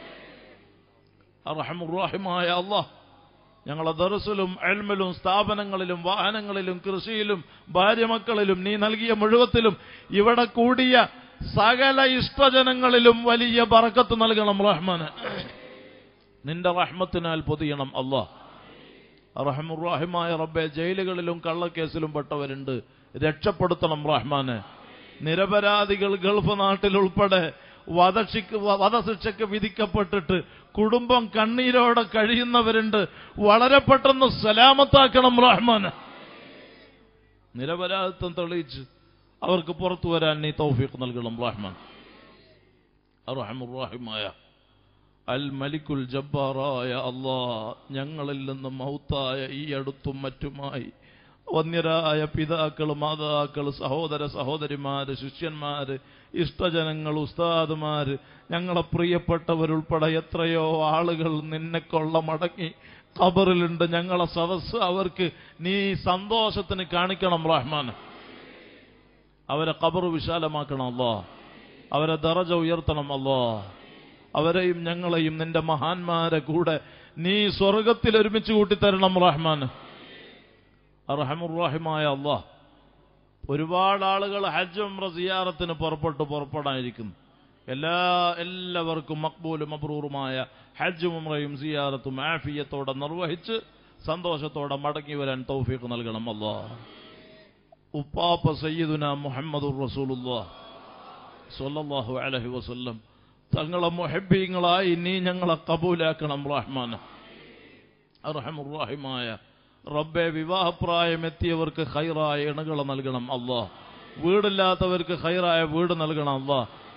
റഹമുറാഹിമായ അള്ളാഹ് ഞങ്ങളെ ദറസിലും എൽമിലും സ്ഥാപനങ്ങളിലും വാഹനങ്ങളിലും കൃഷിയിലും ഭാര്യമക്കളിലും നീ നൽകിയ മുഴുവത്തിലും ഇവിടെ കൂടിയ സകല ഇഷ്ടജനങ്ങളിലും വലിയ ബറക്കത്ത് നൽകണം റഹ്മാന് നിന്റെ റഹ്മത്തിനാൽ പൊതിയണം അള്ളാഹ് റഹമുറാഹിമായ റബ്ബെ ജയിലുകളിലും കള്ളക്കേസിലും പെട്ടവരുണ്ട് രക്ഷപ്പെടുത്തണം റഹ്മാന് നിരപരാധികൾ ഗൾഫ് നാട്ടിൽ ഉൾപ്പെടെ വധശിക്ക് വധശിക്ഷയ്ക്ക് വിധിക്കപ്പെട്ടിട്ട് കുടുംബം കണ്ണീരോടെ കഴിയുന്നവരുണ്ട് വളരെ പെട്ടെന്ന് സലാമത്താക്കണം റഹ്മാൻ നിരപരാധിത്വം തെളിയിച്ച് അവർക്ക് പുറത്തു വരാൻ നീ തൗഫീഖ് നൽകണം റഹ്മാൻ റഹമുറാഹിമായ അൽ മലിക്കുൽ ജബ്ബാറായ അള്ളാ ഞങ്ങളിൽ നിന്ന് മൗത്തായ ഈ അടുത്തും മറ്റുമായി വന്യരായ പിതാക്കള് മാതാക്കള് സഹോദര സഹോദരിമാര് ശിഷ്യന്മാര് ഇഷ്ടജനങ്ങൾ ഉസ്താദുമാര് ഞങ്ങളെ പ്രിയപ്പെട്ടവരുൾപ്പെടെ എത്രയോ ആളുകൾ നിന്നെ കൊള്ള മടങ്ങി ഖബറിലുണ്ട് ഞങ്ങളെ സദസ്സ് അവർക്ക് നീ സന്തോഷത്തിന് കാണിക്കണം റഹ്മാൻ അവരെ ഖബർ വിശാലമാക്കണം അല്ലോ അവരെ ദറജ ഉയർത്തണം അല്ലോ അവരെയും ഞങ്ങളെയും നിന്റെ മഹാന്മാരെ കൂടെ നീ സ്വർഗത്തിൽ ഒരുമിച്ച് കൂട്ടിത്തരണം റഹ്മാൻ റഹമുറാഹിമായ അള്ളാഹ് ഒരുപാട് ആളുകൾ ഹജ്ജ് ഉംറ സിയാറത്തിന് പുറപ്പെട്ട് പുറപ്പെടാനിരിക്കുന്നു എല്ലാ എല്ലാവർക്കും മക്ബൂലും മബ്രൂറുമായ ഹജ്ജും ഉംറയും സിയാറത്തും ആഫിയത്തോടെ നിർവഹിച്ച് സന്തോഷത്തോടെ മടങ്ങി വരാൻ തൗഫീഖ് നൽകണം അല്ലാ ഉപ്പാപ്പ സയ്യിദുന മുഹമ്മദുർ റസൂലുള്ളാഹ് സ്വല്ലല്ലാഹു അലൈഹി വസല്ലം തങ്ങളെ മുഹബ്ബീങ്ങളായി നീ ഞങ്ങളെ കബൂലാക്കണം റഹ്മാൻ റഹമുറാഹിമായ റബ്ബെ വിവാഹപ്രായം എത്തിയവർക്ക് ഹൈറായ ഇണകളെ നൽകണം അല്ലാ വീടില്ലാത്തവർക്ക് ഹൈറായ വീട് നൽകണം അല്ലാ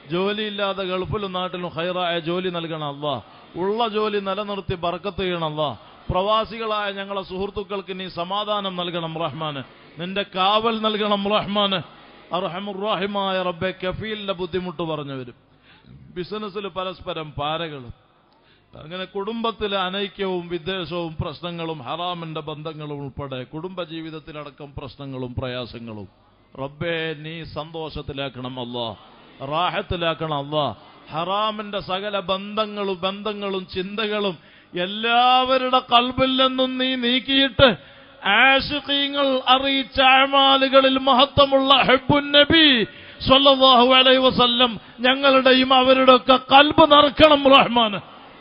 ജോലിയില്ലാതെ ഗൾഫിലും നാട്ടിലും ഹൈറായ ജോലി നൽകണം അല്ലാ ഉള്ള ജോലി നിലനിർത്തി ബർക്കത്ത് ചെയ്യണം അല്ലാ പ്രവാസികളായ ഞങ്ങളെ സുഹൃത്തുക്കൾക്ക് നീ സമാധാനം നൽകണം റഹ്മാന് നിന്റെ കാവൽ നൽകണം റഹ്മാന് അർഹമുറാഹിമായ റബ്ബെ കഫീലിന്റെ ബുദ്ധിമുട്ട് പറഞ്ഞവരും ബിസിനസ്സിൽ പരസ്പരം പാരകളും അങ്ങനെ കുടുംബത്തിലെ അനൈക്യവും വിദ്വേഷവും പ്രശ്നങ്ങളും ഹറാമിന്റെ ബന്ധങ്ങളും ഉൾപ്പെടെ കുടുംബ ജീവിതത്തിലടക്കം പ്രശ്നങ്ങളും പ്രയാസങ്ങളും റബ്ബേ നീ സന്തോഷത്തിലാക്കണം അല്ലാ റാഹത്തിലാക്കണം അല്ലാ ഹറാമിന്റെ സകല ബന്ധങ്ങളും ബന്ധങ്ങളും ചിന്തകളും എല്ലാവരുടെ കൽബിൽ നിന്നും നീ നീക്കിയിട്ട് ആഷിഖീങ്ങൾ അറിയിച്ച അമാലുകളിൽ മഹത്വമുള്ള ഹെബുൻ നബി സല്ലല്ലാഹു അലൈഹി വസല്ലം ഞങ്ങളുടെയും അവരുടെ ഒക്കെ കൽബ് നിറക്കണം റഹ്മാന്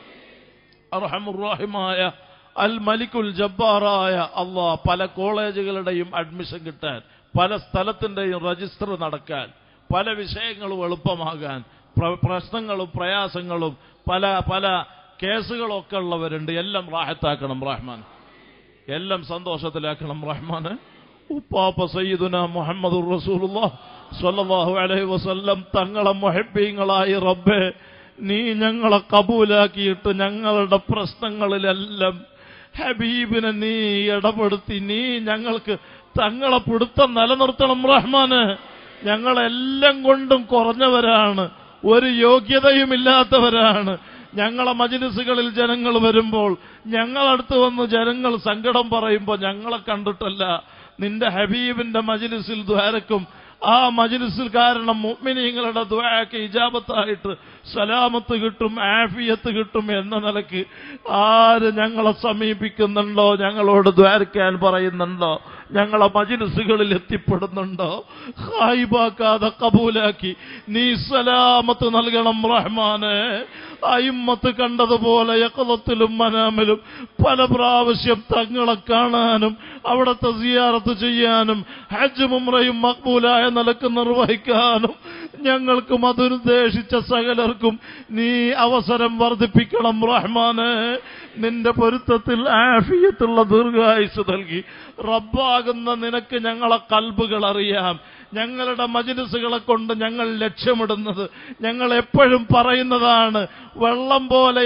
അർഹമുറാഹിമായ അൽ മലിക്കുൽ ജബ്ബാറായ അള്ളാ പല കോളേജുകളുടെയും അഡ്മിഷൻ കിട്ടാൻ പല സ്ഥലത്തിന്റെയും രജിസ്റ്റർ നടക്കാൻ പല വിഷയങ്ങളും എളുപ്പമാകാൻ പ്ര- പ്രശ്നങ്ങളും പ്രയാസങ്ങളും പല പല കേസുകളൊക്കെ ഉള്ളവരുണ്ട് എല്ലാം റാഹത്താക്കണം റഹ്മാൻ എല്ലാം സന്തോഷത്തിലാക്കണം റഹ്മാന് ഉപ്പാപ്പ സയ്യിദുന മുഹമ്മദ് റസൂലുള്ളാഹ് സ്വല്ലല്ലാഹു അലൈഹി വസല്ലം തങ്ങളെ മുഹബ്ബീങ്ങളായി റബ്ബേ നീ ഞങ്ങളെ കബൂലാക്കിയിട്ട് ഞങ്ങളുടെ പ്രശ്നങ്ങളിലെല്ലാം ഹബീബിനെ നീ ഇടപെടുത്തി നീ ഞങ്ങൾക്ക് തങ്ങളെ പിടുത്തം നിലനിർത്തണം റഹ്മാന് ഞങ്ങളെല്ലാം കൊണ്ടും കുറഞ്ഞവരാണ് ഒരു യോഗ്യതയുമില്ലാത്തവരാണ് ഞങ്ങളെ മജിലിസുകളിൽ ജനങ്ങൾ വരുമ്പോൾ ഞങ്ങളടുത്ത് വന്ന് ജനങ്ങൾ സങ്കടം പറയുമ്പോൾ ഞങ്ങളെ കണ്ടിട്ടല്ല നിന്റെ ഹബീബിന്റെ മജിലിസിൽ ദ്വാരക്കും ആ മജിലിസിൽ കാരണം മുഅ്മിനീങ്ങളുടെ ദ്വാക്ക് ഇജാബത്തായിട്ട് സലാമത്ത് കിട്ടും ആഫിയത്ത് കിട്ടും എന്ന നിലക്ക് ആര് ഞങ്ങളെ സമീപിക്കുന്നുണ്ടോ ഞങ്ങളോട് ദ്വാരക്കാൻ പറയുന്നുണ്ടോ ഞങ്ങളെ മജിലിസുകളിൽ എത്തിപ്പെടുന്നുണ്ടോ ഹായിബാക്കാതെ കബൂലാക്കി നീ സലാമത്ത് നൽകണം റഹ്മാനെ അയിമ്മത്ത് കണ്ടതുപോലെ യക്കലത്തിലും മനാമിലും പല പ്രാവശ്യം തങ്ങളെ കാണാനും അവിടുത്തെ സിയാറത്ത് ചെയ്യാനും ഹജ്ജ് മുമ്രയും മക്ബൂലായ നിലക്ക് നിർവഹിക്കാനും ഞങ്ങൾക്കും അതുദ്ദേശിച്ച സകലർക്കും നീ അവസരം വർദ്ധിപ്പിക്കണം റഹ്മാന് നിന്റെ പൊരുത്തത്തിൽ ആഫിയത്തുള്ള ദീർഘായുസ് നൽകി റബ്ബാകുന്ന നിനക്ക് ഞങ്ങളെ കൽബുകൾ അറിയാം ഞങ്ങളുടെ മജിലിസുകളെ കൊണ്ട് ഞങ്ങൾ ലക്ഷ്യമിടുന്നത് ഞങ്ങൾ എപ്പോഴും പറയുന്നതാണ് വെള്ളം പോലെ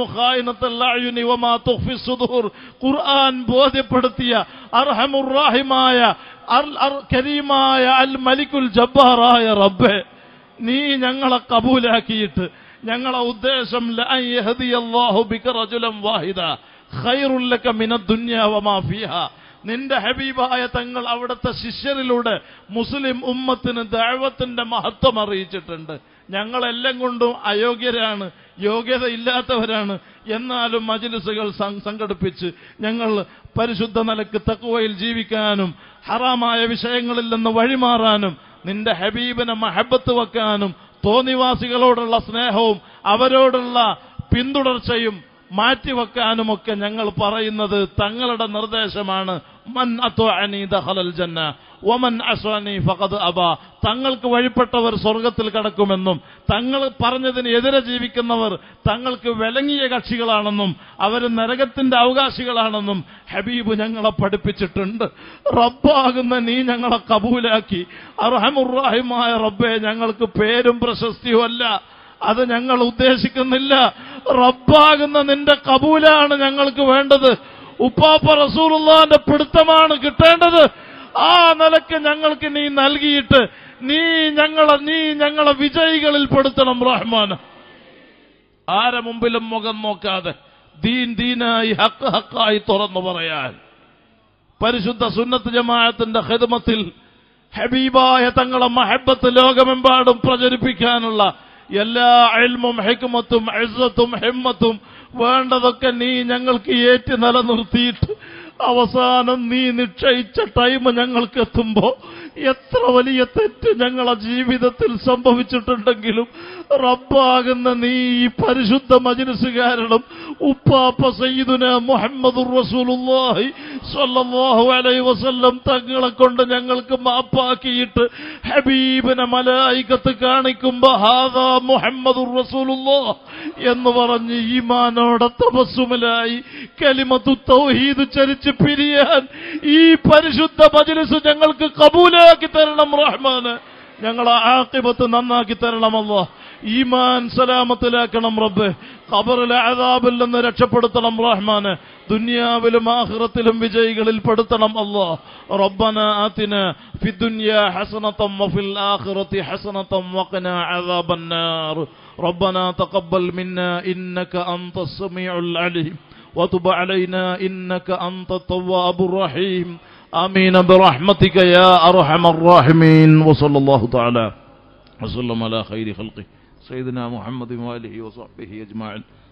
ഖുർആൻ ബോധ്യപ്പെടുത്തിയ അർഹമുറാഹിമായ അർ- അർ- കരീമായ അൽ മലിക്കുൽ ജബ്ബാറായ റബ്ബെ നീ ഞങ്ങളെ കബൂലാക്കിയിട്ട് ഞങ്ങളെ ഉദ്ദേശം ലഅൻ യഹ്ദിയല്ലാഹു ബിക റജുലൻ വാഹിദ ഖൈറുൽ ലക മിനദ് ദുനിയ വമാ ഫീഹാ നിന്റെ ഹബീബായ തങ്ങൾ അവിടുത്തെ ശിഷ്യരിലൂടെ മുസ്ലിം ഉമ്മത്തിന് ദൈവത്തിന്റെ മഹത്വം അറിയിച്ചിട്ടുണ്ട് ഞങ്ങളെല്ലാം കൊണ്ടും അയോഗ്യരാണ് യോഗ്യത ഇല്ലാത്തവരാണ് എന്നാലും മജിലിസുകൾ സം- സംഘടിപ്പിച്ച് ഞങ്ങൾ പരിശുദ്ധ നിലക്ക് തക്കുവയിൽ ജീവിക്കാനും ഹറാമായ വിഷയങ്ങളിൽ നിന്ന് വഴിമാറാനും നിന്റെ ഹബീബിനെ മഹബത്ത് വെക്കാനും തോന്നിവാസികളോടുള്ള സ്നേഹവും അവരോടുള്ള പിന്തുടർച്ചയും മാറ്റിവെക്കാനുമൊക്കെ ഞങ്ങൾ പറയുന്നത് തങ്ങളുടെ നിർദ്ദേശമാണ് മൻ അത്വഅനി ദഖലൽ ജന്ന വമൻ അസ്വനി ഫഖദ് അബ തങ്ങൾക്ക് വഴിപ്പെട്ടവർ സ്വർഗത്തിൽ കടക്കുമെന്നും തങ്ങൾ പറഞ്ഞതിന് എതിരെ ജീവിക്കുന്നവർ തങ്ങൾക്ക് വിലങ്ങിയ കക്ഷികളാണെന്നും അവർ നരകത്തിന്റെ അവകാശികളാണെന്നും ഹബീബ് ഞങ്ങളെ പഠിപ്പിച്ചിട്ടുണ്ട് റബ്ബാകുന്ന നീ ഞങ്ങളെ കബൂലാക്കി അർഹമുറാഹിമായ റബ്ബെ ഞങ്ങൾക്ക് പേരും പ്രശസ്തിയും അല്ല അത് ഞങ്ങൾ ഉദ്ദേശിക്കുന്നില്ല റബ്ബാകുന്ന നിന്റെ കബൂലാണ് ഞങ്ങൾക്ക് വേണ്ടത് ഉപ്പാപ്പ റസൂലുള്ളാന്റെ പിടുത്തമാണ് കിട്ടേണ്ടത് ആ നിലക്ക് ഞങ്ങൾക്ക് നീ നൽകിയിട്ട് നീ ഞങ്ങളെ നീ ഞങ്ങളെ വിജയികളിൽ പെടുത്തണം റഹ്മാൻ ആരെ മുമ്പിലും മുഖം നോക്കാതെ ദീൻ ദീനായി ഹക്ക് ഹക്കായി തുറന്നു പറയാൻ പരിശുദ്ധ സുന്നത്ത് ജമാഅത്തിന്റെ ഹിദ്മത്തിൽ ഹബീബായ തങ്ങളെ മഹബത്ത് ലോകമെമ്പാടും പ്രചരിപ്പിക്കാനുള്ള എല്ലാ അൽമും ഹെക്മത്തും എഴുത്തും ഹിമ്മത്തും വേണ്ടതൊക്കെ നീ ഞങ്ങൾക്ക് ഏറ്റി നിലനിർത്തിയിട്ട് അവസാനം നീ നിശ്ചയിച്ച ടൈം ഞങ്ങൾക്ക് എത്തുമ്പോ എത്ര വലിയ തെറ്റ് ഞങ്ങളെ ജീവിതത്തിൽ സംഭവിച്ചിട്ടുണ്ടെങ്കിലും റബ്ബാകുന്ന നീ ഈ പരിശുദ്ധ മജിലിസ് കാരണം ഉപ്പാപ്പ സയ്യിദുന മുഹമ്മദുർ റസൂലുള്ളാഹി സ്വല്ലല്ലാഹു അലൈഹി വസല്ലം തങ്ങളെ കൊണ്ട് ഞങ്ങൾക്ക് മാപ്പാക്കിയിട്ട് ഹബീബിനെ മലായികത്ത് കാണിക്കുമ്പോ ഹാദാ മുഹമ്മദുർ റസൂലുള്ളാഹ് എന്ന് പറഞ്ഞ് ഈമാനോടെ തപസ്സുമലായി കലിമത്തു തൗഹീദ് ചരിച്ച് പിരിയാൻ ഈ പരിശുദ്ധ മജ്ലിസ് ഞങ്ങൾക്ക് കബൂലാക്കി തരണം റഹ്മാന് ഞങ്ങളെ ആക്കിബത്ത് നന്നാക്കി തരണമല്ലോ ഈമാൻ സലാമത്തിലാക്കണം റബ്ബ് ഖബറിലെ അതാബിൽ നിന്ന് രക്ഷപ്പെടുത്തണം റഹ്മാന് ദുനിയാവിലും ആഖിറത്തിലും വിജയികളിൽ പെടുത്തണം അല്ലാ റബ്ബന ആതിന ഫി ദുനിയാ ഹസനതം വഫിൽ ആഖിറതി ഹസനതം വഖിനാ അദാബന്നാർ ربنا تقبل منا إنك أنت السميع العليم وتب علينا إنك أنت التواب الرحيم آمين برحمتك يا أرحم الراحمين وصلى الله تعالى وسلم على خير خلقه سيدنا محمد وآله وصحبه أجمعين